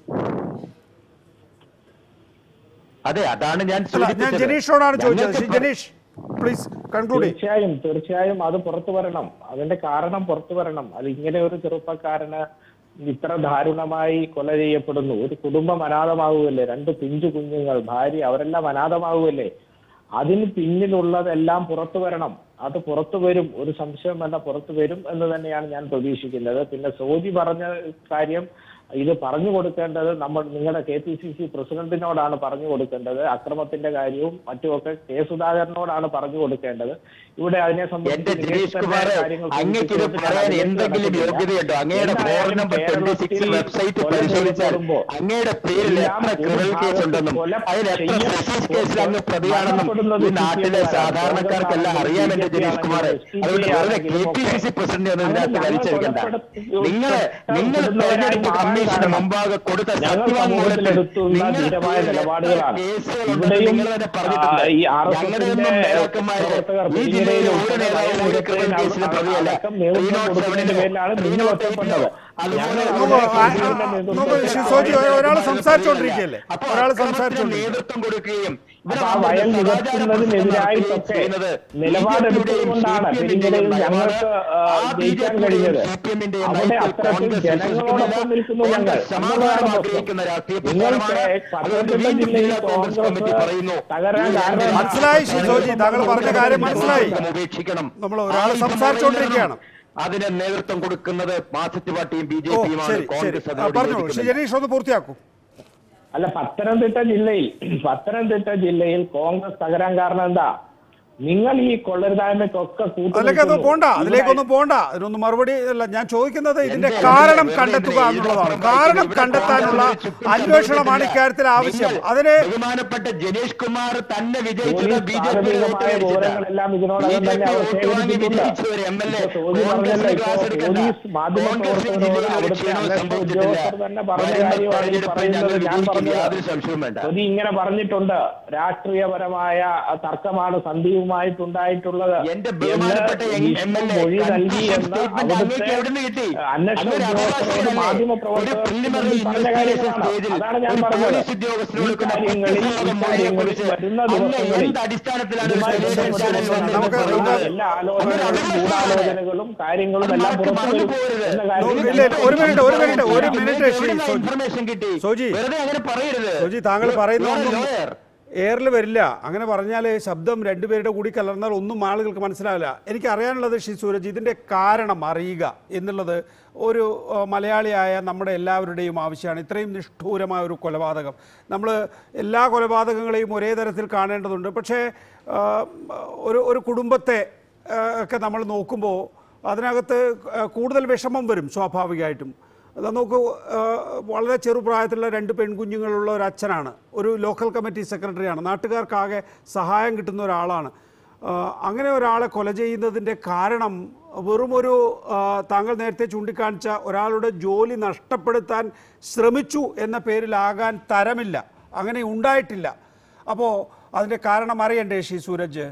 അതെ അതാണ് ഞാൻ അല്ല ഞാൻ സൂചിപ്പിച്ചത്. ജനീഷിനോടാണ് ചോദിച്ചത് ഞങ്ങൾക്ക് ശ്രീ ജനീഷ് പ്ലീസ് കൺക്ലൂഡ് തീർച്ചയായും തീർച്ചയായും അത് പുറത്തു വരണം അതിന്റെ കാരണം പുറത്തു വരണം അത് ഇങ്ങനെ ഒരു ചെറുപ്പക്കാരന് ഇത്ര ദാരുണമായി കൊല ചെയ്യപ്പെടുന്നു ഒരു കുടുംബം അനാഥമാവുകയല്ലേ രണ്ട് പിഞ്ചു കുഞ്ഞുങ്ങൾ ഭാര്യ അവരെല്ലാം അനാഥമാവുകയല്ലേ അതിന് പിന്നിലുള്ളതെല്ലാം പുറത്തു വരണം അത് പുറത്തു വരും ഒരു സംശയം വേണ്ട പുറത്തു വരും എന്ന് തന്നെയാണ് ഞാൻ പ്രതീക്ഷിക്കുന്നത് പിന്നെ സോജി പറഞ്ഞ കാര്യം ഇത് പറഞ്ഞു കൊടുക്കേണ്ടത് നമ്മൾ നിങ്ങളുടെ കെ പി സി സി പ്രസിഡന്റിനോടാണ് പറഞ്ഞു കൊടുക്കേണ്ടത് അക്രമത്തിന്റെ കാര്യവും മറ്റുമൊക്കെ കെ സുധാകരനോടാണ് പറഞ്ഞു കൊടുക്കേണ്ടത് ഇവിടെ അതിനെ എന്റെ സംബന്ധിച്ച് ദിനേഷ് കുമാർ നികേഷ് കാര്യങ്ങൾ അങ്ങേക്ക് ഇത് സൂചിപ്പിച്ചത് പറയാൻ അതിലേക്ക് എന്തെങ്കിലും കടക്കുന്നില്ല. യോഗ്യതയുണ്ടോ അങ്ങയുടെ ഫോൺ എന്തായാലും നമ്പർ ട്വന്റി സിക്സ് കേരളത്തിൽ വെബ്സൈറ്റ് കൊല പരിശോധിച്ചാൽ ചെയ്യപ്പെടുമ്പോൾ അങ്ങയുടെ പേരിൽ എല്ലാം എത്ര ഒരു ക്രിമിനൽ കേസ് ഭാഗത്ത് ഉണ്ടെന്നും കൊല അതിൽ എത്ര ചെയ്യ- സെഷൻസ് കേസിൽ അങ്ങ് പ്രതിയാണെന്നും മരണപ്പെടുന്നത് ഈ നാട്ടിലെ CPM സാധാരണക്കാർക്കെല്ലാം ആണെങ്കിലും അറിയാം എന്റെ ദിനേഷ് കുമാർ CPM അതുകൊണ്ട് വെറുതെ കെ ആണെങ്കിലും പി സി സി പ്രസിഡന്റ് ഒന്നും ഇതിനകത്ത് ഞങ്ങൾ വലിച്ചെടുക്കണ്ട കൊലപ്പെടുത്തി- നിങ്ങള് നിങ്ങൾ കൊലപ്പെടുന്നവരായി തെരഞ്ഞെടുപ്പ് മാറാൻ കമ്മീഷന് കാരണം മുമ്പാകെ കൊടുത്ത ഞങ്ങൾ സത്യവാങ്മൂലത്തിൽ സമൂഹത്തിലെടുത്തുള്ള നിങ്ങളുടെ ധീരമായ പേരിൽ എത്ര നിലപാടുകളാണ് കേസുകളുണ്ടെന്ന് ഇവിടെയും നിങ്ങൾ തന്നെ പറഞ്ഞിട്ടുണ്ട് ആ, ഈ ആർ എസ് ഞങ്ങളുടെയൊന്നും എസിന്റെ നേതാക്കന്മാര് പ്രവർത്തകർ ഈ ജില്ലയിലെ ഒരു ഉൾപ്പെടെ നേതാവും ഒരു ക്രിമിനൽ കേസിലെ പ്രതിയല്ല അടക്കം നേതൃത്വം കൊടുക്കുന്നതിന്റെ പേരിലാണ് നിങ്ങൾ ഒറ്റപ്പെട്ടത് ഞങ്ങൾ നോക്കൂ, ആ, ആ, നോക്കൂ, ശ്രീ സോജി ഒരാൾ സംസാരിച്ചുകൊണ്ടിരിക്കുകയല്ലേ ഒരാൾ സംസാരിച്ചുകൊണ്ടിരിക്കുക നേതൃത്വം കൊടുക്കുകയും അപ്പൊ ആ വയൽ നികത്തുന്നതിനെതിരായിട്ടൊക്കെ നിലപാടെടുത്തുകൊണ്ടാണ് പെരിങ്ങരയിൽ ഞങ്ങൾക്ക് ആ, ജയിക്കാൻ കഴിഞ്ഞത് അവിടെ അത്തരത്തിൽ ജനങ്ങളോടൊപ്പം നിൽക്കുന്നു ഞങ്ങൾ എന്നുള്ളതാണ് പ്രശ്നം നിങ്ങൾക്ക് പത്തനംതിട്ട ജില്ലയിൽ കോൺഗ്രസ് തകരാൻ കാരണം മനസ്സിലായി ശ്രീ സോജി താങ്കൾ പറഞ്ഞ കാര്യം മനസ്സിലായി ഉപേക്ഷിക്കണം നമ്മൾ ഒരാൾ സംസാരിച്ചുകൊണ്ടിരിക്കുകയാണ് അതിന് നേതൃത്വം കൊടുക്കുന്നത് മാർക്സിസ്റ്റ് പാർട്ടിയും ബി ജെ ഓ പിയുമാണ് ശരി ശരി കോൺഗ്രസ് ആ, അതിനോട് പറഞ്ഞോളൂ ശ്രീ യോജിക്കുന്നില്ല. ജനീഷ് ഒന്ന് പൂർത്തിയാക്കൂ അല്ല പത്തനംതിട്ട ജില്ലയിൽ പത്തനംതിട്ട ജില്ലയിൽ കോൺഗ്രസ് തകരാൻ കാരണം എന്താ നിങ്ങൾ ഈ കൊള്ളരുതായ്മയ്ക്കൊക്കെ അതിലേക്ക് അത് പോണ്ട അതിലേക്കൊന്നും പോണ്ട അതിനൊന്നും മറുപടി അല്ല ഞാൻ ചോദിക്കുന്നത് ഇതിന്റെ കാരണം കണ്ടെത്തുക എന്നുള്ളതാണ് കാരണം കണ്ടെത്താനുള്ള അന്വേഷണമാണ് ഇക്കാര്യത്തിൽ ആവശ്യം അതിന് ബഹുമാനപ്പെട്ട ജനീഷ് കുമാർ തന്നെ വിജയിച്ചത് പോലീസ് ബി ജെ പ്രാഥമികമായ വിവരങ്ങളെല്ലാം ഇതിനോടകം തന്നെ അവർ ശേഖരിച്ചിട്ടുണ്ട് ഇപ്പൊ സോജി പറഞ്ഞല്ലോ ഇപ്പൊ പോലീസ് മാധ്യമ പ്രവർത്തകരോട് അവിടുത്തെ അന്വേഷണ ഉദ്യോഗസ്ഥർ തന്നെ പറഞ്ഞ കാര്യമാണ് ഈ പറയുന്നത് ഞാൻ പറഞ്ഞത് സംശയവും വേണ്ട സോജി ഇങ്ങനെ പറഞ്ഞിട്ടുണ്ട് രാഷ്ട്രീയപരമായ തർക്കമാണ് സന്ദീപുമായിട്ടുണ്ടായിട്ടുള്ളത് എന്റെ എന്ന് ബഹുമാനപ്പെട്ട എം എൽ എ മൊഴി നൽകി എന്ന് അവിടുത്തെ എവിടുന്ന് കിട്ടി അന്വേഷണ അങ്ങൊരു ഉദ്യോഗസ്ഥരോട് മാധ്യമ ഒരു പ്രവർത്തകർ പ്രിലിമിനറി പറഞ്ഞ കാര്യങ്ങളാണ് സ്റ്റേജിൽ അതാണ് ഞാൻ ഒരു പറഞ്ഞത് പോലീസ് ഉദ്യോഗസ്ഥന് ഈ കൊടുക്കുന്ന കാര്യങ്ങളിൽ ഈ പ്രത്യേക കാര്യങ്ങളിൽ മൊഴിയെക്കുറിച്ച് വരുന്ന അങ്ങ് ദിവസങ്ങളിൽ എന്ത് അടിസ്ഥാനത്തിലാണ് ഇതുമായി ഒരു ശരി, ശരി, ശരി. വന്നത് നമുക്ക് പറയുന്നത്? നമുക്ക് എല്ലാ ആലോചനകളും ഗൂഢാലോചനകളും കാര്യങ്ങളും എല്ലാം പുറത്തു വരും എന്ന കാര്യം ഇല്ല, ഇല്ല, ഒരു മിനിറ്റ്, ഒരു മിനിറ്റ്, ഒരു മിനിറ്റ്, ശ്രീ സോജി. ഇൻഫർമേഷൻ കിട്ടി സോജി. വെറുതെ അങ്ങനെ പറയരുത് സോജി താങ്കൾ പറയുന്ന You are a ഒന്നും lawyer. എയറിൽ വരില്ല അങ്ങനെ പറഞ്ഞാൽ ശബ്ദം രണ്ടുപേരുടെ കൂടി കലർന്നാൽ ഒന്നും ആളുകൾക്ക് മനസ്സിലാവില്ല എനിക്ക് അറിയാനുള്ളത് ശ്രീ സൂരജ് ഇതിൻ്റെ കാരണം അറിയുക എന്നുള്ളത് ഒരു ആ, മലയാളിയായ നമ്മുടെ എല്ലാവരുടെയും ആവശ്യമാണ് ഇത്രയും നിഷ്ഠൂരമായ ഒരു കൊലപാതകം നമ്മൾ എല്ലാ കൊലപാതകങ്ങളെയും ഒരേ തരത്തിൽ കാണേണ്ടതുണ്ട് പക്ഷേ ആ, ഒരു ഒരു കുടുംബത്തെ ആ, ഒക്കെ നമ്മൾ നോക്കുമ്പോൾ അതിനകത്ത് കൂടുതൽ വിഷമം വരും സ്വാഭാവികമായിട്ടും അതാ നോക്കൂ ആ, വളരെ ചെറുപ്രായത്തിലുള്ള രണ്ട് പെൺകുഞ്ഞുങ്ങളുള്ള ഒരു അച്ഛനാണ് ഒരു ലോക്കൽ കമ്മിറ്റി സെക്രട്ടറിയാണ് നാട്ടുകാർക്കാകെ സഹായം കിട്ടുന്ന ഒരാളാണ് ആ, അങ്ങനെ ഒരാളെ കൊല ചെയ്യുന്നതിൻ്റെ കാരണം വെറും ഒരു ആ, താങ്കൾ നേരത്തെ ചൂണ്ടിക്കാണിച്ച ഒരാളുടെ ജോലി നഷ്ടപ്പെടുത്താൻ ശ്രമിച്ചു എന്ന പേരിലാകാൻ തരമില്ല അങ്ങനെ ഉണ്ടായിട്ടില്ല അപ്പോൾ അതിൻ്റെ കാരണം അറിയണ്ടേ ശ്രീ സൂരജ്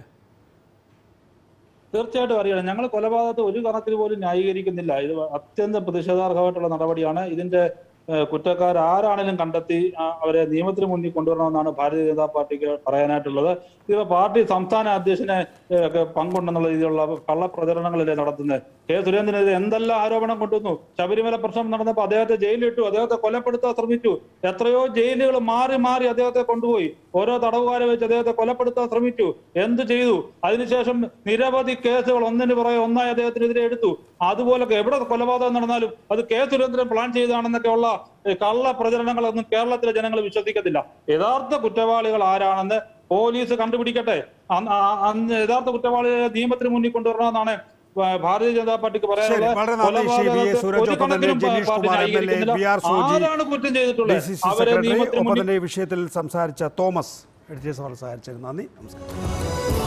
തീർച്ചയായിട്ടും അറിയണം ഞങ്ങൾ കൊലപാതകത്തെ ഒരു കാരണത്തിൽ പോലും ന്യായീകരിക്കുന്നില്ല ഇത് അത്യന്തം പ്രതിഷേധാർഹമായിട്ടുള്ള നടപടിയാണ് ഇതിന്റെ ഏഹ്, കുറ്റക്കാർ ആരാണെങ്കിലും കണ്ടെത്തി ആ, അവരെ നിയമത്തിന് മുന്നിൽ കൊണ്ടുവരണമെന്നാണ് ഭാരതീയ ജനതാ പാർട്ടിക്ക് പറയാനായിട്ടുള്ളത് ഇത് പാർട്ടി സംസ്ഥാന അധ്യക്ഷനെ ഏഹ്, ഒക്കെ പങ്കുണ്ടെന്നുള്ള രീതിയിലുള്ള കള്ളപ്രചരണങ്ങളല്ലേ നടത്തുന്നത് കെ സുരേന്ദ്രനെതിരെ എന്തെല്ലാം ആരോപണം കൊണ്ടുവന്നു ശബരിമല പ്രശ്നം നടന്നപ്പോൾ അദ്ദേഹത്തെ ജയിലിലിട്ടു അദ്ദേഹത്തെ കൊലപ്പെടുത്താൻ ശ്രമിച്ചു എത്രയോ ജയിലുകൾ മാറി മാറി അദ്ദേഹത്തെ കൊണ്ടുപോയി ഓരോ തടവുകാരെ വെച്ച് അദ്ദേഹത്തെ കൊലപ്പെടുത്താൻ ശ്രമിച്ചു എന്ത് ചെയ്തു അതിനുശേഷം നിരവധി കേസുകൾ ഒന്നിന് പുറകെ ഒന്നായി അദ്ദേഹത്തിനെതിരെ എടുത്തു അതുപോലെ എവിടെ കൊലപാതകം നടന്നാലും അത് കെ സുരേന്ദ്രൻ പ്ലാൻ ചെയ്തതാണെന്നൊക്കെ ഉള്ള ഏഹ്, കള്ള പ്രചരണങ്ങളൊന്നും കേരളത്തിലെ ജനങ്ങൾ വിശ്വസിക്കത്തില്ല യഥാർത്ഥ കുറ്റവാളികൾ ആരാണെന്ന് പോലീസ് കണ്ടുപിടിക്കട്ടെ അന്ന് ആ- അന്ന് യഥാർത്ഥ കുറ്റവാളികളെ നിയമത്തിന് മുന്നിൽ കൊണ്ടുവരണമെന്നാണ് ഭ- ഭാരതീയ ജനതാ പാർട്ടിക്ക് ശരി, വളരെ നന്ദി. ശ്രീ വി. എ. കൊലപാതകത്തെ സൂരജ് ഒരു ഒപ്പം തന്നെ കണക്കിനും Janeesh party Kumar M L A ന്യായീകരിക്കുന്നില്ല. ബി ആർ സോജി ആരാണ് കുറ്റം ഡി ചെയ്തിട്ടുള്ളത് സി സി അവരെ സെക്രട്ടറി നിയമത്തിന് ഒപ്പം മുന്നിൽ തന്നെ ഈ വിഷയത്തിൽ സംസാരിച്ച തോമസ് എഡിറ്റേഴ്സ് അവർ സഹായിച്ചത് നന്ദി നമസ്കാരം